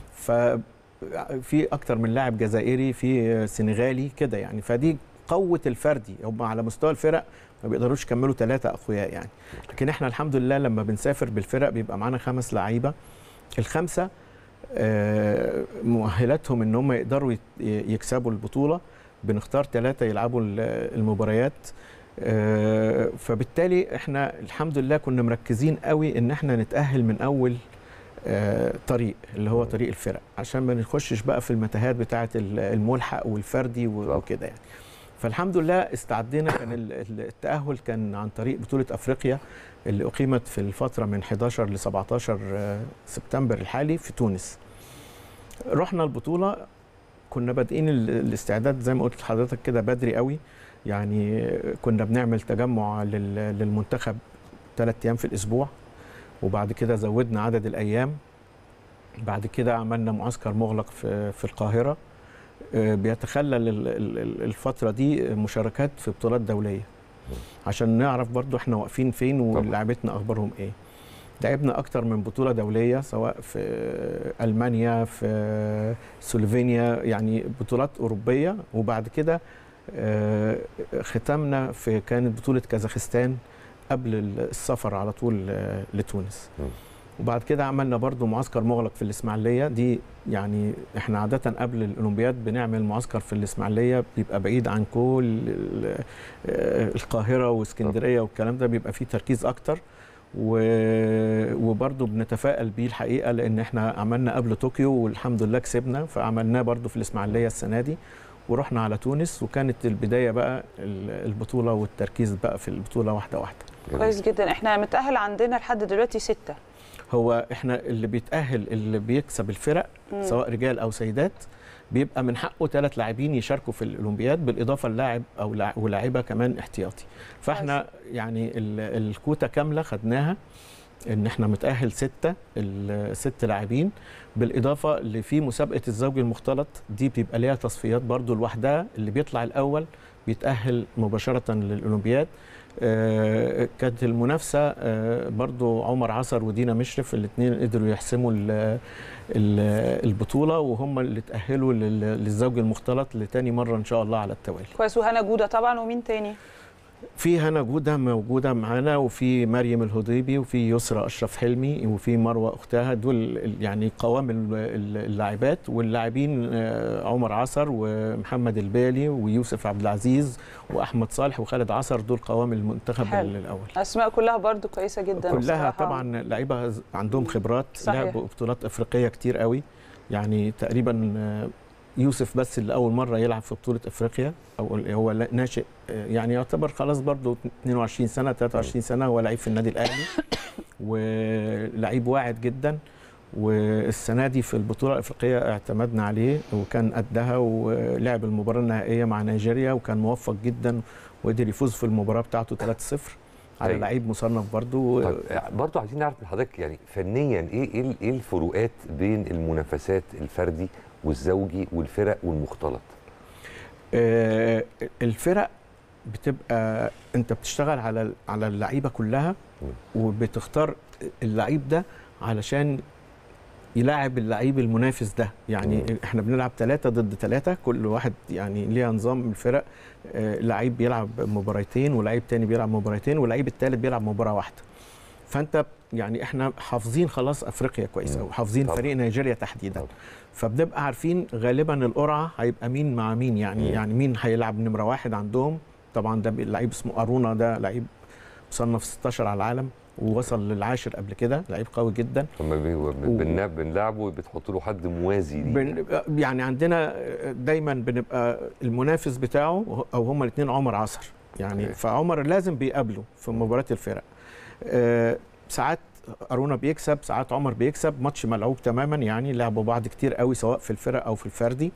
ففي اكتر من لاعب جزائري في سنغالي كده يعني فدي قوه الفردي هم على مستوى الفرق ما بيقدروش يكملوا ثلاثه اقوياء يعني لكن احنا الحمد لله لما بنسافر بالفرق بيبقى معانا خمس لعيبه الخمسه آه، مؤهلاتهم ان هم يقدروا يت- يكسبوا البطوله بنختار ثلاثه يلعبوا ال- المباريات آه، فبالتالي احنا الحمد لله كنا مركزين قوي ان احنا نتاهل من اول آه، طريق اللي هو طريق الفرق عشان ما نخشش بقى في المتاهات بتاعه ال- الملحق والفردي و- بالظبط. وكده يعني فالحمد لله استعدينا كان ال- ال- التاهل كان عن طريق بطوله افريقيا اللي اقيمت في الفتره من 11 ل 17 آه، سبتمبر الحالي في تونس رحنا البطوله كنا بادئين ال- الاستعداد زي ما قلت لحضرتك كده بدري قوي يعني كنا بنعمل تجمع لل- للمنتخب ثلاث ايام في الاسبوع وبعد كده زودنا عدد الايام بعد كده عملنا معسكر مغلق في في القاهره آه، بيتخلل ال- ال- ال- الفتره دي مشاركات في بطولات دوليه عشان نعرف برضو احنا واقفين فين ولاعبتنا اخبارهم ايه لعبنا اكتر من بطوله دوليه سواء في المانيا في سلوفينيا يعني بطولات اوروبيه وبعد كده آه، ختمنا في كانت بطوله كازاخستان قبل السفر على طول آه، لتونس مم. وبعد كده عملنا برضو معسكر مغلق في الإسماعيلية دي يعني احنا عادة قبل الأولمبياد بنعمل معسكر في الإسماعيلية بيبقى بعيد عن كل ال- آه، القاهرة واسكندرية والكلام ده بيبقى فيه تركيز أكتر و- وبرضو بنتفائل بيه الحقيقة لأن احنا عملنا قبل طوكيو والحمد لله كسبنا فعملناه برضو في الإسماعيلية السنة دي ورحنا على تونس وكانت البداية بقى ال- البطولة والتركيز بقى في البطولة واحدة واحدة كويس جدا احنا متاهل عندنا لحد دلوقتي سته هو احنا اللي بيتأهل اللي بيكسب الفرق مم. سواء رجال او سيدات بيبقى من حقه ثلاث لاعبين يشاركوا في الاولمبياد بالاضافه للاعب او لاع- ولاعيبه كمان احتياطي فاحنا يعني ال- الكوتا كامله خدناها ان احنا متاهل سته الست لاعبين بالاضافه اللي في مسابقه الزوج المختلط دي بيبقى ليها تصفيات برضو لوحدها اللي بيطلع الاول بيتاهل مباشره للاولمبياد آه، كانت المنافسه آه، برضو عمر عصر ودينا مشرف الاثنين قدروا يحسموا ال- ال- البطوله وهم اللي تاهلوا لل- للزوج المختلط لتاني مره ان شاء الله على التوالي كويس وهنا جوده طبعا ومين تاني في هنا جوده موجوده معانا وفي مريم الهضيبي وفي يسرى اشرف حلمي وفي مروه اختها دول ال- يعني قوام ال- ال- اللاعبات واللاعبين آه، عمر عصر ومحمد البالي ويوسف عبد العزيز واحمد صالح وخالد عصر دول قوام المنتخب حلو. الاول اسماء كلها برضو كويسه جدا كلها بصراحة. طبعا لعيبه عندهم خبرات صحيح. لعبوا بطولات افريقيه كتير قوي يعني تقريبا آه، يوسف بس اللي اول مره يلعب في بطوله افريقيا او اللي هو لا- ناشئ آه، يعني يعتبر خلاص برضو 22 سنه 23 سنه هو لعيب في النادي الاهلي ولعيب واعد جدا والسنه دي في البطوله الافريقيه اعتمدنا عليه وكان قدها ولعب المباراه النهائيه مع نيجيريا وكان موفق جدا وقدر يفوز في المباراه بتاعته 3-0 على أيوة. لعيب مصنف برضو طيب برضه عايزين نعرف من حضرتك يعني فنيا ايه ايه ايه الفروقات بين المنافسات الفردي والزوجي والفرق والمختلط آه، الفرق بتبقى انت بتشتغل على على اللعيبه كلها وبتختار اللعيب ده علشان يلاعب اللعيب المنافس ده يعني مم. احنا بنلعب ثلاثة ضد ثلاثة كل واحد يعني ليها نظام الفرق آه، لعيب بيلعب مباراتين ولعيب تاني بيلعب مباراتين واللعيب الثالث بيلعب مباراة واحدة فانت يعني احنا حافظين خلاص افريقيا كويس مم. قوي حافظين طبعا. فريق نيجيريا تحديدا طبعا. فبنبقى عارفين غالبا القرعه هيبقى مين مع مين يعني مم. يعني مين هيلعب نمره واحد عندهم طبعا ده لعيب اسمه ارونا ده لعيب مصنف 16 على العالم ووصل للعاشر قبل كده لعيب قوي جدا لما بنلعب بنلعبه بتحط له حد موازي ليه بن يعني عندنا دايما بنبقى المنافس بتاعه او هما الاثنين عمر عصر يعني أوكي. فعمر لازم بيقابله في مباراه الفرق آه، ساعات ارونا بيكسب ساعات عمر بيكسب ماتش ملعوب تماما يعني لعبوا بعض كتير قوي سواء في الفرق او في الفردي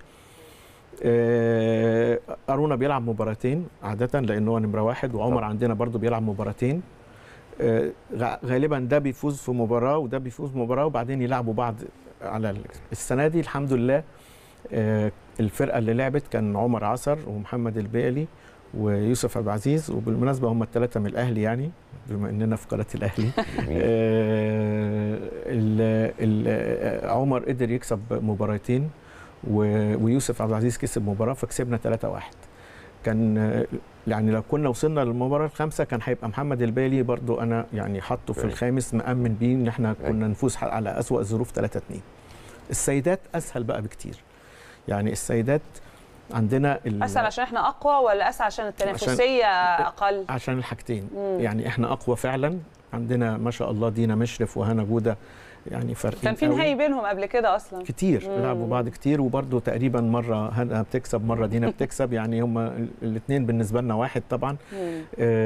آه، ارونا بيلعب مباراتين عاده لان هو نمره واحد وعمر طبعا. عندنا برضو بيلعب مباراتين آه، غ- غالبا ده بيفوز في مباراه وده بيفوز في مباراه وبعدين يلعبوا بعض على ال- السنه دي الحمد لله آه، الفرقه اللي لعبت كان عمر عصر ومحمد البيلي ويوسف عبد العزيز وبالمناسبه هم الثلاثه من الاهلي يعني بما اننا في قناه الاهلي جميل. آه، ال- ال- آه، عمر قدر يكسب مباراتين و- ويوسف عبد العزيز كسب مباراه فكسبنا 3-1 كان آه، يعني لو كنا وصلنا للمباراه الخامسه كان هيبقى محمد البالي برضو انا يعني حاطه في أيوة. الخامس مأمن بيه ان احنا أيوة. كنا نفوز ح- على أسوأ الظروف 3-2 السيدات اسهل بقى بكتير يعني السيدات عندنا ال- اسهل عشان احنا اقوى ولا اسهل عشان التنافسيه اقل عشان الحاجتين مم. يعني احنا اقوى فعلا عندنا ما شاء الله دينا مشرف وهنا جوده يعني فرق كان في نهائي بينهم قبل كده اصلا كتير مم. لعبوا بعض كتير وبرده تقريبا مره هنا بتكسب مره دينا بتكسب يعني هما الاثنين بالنسبه لنا واحد طبعا مم.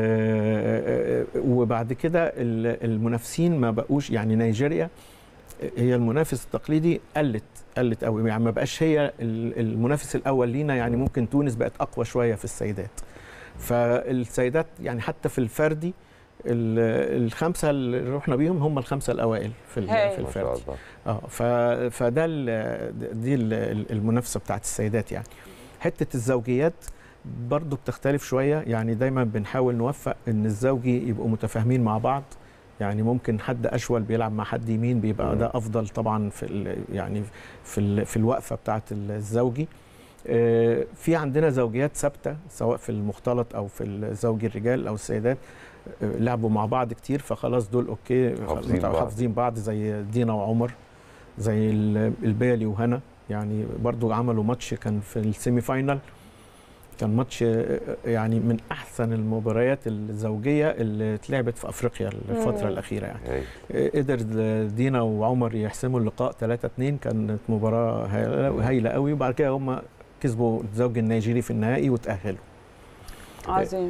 آه، آه، وبعد كده ال- المنافسين ما بقوش يعني نيجيريا هي المنافس التقليدي قلت قلت قوي يعني ما بقاش هي ال- المنافس الاول لينا يعني ممكن تونس بقت اقوى شويه في السيدات فالسيدات يعني حتى في الفردي ال- الخمسه اللي رحنا بيهم هم الخمسه الاوائل في ال- هاي. في ما شاء الفردي الله اه ف... فده ال... دي ال- المنافسه بتاعت السيدات يعني حته الزوجيات برضو بتختلف شويه يعني دايما بنحاول نوفق ان الزوجي يبقوا متفاهمين مع بعض يعني ممكن حد اشول بيلعب مع حد يمين بيبقى مم. ده افضل طبعا في ال... يعني في ال... في الوقفه بتاعت الزوجي آه، في عندنا زوجيات ثابته سواء في المختلط او في الزوج الرجال او السيدات آه، لعبوا مع بعض كتير فخلاص دول اوكي حافظين بعض. حافظين بعض زي دينا وعمر زي ال- البالي وهنا يعني برضو عملوا ماتش كان في السيمي فاينال كان ماتش آه، يعني من احسن المباريات الزوجيه اللي اتلعبت في افريقيا الفتره مم. الاخيره يعني هاي. آه، قدر دينا وعمر يحسموا اللقاء 3 2 كانت مباراه هايله هايلة قوي وبعد كده هم كسبوا الزوج النيجيري في النهائي وتاهلوا عظيم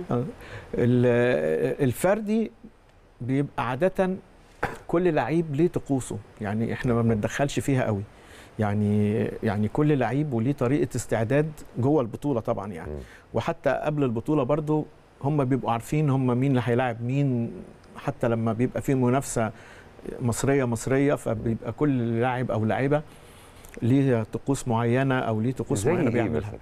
ال- الفردي بيبقى عادة كل لعيب ليه طقوسه يعني احنا ما بنتدخلش فيها قوي يعني يعني كل لعيب وليه طريقة استعداد جوه البطولة طبعا يعني مم. وحتى قبل البطولة برضو هم بيبقوا عارفين هم مين اللي هيلاعب مين حتى لما بيبقى في منافسة مصرية مصرية فبيبقى كل لاعب أو لاعبة ليه طقوس معينة أو ليه طقوس زي معينة ايه بيعملها مثلا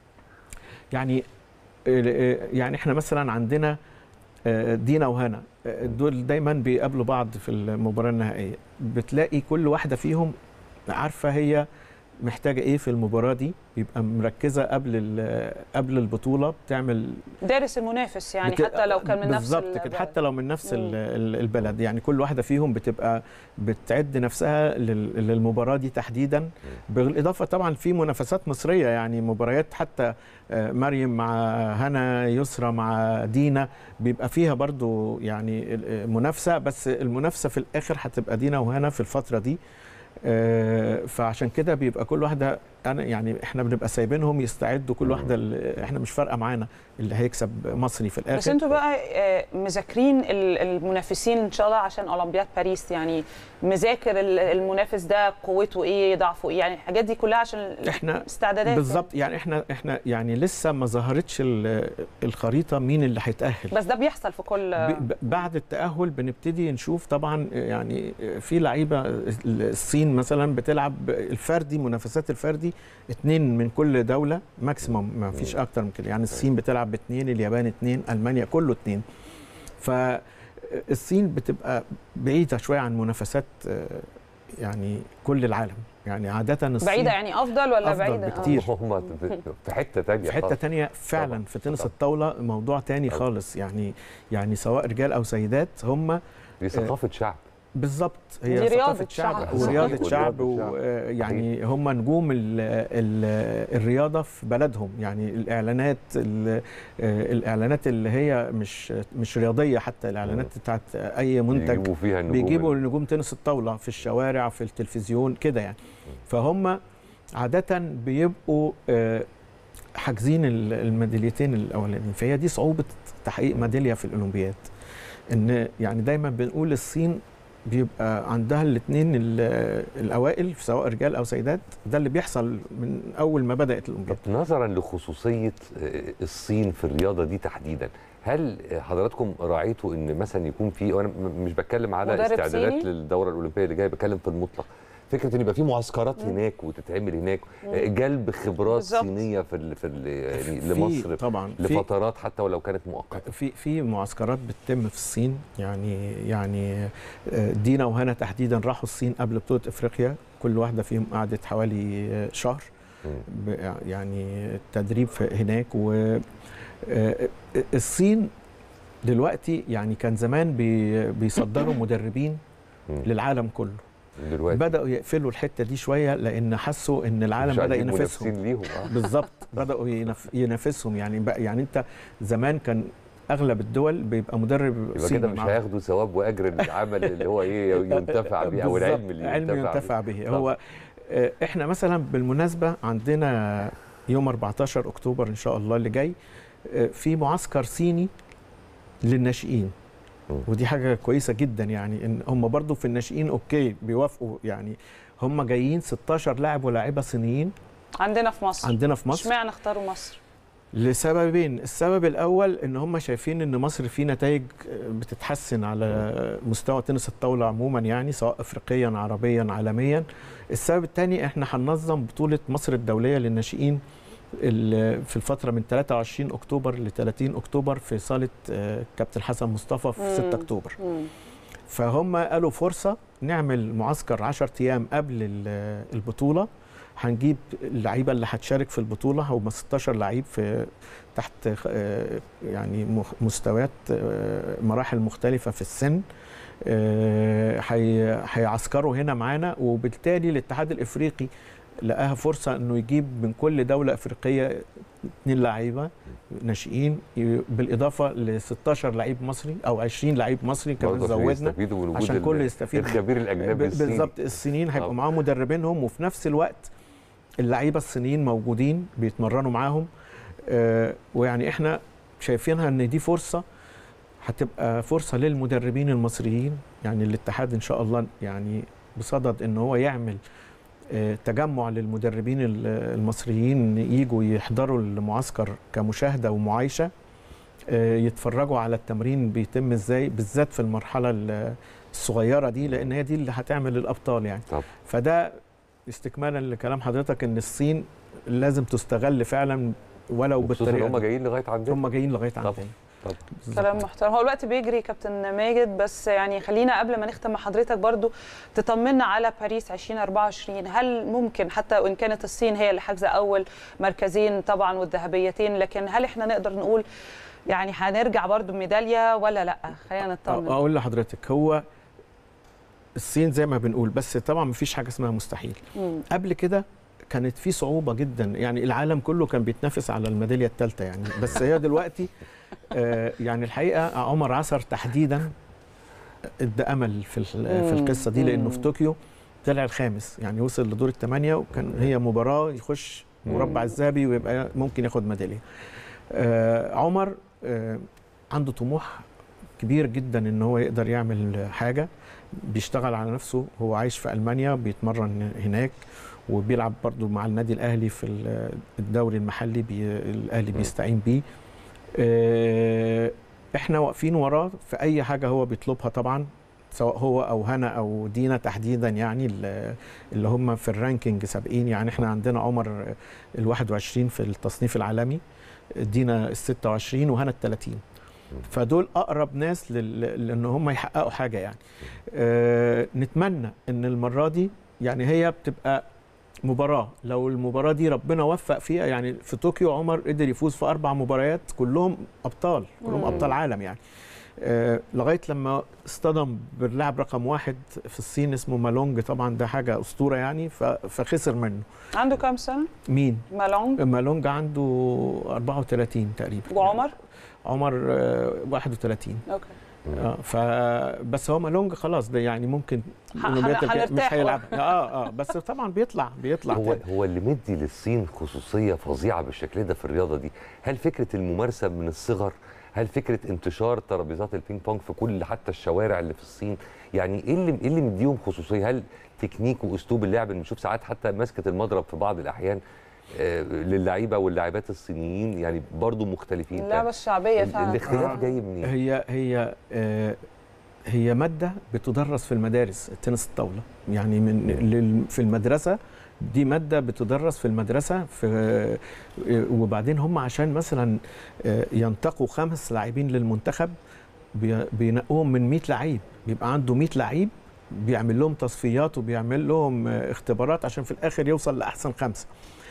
يعني يعني احنا مثلا عندنا آه، دينا وهنا آه، دول دايما بيقابلوا بعض في المباراه النهائيه بتلاقي كل واحده فيهم عارفه هي محتاجه ايه في المباراه دي بيبقى مركزه قبل ال- قبل البطوله بتعمل دارس المنافس يعني بت- حتى لو كان من نفس بالظبط كده البلد. حتى لو من نفس ال- مم. ال- البلد يعني كل واحده فيهم بتبقى بتعد نفسها لل- للمباراه دي تحديدا بالاضافه طبعا في منافسات مصريه يعني مباريات حتى آه، مريم مع هنا يسرى مع دينا بيبقى فيها برضو يعني ال- منافسه بس المنافسه في الاخر هتبقى دينا وهنا في الفتره دي آه، فعشان كده بيبقى كل واحده انا يعني احنا بنبقى سايبينهم يستعدوا كل واحده ال- احنا مش فارقه معانا اللي هيكسب مصري في الاخر بس انتوا بقى آه، مذاكرين ال- المنافسين ان شاء الله عشان اولمبياد باريس يعني مذاكر ال- المنافس ده قوته ايه ضعفه ايه يعني الحاجات دي كلها عشان احنا استعدادات بالظبط يعني احنا احنا يعني لسه ما ظهرتش ال- الخريطه مين اللي هيتاهل يعني. بس ده بيحصل في كل ب- ب- بعد التأهل بنبتدي نشوف طبعا يعني في لعيبة الصين مثلا بتلعب الفردي منافسات الفردي اتنين من كل دولة ماكسيموم ما فيش أكتر من كده يعني الصين بتلعب باتنين اليابان اتنين ألمانيا كله اتنين فالصين بتبقى بعيدة شوية عن منافسات آه، يعني كل العالم يعني عادة الصين بعيده يعني افضل ولا أفضل بعيده آه. بكتير. هم في حته تانية في حته خالص. تانية فعلا طبعاً. في تنس طبعاً. الطاوله موضوع تاني طبعاً. خالص يعني يعني سواء رجال او سيدات هم دي ثقافه شعب بالظبط دي هي رياضة ثقافه شعب شعب. ورياضه صحيح، شعب ورياضة شعب. ويعني هم نجوم ال ال الرياضه في بلدهم يعني الاعلانات ال- آه، الاعلانات اللي هي مش مش رياضيه حتى الاعلانات بتاعت اي منتج بيجيبوا فيها النجوم بيجيبوا ال- نجوم تنس الطاوله في الشوارع في التلفزيون كده يعني فهم عاده بيبقوا آه، حاجزين ال- الميداليتين الاولانيين فهي دي صعوبه تحقيق ميداليه في الاولمبياد ان يعني دايما بنقول الصين بيبقى عندها الاثنين الاوائل سواء رجال او سيدات ده اللي بيحصل من اول ما بدات الاولمبياد طب نظرا لخصوصيه آه، الصين في الرياضه دي تحديدا هل حضراتكم راعيتوا ان مثلا يكون في وانا م- مش بتكلم على مدرب استعدادات صيني؟ للدوره الاولمبيه اللي جايه بتكلم في المطلق فكره ان يبقى في معسكرات هناك وتتعمل هناك آه، جلب خبرات بالظبط. صينيه في ال- في ال- يعني في- لمصر طبعا في لفترات حتى ولو كانت مؤقته في في معسكرات بتتم في الصين يعني يعني آه، دينا وهنا تحديدا راحوا الصين قبل بطوله افريقيا كل واحده فيهم قعدت حوالي آه، شهر مم. ب- يعني تدريب في هناك و آه، الصين دلوقتي يعني كان زمان بي- بيصدروا مدربين مم. للعالم كله دلوقتي بداوا يقفلوا الحته دي شويه لان حسوا ان العالم مش بدا عايزين ينافسهم منافسين ليهم آه. بالظبط بداوا ينف... ينافسهم يعني بقى يعني انت زمان كان اغلب الدول بيبقى مدرب يبقى صيني كده مش معاهم. هياخدوا ثواب واجر العمل اللي هو ايه ينتفع بيه او العلم بالظبط، اللي علم ينتفع, ينتفع بيه به طبعا. هو آه، احنا مثلا بالمناسبه عندنا يوم 14 اكتوبر ان شاء الله اللي جاي آه، في معسكر صيني للناشئين مم. ودي حاجه كويسه جدا يعني ان هم برضو في الناشئين اوكي بيوافقوا يعني هم جايين 16 لاعب ولاعيبه صينيين عندنا في مصر عندنا في مصر اشمعنى اختاروا مصر لسببين السبب الاول ان هم شايفين ان مصر في نتائج بتتحسن على مستوى تنس الطاوله عموما يعني سواء افريقيا عربيا عالميا السبب الثاني احنا هننظم بطوله مصر الدوليه للناشئين ال- في الفتره من 23 اكتوبر ل 30 اكتوبر في صاله آه، كابتن حسن مصطفى في 6 مم. اكتوبر مم. فهم قالوا فرصه نعمل معسكر 10 ايام قبل ال- البطوله هنجيب اللعيبه اللي هتشارك في البطوله هم 16 لعيب في تحت آه، يعني مخ- مستويات آه، مراحل مختلفه في السن آه، هي- هيعسكروا هنا معانا وبالتالي الاتحاد الافريقي لقاها فرصه انه يجيب من كل دوله افريقيه اثنين لعيبه ناشئين ي- بالاضافه ل 16 لعيب مصري او 20 لعيب مصري كمان برضه عشان زودنا يستفيدوا من وجود عشان ال- كله يستفيد الخبير الاجنبي ب- الصيني بالظبط الصينيين هيبقوا طبعا. معاهم مدربينهم وفي نفس الوقت اللعيبه الصينيين موجودين بيتمرنوا معاهم آه، ويعني احنا شايفينها ان دي فرصه هتبقى فرصه للمدربين المصريين يعني الاتحاد ان شاء الله يعني بصدد ان هو يعمل آه، تجمع للمدربين ال- المصريين يجوا يحضروا المعسكر كمشاهده ومعايشه آه، يتفرجوا على التمرين بيتم ازاي بالذات في المرحله ال- الصغيره دي لان هي دي اللي هتعمل الابطال يعني طب فده استكمالا لكلام حضرتك ان الصين لازم تستغل فعلا ولو خصوصا بالطريقه هم دي. جايين لغايه عندنا هم جايين لغايه طبعا. عندنا طبعا. بالظبط. كلام محترم هو الوقت بيجري كابتن ماجد بس يعني خلينا قبل ما نختم مع حضرتك برضو تطمنا على باريس 2024 هل ممكن حتى وان كانت الصين هي اللي حاجزه اول مركزين طبعا والذهبيتين لكن هل احنا نقدر نقول يعني هنرجع برضو بميداليه ولا لا خلينا نطمن اقول لحضرتك هو الصين زي ما بنقول بس طبعا مفيش حاجه اسمها مستحيل مم. قبل كده كانت في صعوبه جدا يعني العالم كله كان بيتنافس على الميداليه الثالثه يعني بس هي دلوقتي آه، يعني الحقيقه عمر عصر تحديدا ادى امل في ال- في مم. القصه دي لانه في مم. طوكيو طلع الخامس يعني وصل لدور الثمانيه وكان هي مباراه يخش مربع الذهبي ويبقى ممكن ياخد ميداليه آه، عمر آه، عنده طموح كبير جدا ان هو يقدر يعمل حاجه بيشتغل على نفسه هو عايش في المانيا بيتمرن هناك وبيلعب برضو مع النادي الاهلي في ال- الدوري المحلي بي الاهلي بيستعين بيه آه، احنا واقفين وراه في اي حاجه هو بيطلبها طبعا سواء هو او هنا او دينا تحديدا يعني ال- اللي هم في الرانكينج سابقين يعني احنا عندنا عمر ال 21 في التصنيف العالمي دينا ال 26 وهنا ال 30 فدول اقرب ناس لل- لان هم يحققوا حاجه يعني آه، نتمنى ان المره دي يعني هي بتبقى مباراه لو المباراه دي ربنا وفق فيها يعني في طوكيو عمر قدر يفوز في اربع مباريات كلهم ابطال كلهم مم. ابطال عالم يعني آه، لغايه لما اصطدم باللاعب رقم واحد في الصين اسمه مالونج طبعا ده حاجه اسطوره يعني ف- فخسر منه عنده كام سنه مين مالونج مالونج عنده 34 تقريبا وعمر عمر آه، 31 اوكي اه ف بس هو مالونج خلاص ده يعني ممكن ح- الأولمبياد هن- الجاية مش هنرتاح. هيلعب اه اه بس طبعا بيطلع بيطلع هو تاني. هو اللي مدي للصين خصوصيه فظيعه بالشكل ده في الرياضه دي هل فكره الممارسه من الصغر هل فكره انتشار ترابيزات البينج بونج في كل حتى الشوارع اللي في الصين يعني ايه اللي ايه اللي مديهم خصوصيه هل تكنيك واسلوب اللعب اللي بنشوف ساعات حتى مسكه المضرب في بعض الاحيان آه، للعيبه واللاعبات الصينيين يعني برضو مختلفين اللعبه الشعبيه ال- فعلا الاختلاف آه. جاي منين هي هي آه هي ماده بتدرس في المدارس التنس الطاوله يعني من لل- في المدرسه دي ماده بتدرس في المدرسه في آه، وبعدين هم عشان مثلا آه، ينتقوا خمس لاعبين للمنتخب بي- بينقوهم من 100 لعيب بيبقى عنده 100 لعيب بيعمل لهم تصفيات وبيعمل لهم آه، اختبارات عشان في الاخر يوصل لاحسن خمسه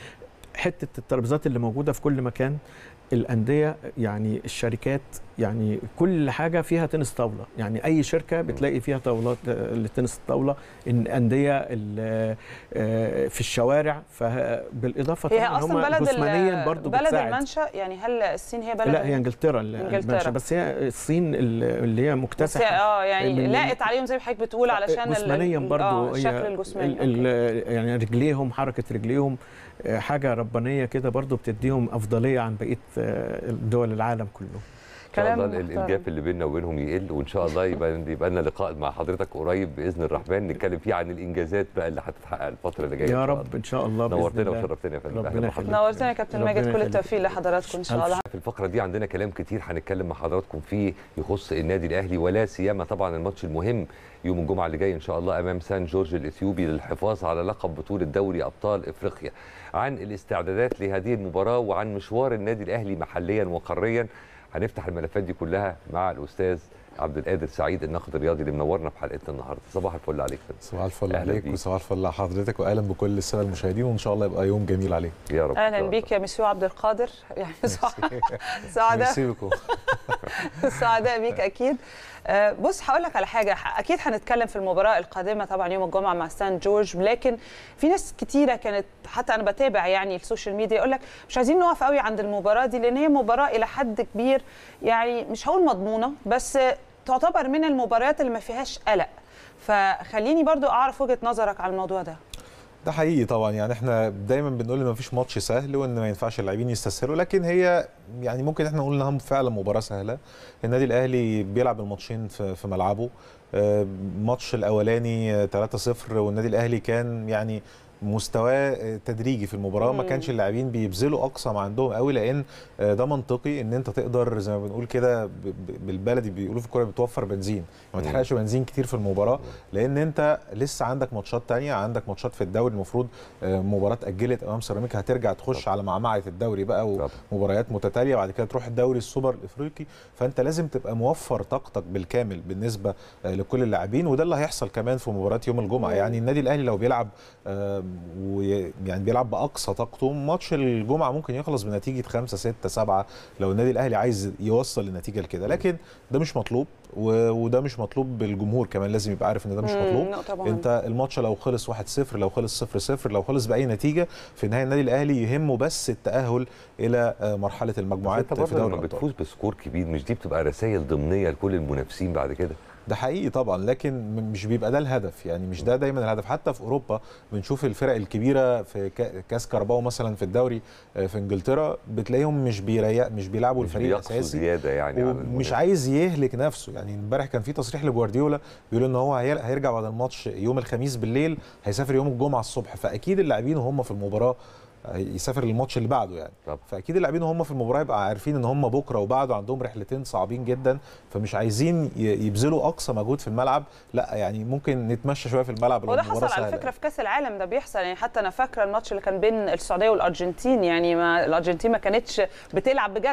حته الترابيزات اللي موجوده في كل مكان الانديه يعني الشركات يعني كل حاجه فيها تنس طاوله يعني اي شركه بتلاقي فيها طاولات آه، للتنس الطاوله الانديه ال- آه، في الشوارع فبالاضافه هي طبعا هم اصلا بلد جسمانيا ال- برضو بلد بتساعد. المنشا يعني هل الصين هي بلد لا هي انجلترا ال- إنجلترا. المنشأ، بس هي الصين ال- اللي هي بس هي- مكتسحه اه يعني من- لاقت عليهم زي ما حضرتك بتقول علشان ال- جسمانيا ال- برضو آه هي الشكل الجسماني ال- أوكي. ال- يعني رجليهم حركه رجليهم آه، حاجه ربانيه كده برضو بتديهم افضليه عن بقيه آه، دول العالم كله ان شاء كلام الله ال- محترم. الجاب اللي بيننا وبينهم يقل وان شاء الله يبقى يبقى لنا لقاء مع حضرتك قريب باذن الرحمن نتكلم فيه عن الانجازات بقى اللي هتتحقق الفتره اللي جايه إن يا شاء رب الله. ان شاء الله بإذن نورتنا الله. وشرفتنا يا فندم ربنا أهلا بحضرتك. يخليك. نورتنا يا كابتن ربنا ماجد كل يخليك. التوفيق لحضراتكم ان شاء ألف الله في الفقرة دي عندنا كلام كتير هنتكلم مع حضراتكم فيه يخص النادي الأهلي ولا سيما طبعا الماتش المهم يوم الجمعة اللي جاي إن شاء الله أمام سان جورج الإثيوبي للحفاظ على لقب بطولة دوري أبطال إفريقيا عن الاستعدادات لهذه المباراة وعن مشوار النادي الأهلي محليا وقاريا هنفتح الملفات دي كلها مع الأستاذ عبد القادر سعيد الناقد الرياضي اللي منورنا في حلقتنا النهارده صباح الفل عليك صباح الفل أهلا عليك بيك. وصباح الفل على حضرتك واهلا بكل الساده المشاهدين وان شاء الله يبقى يوم جميل عليك يا رب إن اهلا شاء الله. بيك يا مسيو عبد القادر يعني سعداء ميرسي بكم سعداء بيك اكيد آه، بص هقول لك على حاجه ح- اكيد هنتكلم في المباراه القادمه طبعا يوم الجمعه مع سان جورج لكن في ناس كتيره كانت حتى انا بتابع يعني السوشيال ميديا يقول لك مش عايزين نقف قوي عند المباراه دي لان هي مباراه الى حد كبير يعني مش هقول مضمونه بس آه، تعتبر من المباريات اللي ما فيهاش قلق فخليني برضو اعرف وجهه نظرك على الموضوع ده ده حقيقي طبعا يعني احنا دايما بنقول ان مفيش ماتش سهل وان ما ينفعش اللاعبين يستسهلوا لكن هي يعني ممكن احنا نقول انها فعلا مباراه سهله النادي الاهلي بيلعب الماتشين في في ملعبه آه، الماتش الاولاني آه، 3-0 والنادي الاهلي كان يعني مستواه آه، تدريجي في المباراه ما مم. كانش اللاعبين بيبذلوا اقصى ما عندهم قوي لان آه، ده منطقي ان انت تقدر زي ما بنقول كده ب- ب- بالبلدي بيقولوا في الكوره بتوفر بنزين ما مم. تحرقش بنزين كتير في المباراه لان انت لسه عندك ماتشات تانية عندك ماتشات في الدوري المفروض آه، مباراه اتاجلت امام سيراميكا هترجع تخش على معمعه الدوري بقى طبعا. ومباريات متتاليه وبعد كده تروح الدوري السوبر الافريقي فانت لازم تبقى موفر طاقتك بالكامل بالنسبه آه، لكل اللاعبين وده اللي هيحصل كمان في مباراه يوم الجمعه مم. يعني النادي الاهلي لو بيلعب ويعني بيلعب باقصى طاقته ماتش الجمعه ممكن يخلص بنتيجه 5 6 7 لو النادي الاهلي عايز يوصل النتيجه لكده لكن ده مش مطلوب و- وده مش مطلوب بالجمهور كمان لازم يبقى عارف ان ده مش مم، مطلوب نقطة مهمة. انت الماتش لو خلص 1-0 لو خلص 0-0 لو خلص باي نتيجه في النهايه النادي الاهلي يهمه بس التاهل الى آه، مرحله بس المجموعات انت في برضه دوري لما الابطال بتفوز بسكور كبير مش دي بتبقى رسائل ضمنيه لكل المنافسين بعد كده ده حقيقي طبعا لكن م- مش بيبقى ده الهدف يعني مش ده دايما الهدف حتى في اوروبا بنشوف الفرق الكبيره في كا- كاس كارباو مثلا في الدوري آه، في انجلترا بتلاقيهم مش بيريح مش بيلعبوا مش الفريق بيقصوا الاساسي زياده يعني على ومش المنافس. عايز يهلك نفسه يعني امبارح كان في تصريح لجوارديولا بيقول ان هو هير- هيرجع بعد الماتش يوم الخميس بالليل هيسافر يوم الجمعه الصبح فاكيد اللاعبين وهم في المباراه يسافر الماتش اللي بعده يعني طب. فاكيد اللاعبين وهم في المباراه يبقى عارفين ان هم بكره وبعده عندهم رحلتين صعبين جدا فمش عايزين ي- يبذلوا اقصى مجهود في الملعب لا يعني ممكن نتمشى شويه في الملعب لو وده المباراة حصل على سهلة. فكره في كاس العالم ده بيحصل يعني حتى انا فاكره الماتش اللي كان بين السعوديه والارجنتين يعني ما الارجنتين ما كانتش بتلعب بجد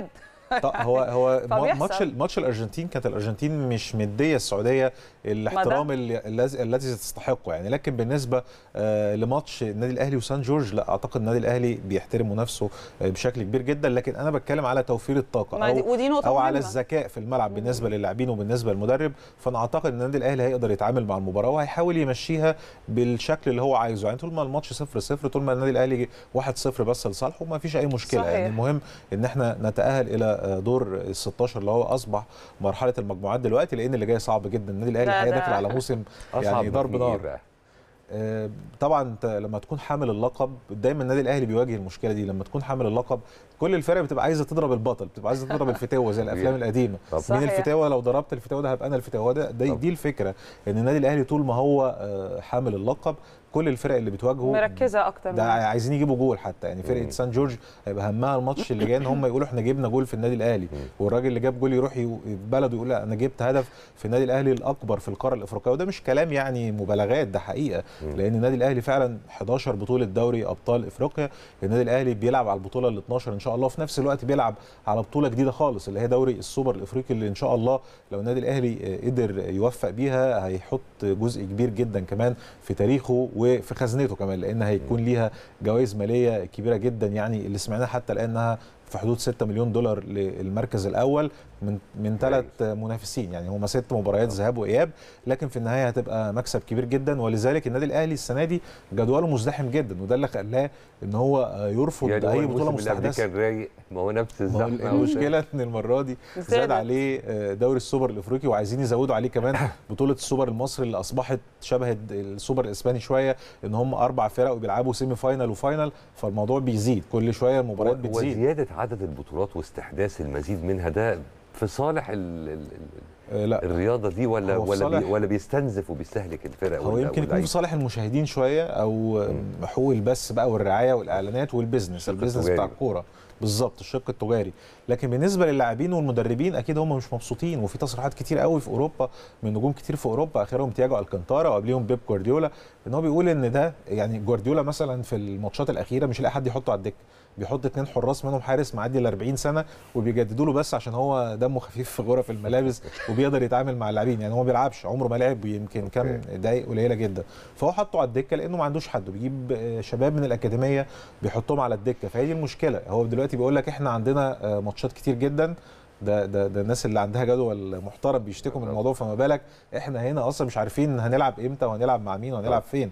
طب هو هو ما- فبيحصل. ماتش ماتش الارجنتين كانت الارجنتين مش مديه السعوديه الاحترام اللي- الذي الذي تستحقه يعني لكن بالنسبه آه، لماتش النادي الاهلي وسان جورج لا اعتقد النادي الاهلي بيحترم منافسه آه، بشكل كبير جدا لكن انا بتكلم على توفير الطاقه ما دي- او ودي نقطه او على مهمة. الذكاء في الملعب بالنسبه للاعبين وبالنسبه للمدرب فانا اعتقد ان النادي الاهلي هيقدر يتعامل مع المباراه وهيحاول يمشيها بالشكل اللي هو عايزه يعني طول ما الماتش 0 0 طول ما النادي الاهلي 1 0 بس لصالحه ما فيش اي مشكله صحيح. يعني المهم ان احنا نتاهل الى دور ال 16 اللي هو اصبح مرحله المجموعات دلوقتي لان اللي جاي صعب جدا النادي الاهلي لا، الحقيقه ده- داخل على موسم أصعب يعني ما ضرب فيه نار إيه بقى؟ آه، طبعا انت لما تكون حامل اللقب دايما النادي الاهلي بيواجه المشكله دي لما تكون حامل اللقب كل الفرق بتبقى عايزه تضرب البطل بتبقى عايزه تضرب الفتاوه زي الافلام القديمه طب. مين صحيح. الفتاوه لو ضربت الفتاوه ده هبقى انا الفتاوه ده دي, طب. دي الفكره ان النادي الاهلي طول ما هو آه، حامل اللقب كل الفرق اللي بتواجهه مركزه اكتر ده من- عايزين يجيبوا جول حتى يعني مم. فرقه سان جورج هيبقى همها الماتش اللي جاي ان هم يقولوا احنا جبنا جول في النادي الاهلي والراجل اللي جاب جول يروح ي- في بلده يقول لا انا جبت هدف في النادي الاهلي الاكبر في القاره الافريقيه وده مش كلام يعني مبالغات ده حقيقه لان النادي الاهلي فعلا 11 بطوله دوري ابطال افريقيا النادي الاهلي بيلعب على البطوله ال 12 ان شاء الله وفي نفس الوقت بيلعب على بطوله جديده خالص اللي هي دوري السوبر الافريقي اللي ان شاء الله لو النادي الاهلي آه، قدر يوفق بيها هيحط جزء كبير جدا كمان في تاريخه وفي خزنته كمان لان هيكون ليها جوائز ماليه كبيره جدا يعني اللي سمعناه حتى الان انها في حدود 6 مليون دولار للمركز الاول من من ثلاث منافسين يعني هما ست مباريات ذهاب واياب لكن في النهايه هتبقى مكسب كبير جدا ولذلك النادي الاهلي السنه دي جدوله مزدحم جدا وده اللي خلاه ان هو يرفض يعني هو اي بطوله الموسم اللي قبليه مستحدثه كان رايق ما هو نفس ما هو الزحمه المشكله ان المره دي زاد زادت. عليه آه، دوري السوبر الافريقي وعايزين يزودوا عليه كمان بطوله السوبر المصري اللي اصبحت شبه الد- السوبر الاسباني شويه ان هم اربع فرق وبيلعبوا سيمي فاينال وفاينال فالموضوع بيزيد كل شويه المباريات بتزيد وزياده عدد البطولات واستحداث المزيد منها ده في صالح ال ال آه، لا الرياضه دي ولا هو في ولا بي صالح- ولا بيستنزف وبيستهلك الفرق هو ولا- يمكن يكون واللعيبة؟ في صالح المشاهدين شويه او حقوق البث بقى والرعايه والاعلانات والبيزنس الشق البيزنس التجاري. بتاع الكوره بالظبط الشق التجاري لكن بالنسبه للاعبين والمدربين اكيد هم مش مبسوطين وفي تصريحات كتير قوي في اوروبا من نجوم كتير في اوروبا اخرهم تياجو الكانتارا وقبليهم بيب جوارديولا ان هو بيقول ان ده يعني جوارديولا مثلا في الماتشات الاخيره مش لاقي حد يحطه على الدكه بيحط اتنين حراس منهم حارس معدي ال 40 سنه وبيجددوا له بس عشان هو دمه خفيف في غرف الملابس وبيقدر يتعامل مع اللاعبين يعني هو ما بيلعبش عمره ما لعب يمكن كام دقايق قليله جدا فهو حطه على الدكه لانه ما عندوش حد بيجيب آه، شباب من الاكاديميه بيحطهم على الدكه فهي دي المشكله هو دلوقتي بيقول لك احنا عندنا آه، ماتشات كتير جدا ده ده ده الناس اللي عندها جدول محترم بيشتكوا من الموضوع فما بالك احنا هنا اصلا مش عارفين هنلعب امتى وهنلعب مع مين وهنلعب فين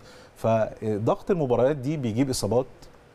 فضغط المباريات دي بيجيب اصابات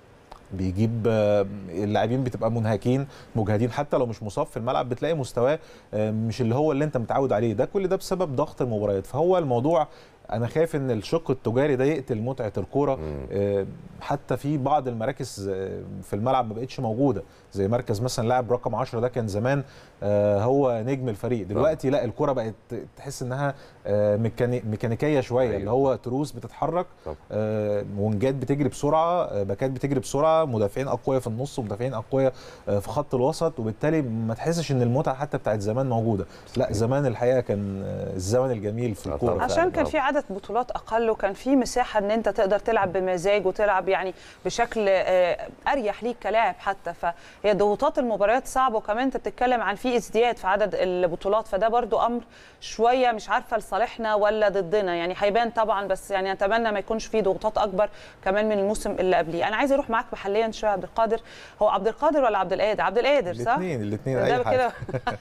بيجيب آه، اللاعبين بتبقى منهكين مجهدين حتى لو مش مصاب في الملعب بتلاقي مستواه آه، مش اللي هو اللي انت متعود عليه ده كل ده بسبب ضغط المباريات فهو الموضوع انا خايف ان الشق التجاري ده يقتل متعه الكوره مم. آه، حتى في بعض المراكز آه، في الملعب ما بقتش موجوده زي مركز مثلا لاعب رقم 10 ده كان زمان آه، هو نجم الفريق دلوقتي لا الكره بقت تحس انها آه، ميكاني- ميكانيكيه شويه أيوة. اللي هو تروس بتتحرك طب. آه، وينجات بتجري بسرعه آه، باكات بتجري بسرعه مدافعين اقوياء في النص ومدافعين اقوياء آه، في خط الوسط وبالتالي ما تحسش ان المتعه حتى بتاعت زمان موجوده لا زمان الحقيقه كان آه، الزمن الجميل في آه، الكوره طبعاً. فعلاً. عشان كان آه. في عدد بطولات اقل وكان في مساحه ان انت تقدر تلعب بمزاج وتلعب يعني بشكل آه، اريح ليك كلاعب حتى فهي ضغوطات المباريات صعبه وكمان انت بتتكلم عن في ازدياد في عدد البطولات فده برضو امر شويه مش عارفه لصالحنا ولا ضدنا يعني هيبان طبعا بس يعني اتمنى ما يكونش في ضغوطات اكبر كمان من الموسم اللي قبليه انا عايزه اروح معاك محليا شويه عبد القادر هو عبد القادر ولا عبد القادر عبد القادر صح الاثنين الاثنين ده اي حاجه كده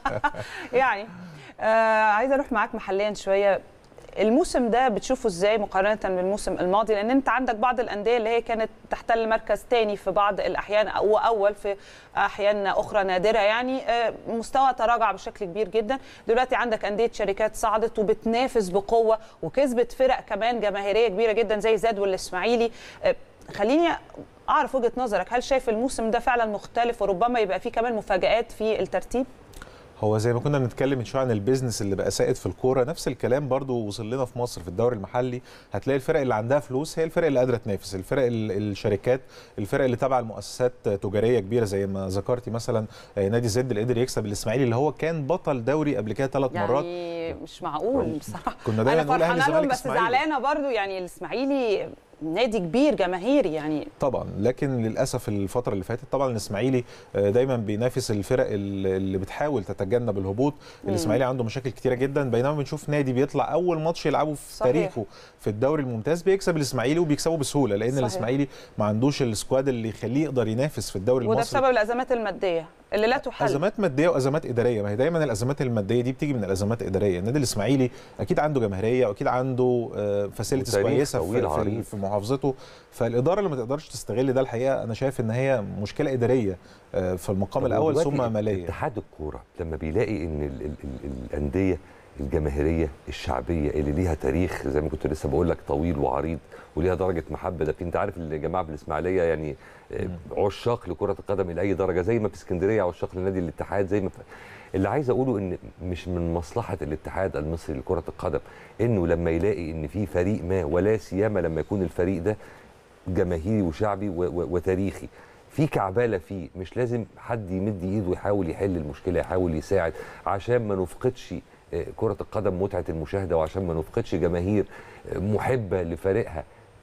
يعني آه عايزه اروح معاك محليا شويه الموسم ده بتشوفه ازاي مقارنه بالموسم الماضي لان انت عندك بعض الانديه اللي هي كانت تحتل مركز تاني في بعض الاحيان او اول في احيان اخرى نادره يعني آه، مستوى تراجع بشكل كبير جدا دلوقتي عندك انديه شركات صعدت وبتنافس بقوه وكسبت فرق كمان جماهيريه كبيره جدا زي زاد والاسماعيلي آه، خليني اعرف وجهه نظرك هل شايف الموسم ده فعلا مختلف وربما يبقى فيه كمان مفاجات في الترتيب هو زي ما كنا بنتكلم من شويه عن البيزنس اللي بقى سائد في الكوره نفس الكلام برضو وصل لنا في مصر في الدوري المحلي هتلاقي الفرق اللي عندها فلوس هي الفرق اللي قادره تنافس الفرق ال- الشركات الفرق اللي تابعه لمؤسسات تجاريه كبيره زي ما ذكرتي مثلا آه، نادي زد اللي قدر يكسب الاسماعيلي اللي هو كان بطل دوري قبل كده ثلاث مرات يعني مش معقول بصراحه كنا دايما انا نقول اهلي فرحانه لهم الزمالك بس اسماعيلي زعلانه برضو يعني الاسماعيلي نادي كبير جماهيري يعني طبعا لكن للاسف الفتره اللي فاتت طبعا الاسماعيلي آه، دايما بينافس الفرق ال- اللي بتحاول تتجنب الهبوط الاسماعيلي عنده مشاكل كتيره جدا بينما بنشوف نادي بيطلع اول ماتش يلعبه في صحيح. تاريخه في الدوري الممتاز بيكسب الاسماعيلي وبيكسبه بسهوله لان صحيح. الاسماعيلي ما عندوش السكواد اللي يخليه يقدر ينافس في الدوري وده المصري بسبب الازمات الماديه اللي لا تحل ازمات ماديه وازمات اداريه ما هي دايما الازمات الماديه دي بتيجي من الازمات الاداريه النادي الاسماعيلي اكيد عنده جماهيريه واكيد عنده فاسيلتيز وتاريخ كويسه طويل في, في, عريض. في محافظته فالاداره اللي ما تقدرش تستغل ده الحقيقه انا شايف ان هي مشكله اداريه آه، في المقام طب الاول ودلوقتي ثم ماليه اتحاد الكوره لما بيلاقي ان ال ال ال الانديه الجماهيريه الشعبيه اللي ليها تاريخ زي ما كنت لسه بقول لك طويل وعريض وليها درجه محبه ده في انت عارف الجماعه في الاسماعيليه يعني آه، عشاق لكره القدم الى اي درجه زي ما في اسكندريه عشاق لنادي الاتحاد زي ما في اللي عايز اقوله ان مش من مصلحه الاتحاد المصري لكره القدم انه لما يلاقي ان في فريق ما ولا سيما لما يكون الفريق ده جماهيري وشعبي و- و- وتاريخي في كعباله فيه مش لازم حد يمد ايده يحاول يحل المشكله يحاول يساعد عشان ما نفقدش آه، كره القدم متعه المشاهده وعشان ما نفقدش جماهير آه، محبه لفريقها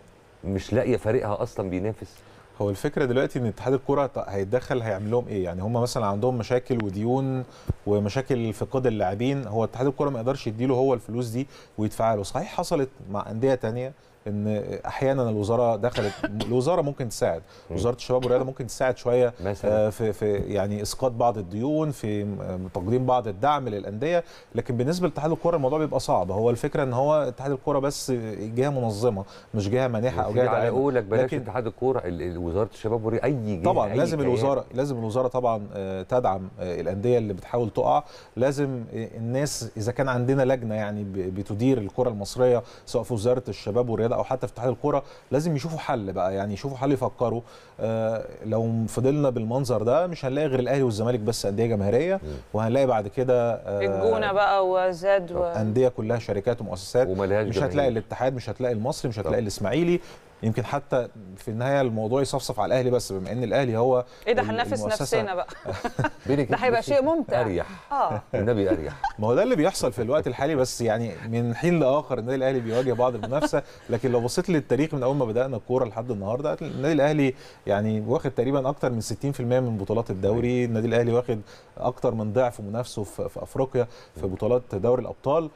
مش لاقيه فريقها اصلا بينافس هو الفكره دلوقتي ان اتحاد الكره ط- هيتدخل هيعمل لهم ايه يعني هم مثلا عندهم مشاكل وديون ومشاكل في قيد اللاعبين هو اتحاد الكره ما يقدرش يديله هو الفلوس دي ويدفعها له صحيح حصلت مع انديه تانية ان احيانا الوزاره دخلت الوزاره ممكن تساعد وزاره الشباب والرياضه ممكن تساعد شويه مثلا آه، في في يعني اسقاط بعض الديون في م- تقديم بعض الدعم للانديه لكن بالنسبه لاتحاد الكره الموضوع بيبقى صعب هو الفكره ان هو اتحاد الكره بس جهه منظمه مش جهه مانحه او في جهه على داعمه قولك بلاش لكن- اتحاد الكوره ال- ال- وزاره الشباب والرياضه اي جهه طبعا أي لازم كيان. الوزاره لازم الوزاره طبعا آه، تدعم آه، الانديه اللي بتحاول تقع لازم آه، الناس اذا كان عندنا لجنه يعني ب- بتدير الكره المصريه سواء في وزاره الشباب والرياضه او حتى في اتحاد الكره لازم يشوفوا حل بقى يعني يشوفوا حل يفكروا آه، لو فضلنا بالمنظر ده مش هنلاقي غير الاهلي والزمالك بس انديه جماهيريه وهنلاقي بعد كده آه، الجونه بقى وزاد و... انديه كلها شركات ومؤسسات وملهاش مش هتلاقي جماهير. الاتحاد مش هتلاقي المصري مش طبعا. هتلاقي الاسماعيلي يمكن حتى في النهايه الموضوع يصفصف على الاهلي بس بما ان الاهلي هو ايه ده ال- هننافس المؤسسة- نفسنا بقى بينك ده هيبقى بصي، شيء ممتع اريح اه النبي اريح ما هو ده اللي بيحصل في الوقت الحالي بس يعني من حين لاخر النادي الاهلي بيواجه بعض المنافسه لكن لو بصيت للتاريخ من اول ما بدانا الكوره لحد النهارده هتلاقي النادي الاهلي يعني واخد تقريبا اكتر من 60% من بطولات الدوري النادي الاهلي واخد اكتر من ضعف منافسه في, في افريقيا في بطولات دوري الابطال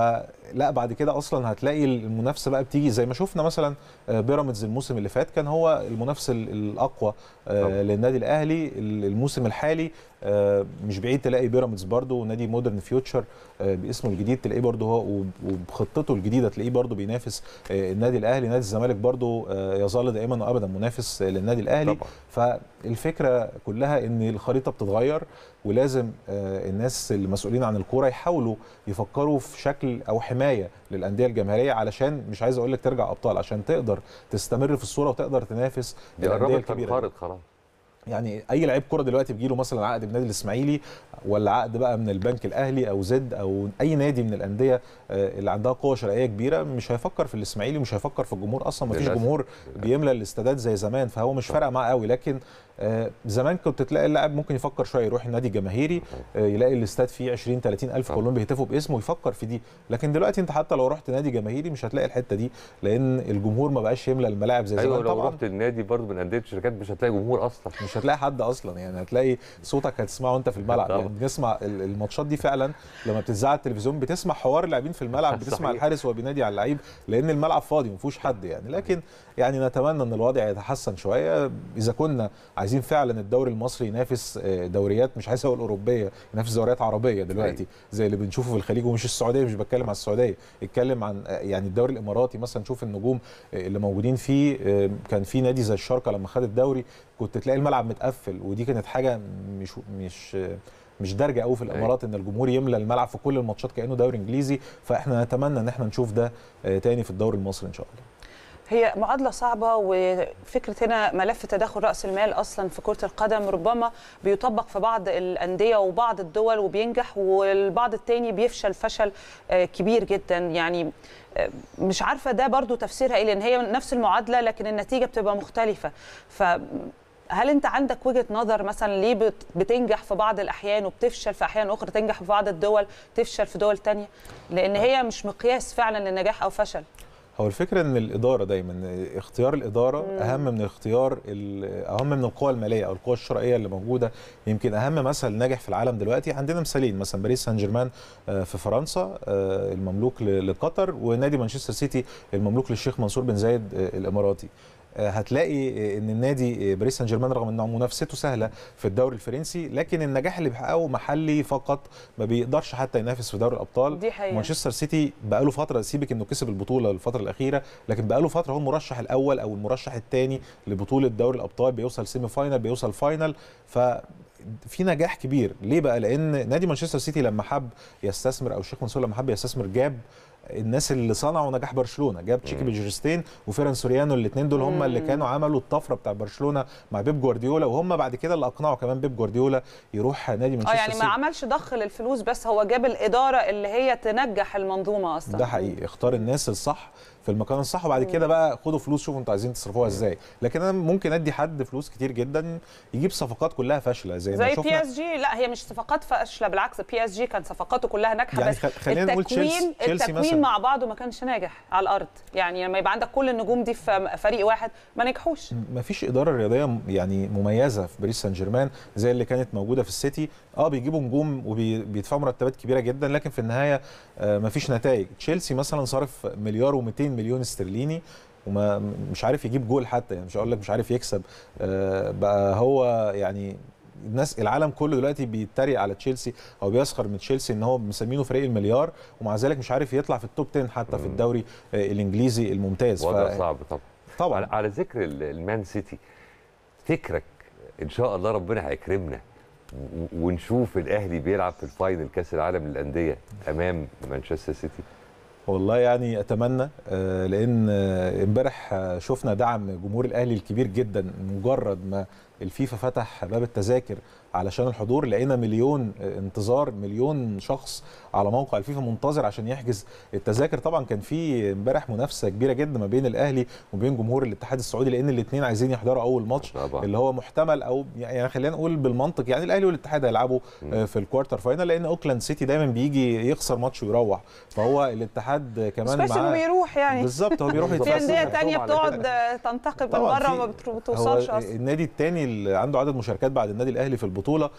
فلا بعد كده اصلا هتلاقي المنافسه بقى بتيجي زي ما شفنا مثلا آه، بيراميدز الموسم اللي فات كان هو المنافس ال- الاقوى آه، طبعا. للنادي الاهلي ال- الموسم الحالي آه، مش بعيد تلاقي بيراميدز برضو نادي مودرن فيوتشر آه، باسمه الجديد تلاقيه برضو هو وب- وبخطته الجديده تلاقيه برضو بينافس آه، النادي الاهلي نادي الزمالك برضو آه، يظل دائما وابدا منافس آه، للنادي الاهلي طبعا فالفكره كلها ان الخريطه بتتغير ولازم آه، الناس المسؤولين عن الكوره يحاولوا يفكروا في شكل او حمايه للانديه الجماهيريه علشان مش عايز اقول لك ترجع ابطال عشان تقدر تستمر في الصوره وتقدر تنافس دي الانديه قربت الكبيره دي. تنقرض خلاص يعني اي لعيب كوره دلوقتي بيجي له مثلا عقد من النادي الاسماعيلي ولا عقد بقى من البنك الاهلي او زد او اي نادي من الانديه آه، اللي عندها قوه شرائيه كبيره مش هيفكر في الاسماعيلي مش هيفكر في الجمهور اصلا ما فيش للأسف. جمهور بيملى الاستادات زي زمان فهو مش فارقه معاه قوي لكن آه، زمان كنت تلاقي اللاعب ممكن يفكر شويه يروح النادي الجماهيري آه، يلاقي الاستاد فيه 20 30 الف طبعا. كلهم بيهتفوا باسمه يفكر في دي لكن دلوقتي انت حتى لو رحت نادي جماهيري مش هتلاقي الحته دي لان الجمهور ما بقاش يملى الملاعب زي ايوه زمان لو طبعا رحت النادي برضه من انديه الشركات مش هتلاقي جمهور اصلا مش هتلاقي حد اصلا يعني هتلاقي صوتك هتسمعه وانت في الملعب طبعا. يعني بنسمع ال- الماتشات دي فعلا لما بتذاع على التلفزيون بتسمع حوار اللاعبين في الملعب بتسمع صحيح. الحارس وهو بينادي على اللعيب لان الملعب فاضي ما فيهوش حد يعني لكن يعني نتمنى ان الوضع يتحسن شويه اذا كنا عايزين فعلا الدوري المصري ينافس آه، دوريات مش عايز اقول اوروبيه ينافس دوريات عربيه دلوقتي زي اللي بنشوفه في الخليج ومش السعوديه مش بتكلم عن السعوديه اتكلم عن آه، يعني الدوري الاماراتي مثلا شوف النجوم آه، اللي موجودين فيه آه، كان في نادي زي الشارقه لما خد الدوري كنت تلاقي الملعب متقفل ودي كانت حاجه مش مش مش دارجه قوي في الامارات ان الجمهور يملى الملعب في كل الماتشات كانه دوري انجليزي فاحنا نتمنى ان احنا نشوف ده آه، تاني في الدوري المصري ان شاء الله هي معادلة صعبة وفكرة هنا ملف تداخل رأس المال أصلا في كرة القدم ربما بيطبق في بعض الأندية وبعض الدول وبينجح والبعض التاني بيفشل فشل آه، كبير جدا يعني آه، مش عارفة ده برضو تفسيرها إيه لأن هي نفس المعادلة لكن النتيجة بتبقى مختلفة ف هل انت عندك وجهه نظر مثلا ليه بت- بتنجح في بعض الاحيان وبتفشل في احيان اخرى تنجح في بعض الدول تفشل في دول تانية لان هي مش مقياس فعلا للنجاح او فشل هو الفكره ان الاداره دايما اختيار الاداره مم. اهم من اختيار ال- اهم من القوى الماليه او القوى الشرائيه اللي موجوده يمكن اهم مثل ناجح في العالم دلوقتي عندنا مثالين مثلا باريس سان جيرمان آه، في فرنسا آه، المملوك ل- لقطر ونادي مانشستر سيتي المملوك للشيخ منصور بن زايد آه، الاماراتي آه، هتلاقي آه، ان النادي آه، باريس سان جيرمان رغم ان منافسته سهله في الدوري الفرنسي لكن النجاح اللي بيحققه محلي فقط ما بيقدرش حتى ينافس في دوري الابطال دي حقيقة. مانشستر سيتي بقاله فتره سيبك انه كسب البطوله الفتره الاخيره لكن بقاله فتره هو المرشح الاول او المرشح الثاني لبطوله دوري الابطال بيوصل سيمي فاينل بيوصل فاينل ف في نجاح كبير ليه بقى لان نادي مانشستر سيتي لما حب يستثمر او الشيخ منصور لما حب يستثمر جاب الناس اللي صنعوا نجاح برشلونه جاب تشيكي بيجرستين وفيران سوريانو الاثنين دول هم اللي كانوا عملوا الطفره بتاع برشلونه مع بيب جوارديولا وهم بعد كده اللي اقنعوا كمان بيب جوارديولا يروح نادي اه مانشستر يعني ما سيتي عملش ضخ للفلوس بس هو جاب الاداره اللي هي تنجح المنظومه اصلا ده حقيقي اختار الناس الصح في المكان الصح وبعد كده بقى خدوا فلوس شوفوا انتوا عايزين تصرفوها ازاي لكن انا ممكن ادي حد فلوس كتير جدا يجيب صفقات كلها فاشله زي, ما زي بي شفنا اس جي لا هي مش صفقات فاشله بالعكس بي اس جي كان صفقاته كلها ناجحه يعني بس خل- خلينا نقول التكوين تشيلسي- تشيلسي التكوين مثلاً. مع بعضه ما كانش ناجح على الارض يعني لما يبقى عندك كل النجوم دي في فريق واحد ما نجحوش ما فيش اداره رياضيه م- يعني مميزه في باريس سان جيرمان زي اللي كانت موجوده في السيتي اه بيجيبوا نجوم وبيدفعوا مرتبات كبيره جدا لكن في النهايه آه ما فيش نتائج تشيلسي مثلا صارف مليار و200 مليون استرليني وما مش عارف يجيب جول حتى يعني مش هقول لك مش عارف يكسب آه بقى هو يعني الناس العالم كله دلوقتي بيتريق على تشيلسي او بيسخر من تشيلسي ان هو مسمينه فريق المليار ومع ذلك مش عارف يطلع في التوب 10 حتى في الدوري آه الانجليزي الممتاز وضع صعب طبعا طبعا على, على ذكر ال- المان سيتي فكرك ان شاء الله ربنا هيكرمنا و- ونشوف الاهلي بيلعب في الفاينل كاس العالم للانديه امام مانشستر سيتي والله يعني اتمنى آه، لان آه، امبارح آه، شفنا دعم جمهور الاهلي الكبير جدا مجرد ما الفيفا فتح باب التذاكر علشان الحضور لقينا مليون آه، انتظار مليون شخص على موقع الفيفا منتظر عشان يحجز التذاكر طبعا كان في امبارح منافسه كبيره جدا ما بين الاهلي وبين جمهور الاتحاد السعودي لان الاثنين عايزين يحضروا اول ماتش طبعا. اللي هو محتمل او يعني خلينا نقول بالمنطق يعني الاهلي والاتحاد هيلعبوا آه، في الكوارتر فاينل لان اوكلاند سيتي دايما بيجي يخسر ماتش ويروح فهو الاتحاد كمان بس انه معاه بيروح يعني بالظبط هو بيروح في يتفسح انديه محسوم تانية على بتقعد كده. آه، تنتقد من طبعاً بره في- وما بترو- بتوصلش هو اصلا النادي الثاني اللي عنده عدد مشاركات بعد النادي الاهلي في البطوله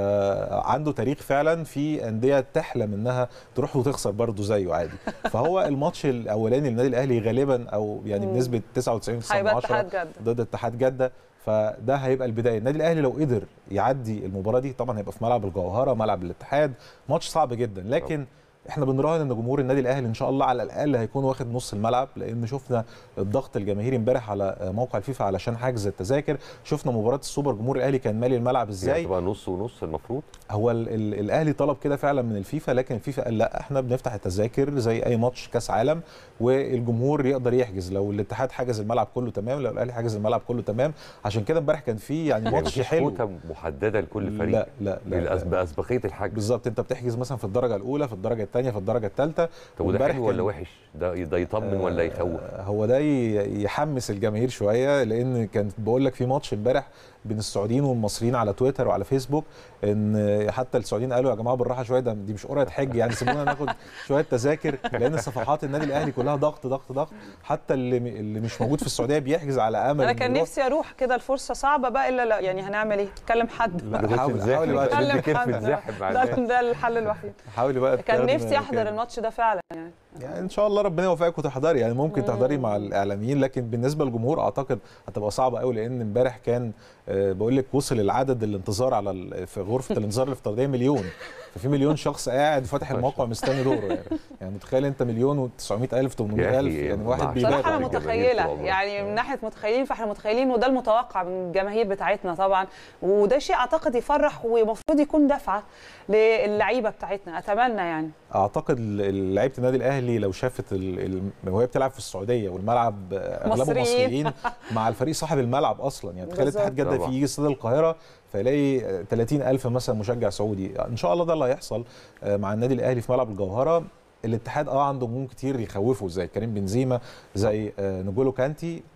فعنده تاريخ فعلا في انديه تحلم انها تروح وتخسر برضه زيه عادي فهو الماتش الاولاني للنادي الاهلي غالبا او يعني بنسبه 99 هيبقى 10 اتحاد جده ضد اتحاد جده فده هيبقى البدايه النادي الاهلي لو قدر يعدي المباراه دي طبعا هيبقى في ملعب الجوهره ملعب الاتحاد ماتش صعب جدا لكن احنا بنراهن ان جمهور النادي الاهلي ان شاء الله على الاقل هيكون واخد نص الملعب لان شفنا الضغط الجماهيري امبارح على موقع الفيفا علشان حجز التذاكر شفنا مباراه السوبر جمهور الاهلي كان مالي الملعب يعني ازاي تبقى نص ونص المفروض هو ال ال الاهلي طلب كده فعلا من الفيفا لكن الفيفا قال لا احنا بنفتح التذاكر زي اي ماتش كاس عالم والجمهور يقدر يحجز لو الاتحاد حجز الملعب كله تمام لو الاهلي حجز الملعب كله تمام عشان كده امبارح كان في يعني يعني ماتش مفيش حلو كوتا محدده لكل فريق لا لا لا, بالأس- لا. باسبقيه الحجز بالظبط انت بتحجز مثلا في الدرجه الاولى في الدرجه الثانيه في الدرجه الثالثه طب وده حلو ولا وحش ده ده يطمن ولا يخوف هو ده ي- يحمس الجماهير شويه لان كانت بقول لك في ماتش امبارح بين السعوديين والمصريين على تويتر وعلى فيسبوك ان حتى السعوديين قالوا يا جماعه بالراحه شويه ده دي مش قرعه حج يعني سيبونا ناخد شويه تذاكر لان صفحات النادي الاهلي كلها ضغط ضغط ضغط حتى اللي م- اللي مش موجود في السعوديه بيحجز على امل انا إنه كان يروح. نفسي اروح كده الفرصه صعبه بقى الا لا يعني هنعمل ايه تكلم حد لا، ده حاول- تتزاحم حاولي بقى ده تكلم كيف حد تتزاحم مع ده, الناس ده الحل الوحيد حاولي بقى كان تترمي نفسي احضر كده. الماتش ده فعلا يعني يعني ان شاء الله ربنا يوفقك وتحضري يعني ممكن تحضري مع الاعلاميين لكن بالنسبه للجمهور اعتقد هتبقى صعبه قوي لان امبارح كان آه، بقول لك وصل العدد الانتظار على ال- في غرفه الانتظار الافتراضيه مليون ففي مليون شخص قاعد فاتح الموقع مستني دوره يعني يعني متخيل انت مليون و900 الف 800 الف أخي، يعني واحد مع بيبات بصراحه انا الجماهير متخيله طول عمرها. يعني من ناحيه متخيلين فاحنا متخيلين وده المتوقع من الجماهير بتاعتنا طبعا وده شيء اعتقد يفرح ومفروض يكون دفعه للعيبه بتاعتنا اتمنى يعني اعتقد ال- لعيبه النادي الاهلي لو شافت ال- ال- وهي بتلعب في السعوديه والملعب آه، اغلبه مصريين. مصريين مع الفريق صاحب الملعب اصلا يعني تخيل بالظبط. اتحاد جده طبعا. في يجي استاد القاهره فيلاقي آه، 30 الف مثلا مشجع سعودي ان شاء الله ده اللي هيحصل آه، مع النادي الاهلي في ملعب الجوهره الاتحاد اه عنده نجوم كتير يخوفوا زي كريم بنزيما زي آه، نجولو كانتي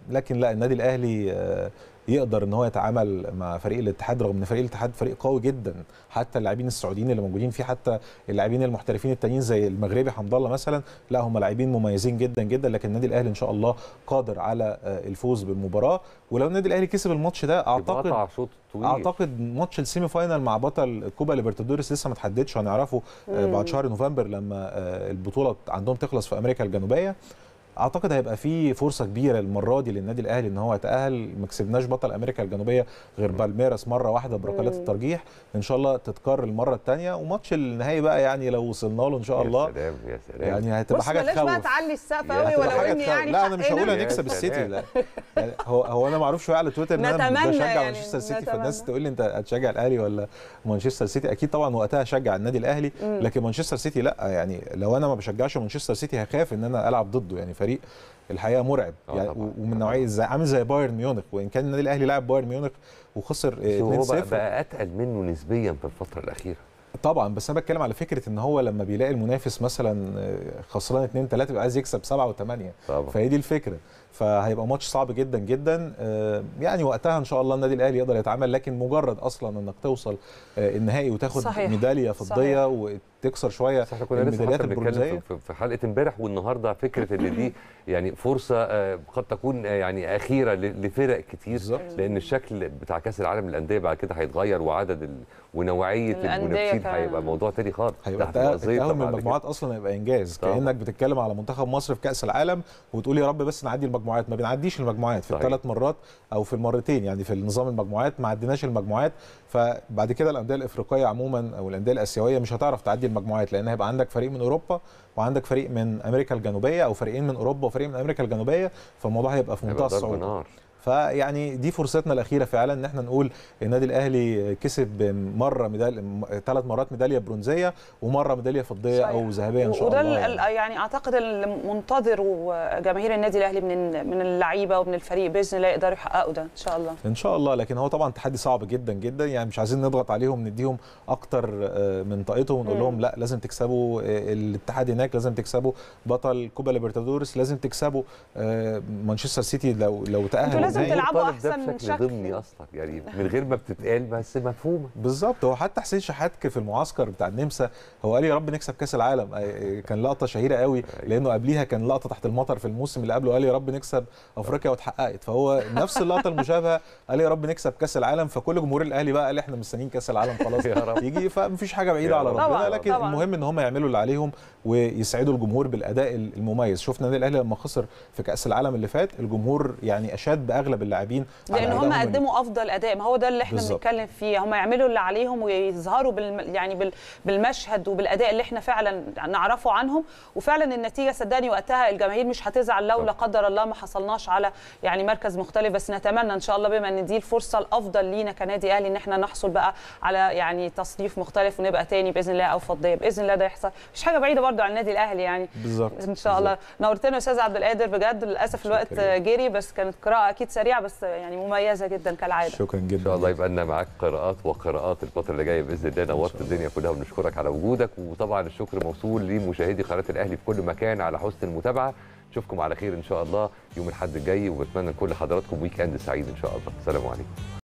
لكن لا النادي الاهلي آه، يقدر ان هو يتعامل مع فريق الاتحاد رغم ان فريق الاتحاد فريق قوي جدا حتى اللاعبين السعوديين اللي موجودين فيه حتى اللاعبين المحترفين التانيين زي المغربي حمد الله مثلا لا هم لاعبين مميزين جدا جدا لكن النادي الاهلي ان شاء الله قادر على آه، الفوز بالمباراه ولو النادي الاهلي كسب الماتش ده يبقى اعتقد قطع شوط طويل اعتقد ماتش السيمي فاينال مع بطل كوبا ليبرتادوريس لسه ما اتحددش هنعرفه آه، بعد شهر نوفمبر لما آه، البطوله عندهم تخلص في امريكا الجنوبيه اعتقد هيبقى في فرصه كبيره المره دي للنادي الاهلي ان هو يتاهل ما كسبناش بطل امريكا الجنوبيه غير بالميراس مره واحده بركلات الترجيح ان شاء الله تتكرر المره الثانيه وماتش النهائي بقى يعني لو وصلنا له ان شاء الله يا سلام يا سلام يعني هتبقى بص حاجه بلاش بقى تخوف تعلي السقف يا قوي هتبقى ولو حاجة ان تخوف. يعني لا انا مش هقول حقنا. هنكسب يا السيتي سلام. لا يعني هو هو انا معروف شويه على تويتر ان انا نتمنى بشجع يعني، مانشستر سيتي نتمنى. فالناس تقول لي انت هتشجع الاهلي ولا مانشستر سيتي اكيد طبعا وقتها هشجع النادي الاهلي لكن مانشستر سيتي لا يعني لو انا ما بشجعش مانشستر سيتي هخاف ان انا العب ضده يعني فريق الحقيقه مرعب آه يعني طبعاً. ومن نوعيه زي عامل زي بايرن ميونخ وان كان النادي الاهلي لاعب بايرن ميونخ وخسر بس هو آه، بقى, 2-0 بقى اتقل منه نسبيا في الفتره الاخيره طبعا بس انا بتكلم على فكره ان هو لما بيلاقي المنافس مثلا آه، خسران 2 3 بيبقى عايز يكسب 7 و8 طبعا فهي دي الفكره فهيبقى ماتش صعب جدا جدا آه، يعني وقتها ان شاء الله النادي الاهلي يقدر يتعامل لكن مجرد اصلا انك توصل آه، النهائي وتاخد صحيح. ميداليه فضيه وتكسر شويه بس احنا كنا لسه الميداليات حتى بنتكلم البرونزيه في- في حلقه امبارح والنهارده فكره ان دي يعني فرصه آه، قد تكون آه، يعني اخيره ل- لفرق كتير بالظبط. لان الشكل بتاع كاس العالم للانديه بعد كده هيتغير وعدد ال... ونوعيه الأندية المنافسين كمان. هيبقى موضوع تاني خالص هيبقى ده هتبقى التأهل زيطة التأهل من بعد كده. المجموعات اصلا هيبقى انجاز طبعا. كانك بتتكلم على منتخب مصر في كاس العالم وتقول يا رب بس نعدي المجموعات ما بنعديش المجموعات في صحيح. الثلاث مرات او في المرتين يعني في نظام المجموعات ما عديناش المجموعات فبعد كده الانديه الافريقيه عموما او الانديه الاسيويه مش هتعرف تعدي المجموعات لان هيبقى عندك فريق من اوروبا وعندك فريق من امريكا الجنوبيه او فريقين من اوروبا وفريق من امريكا الجنوبيه فالموضوع هيبقى في منتهى هيبقى ضرب الصعوبه نار فيعني دي فرصتنا الاخيره فعلا ان احنا نقول النادي الاهلي كسب مره ميداليه ثلاث مرات ميداليه برونزيه ومره ميداليه فضيه صحيح. او ذهبيه ان شاء وده الله ال- ال- يعني اعتقد المنتظر جماهير النادي الاهلي من من اللعيبه ومن الفريق باذن الله يقدروا يحققوا ده ان شاء الله ان شاء الله لكن هو طبعا تحدي صعب جدا جدا يعني مش عايزين نضغط عليهم نديهم اكتر آه، من طاقتهم ونقول مم. لهم لا لازم تكسبوا آه، الاتحاد هناك لازم تكسبوا بطل كوبا ليبرتادورس لازم تكسبوا آه، مانشستر سيتي لو لو تاهل انتوا لازم النهائي. تلعبوا الطالب ده أحسن بشكل شكل. ضمني اصلا يعني من غير ما بتتقال بس مفهومه بالظبط هو حتى حسين شحاتك في المعسكر بتاع النمسا هو قال يا رب نكسب كاس العالم آه، كان لقطه شهيره قوي لانه قبليها كان لقطه تحت المطر في الموسم اللي قبله قال يا رب نكسب افريقيا واتحققت فهو نفس اللقطه المشابهه قال يا رب نكسب كاس العالم فكل جمهور الاهلي بقى قال احنا مستنيين كاس العالم خلاص يا رب. يجي فمفيش حاجه بعيده يا على رب. ربنا طبعاً، لكن طبعاً. المهم ان هم يعملوا اللي عليهم ويسعدوا الجمهور بالاداء المميز شفنا النادي الاهلي لما خسر في كاس العالم اللي فات الجمهور يعني اشاد باغلب اللاعبين على لان هم أدائهم ال- قدموا افضل اداء ما هو ده اللي احنا بالظبط. بنتكلم فيه هم يعملوا اللي عليهم ويظهروا بالم... يعني بال... بالمشهد وبالاداء اللي احنا فعلا نعرفه عنهم وفعلا النتيجه صدقني وقتها الجماهير مش هتزعل لو لا قدر الله ما حصلناش على يعني مركز مختلف بس نتمنى ان شاء الله بما ان دي الفرصه الافضل لينا كنادي اهلي ان احنا نحصل بقى على يعني تصنيف مختلف ونبقى تاني باذن الله او فضيه باذن الله ده يحصل مش حاجه بعيده برضو عن النادي الاهلي يعني بالظبط ان شاء الله نورتنا يا استاذ عبد القادر بجد للاسف الوقت شكراً. جري بس كانت قراءه اكيد سريعه بس يعني مميزه جدا كالعاده شكرا جدا ان شاء الله يبقى لنا معاك قراءات وقراءات الفتره اللي جايه باذن الله نورت الدنيا كلها وبنشكرك على وجودك وطبعا الشكر موصول لمشاهدي قناه الاهلي في كل مكان على حسن المتابعه نشوفكم على خير ان شاء الله يوم الاحد الجاي وبتمنى لكل حضراتكم ويك اند سعيد ان شاء الله السلام عليكم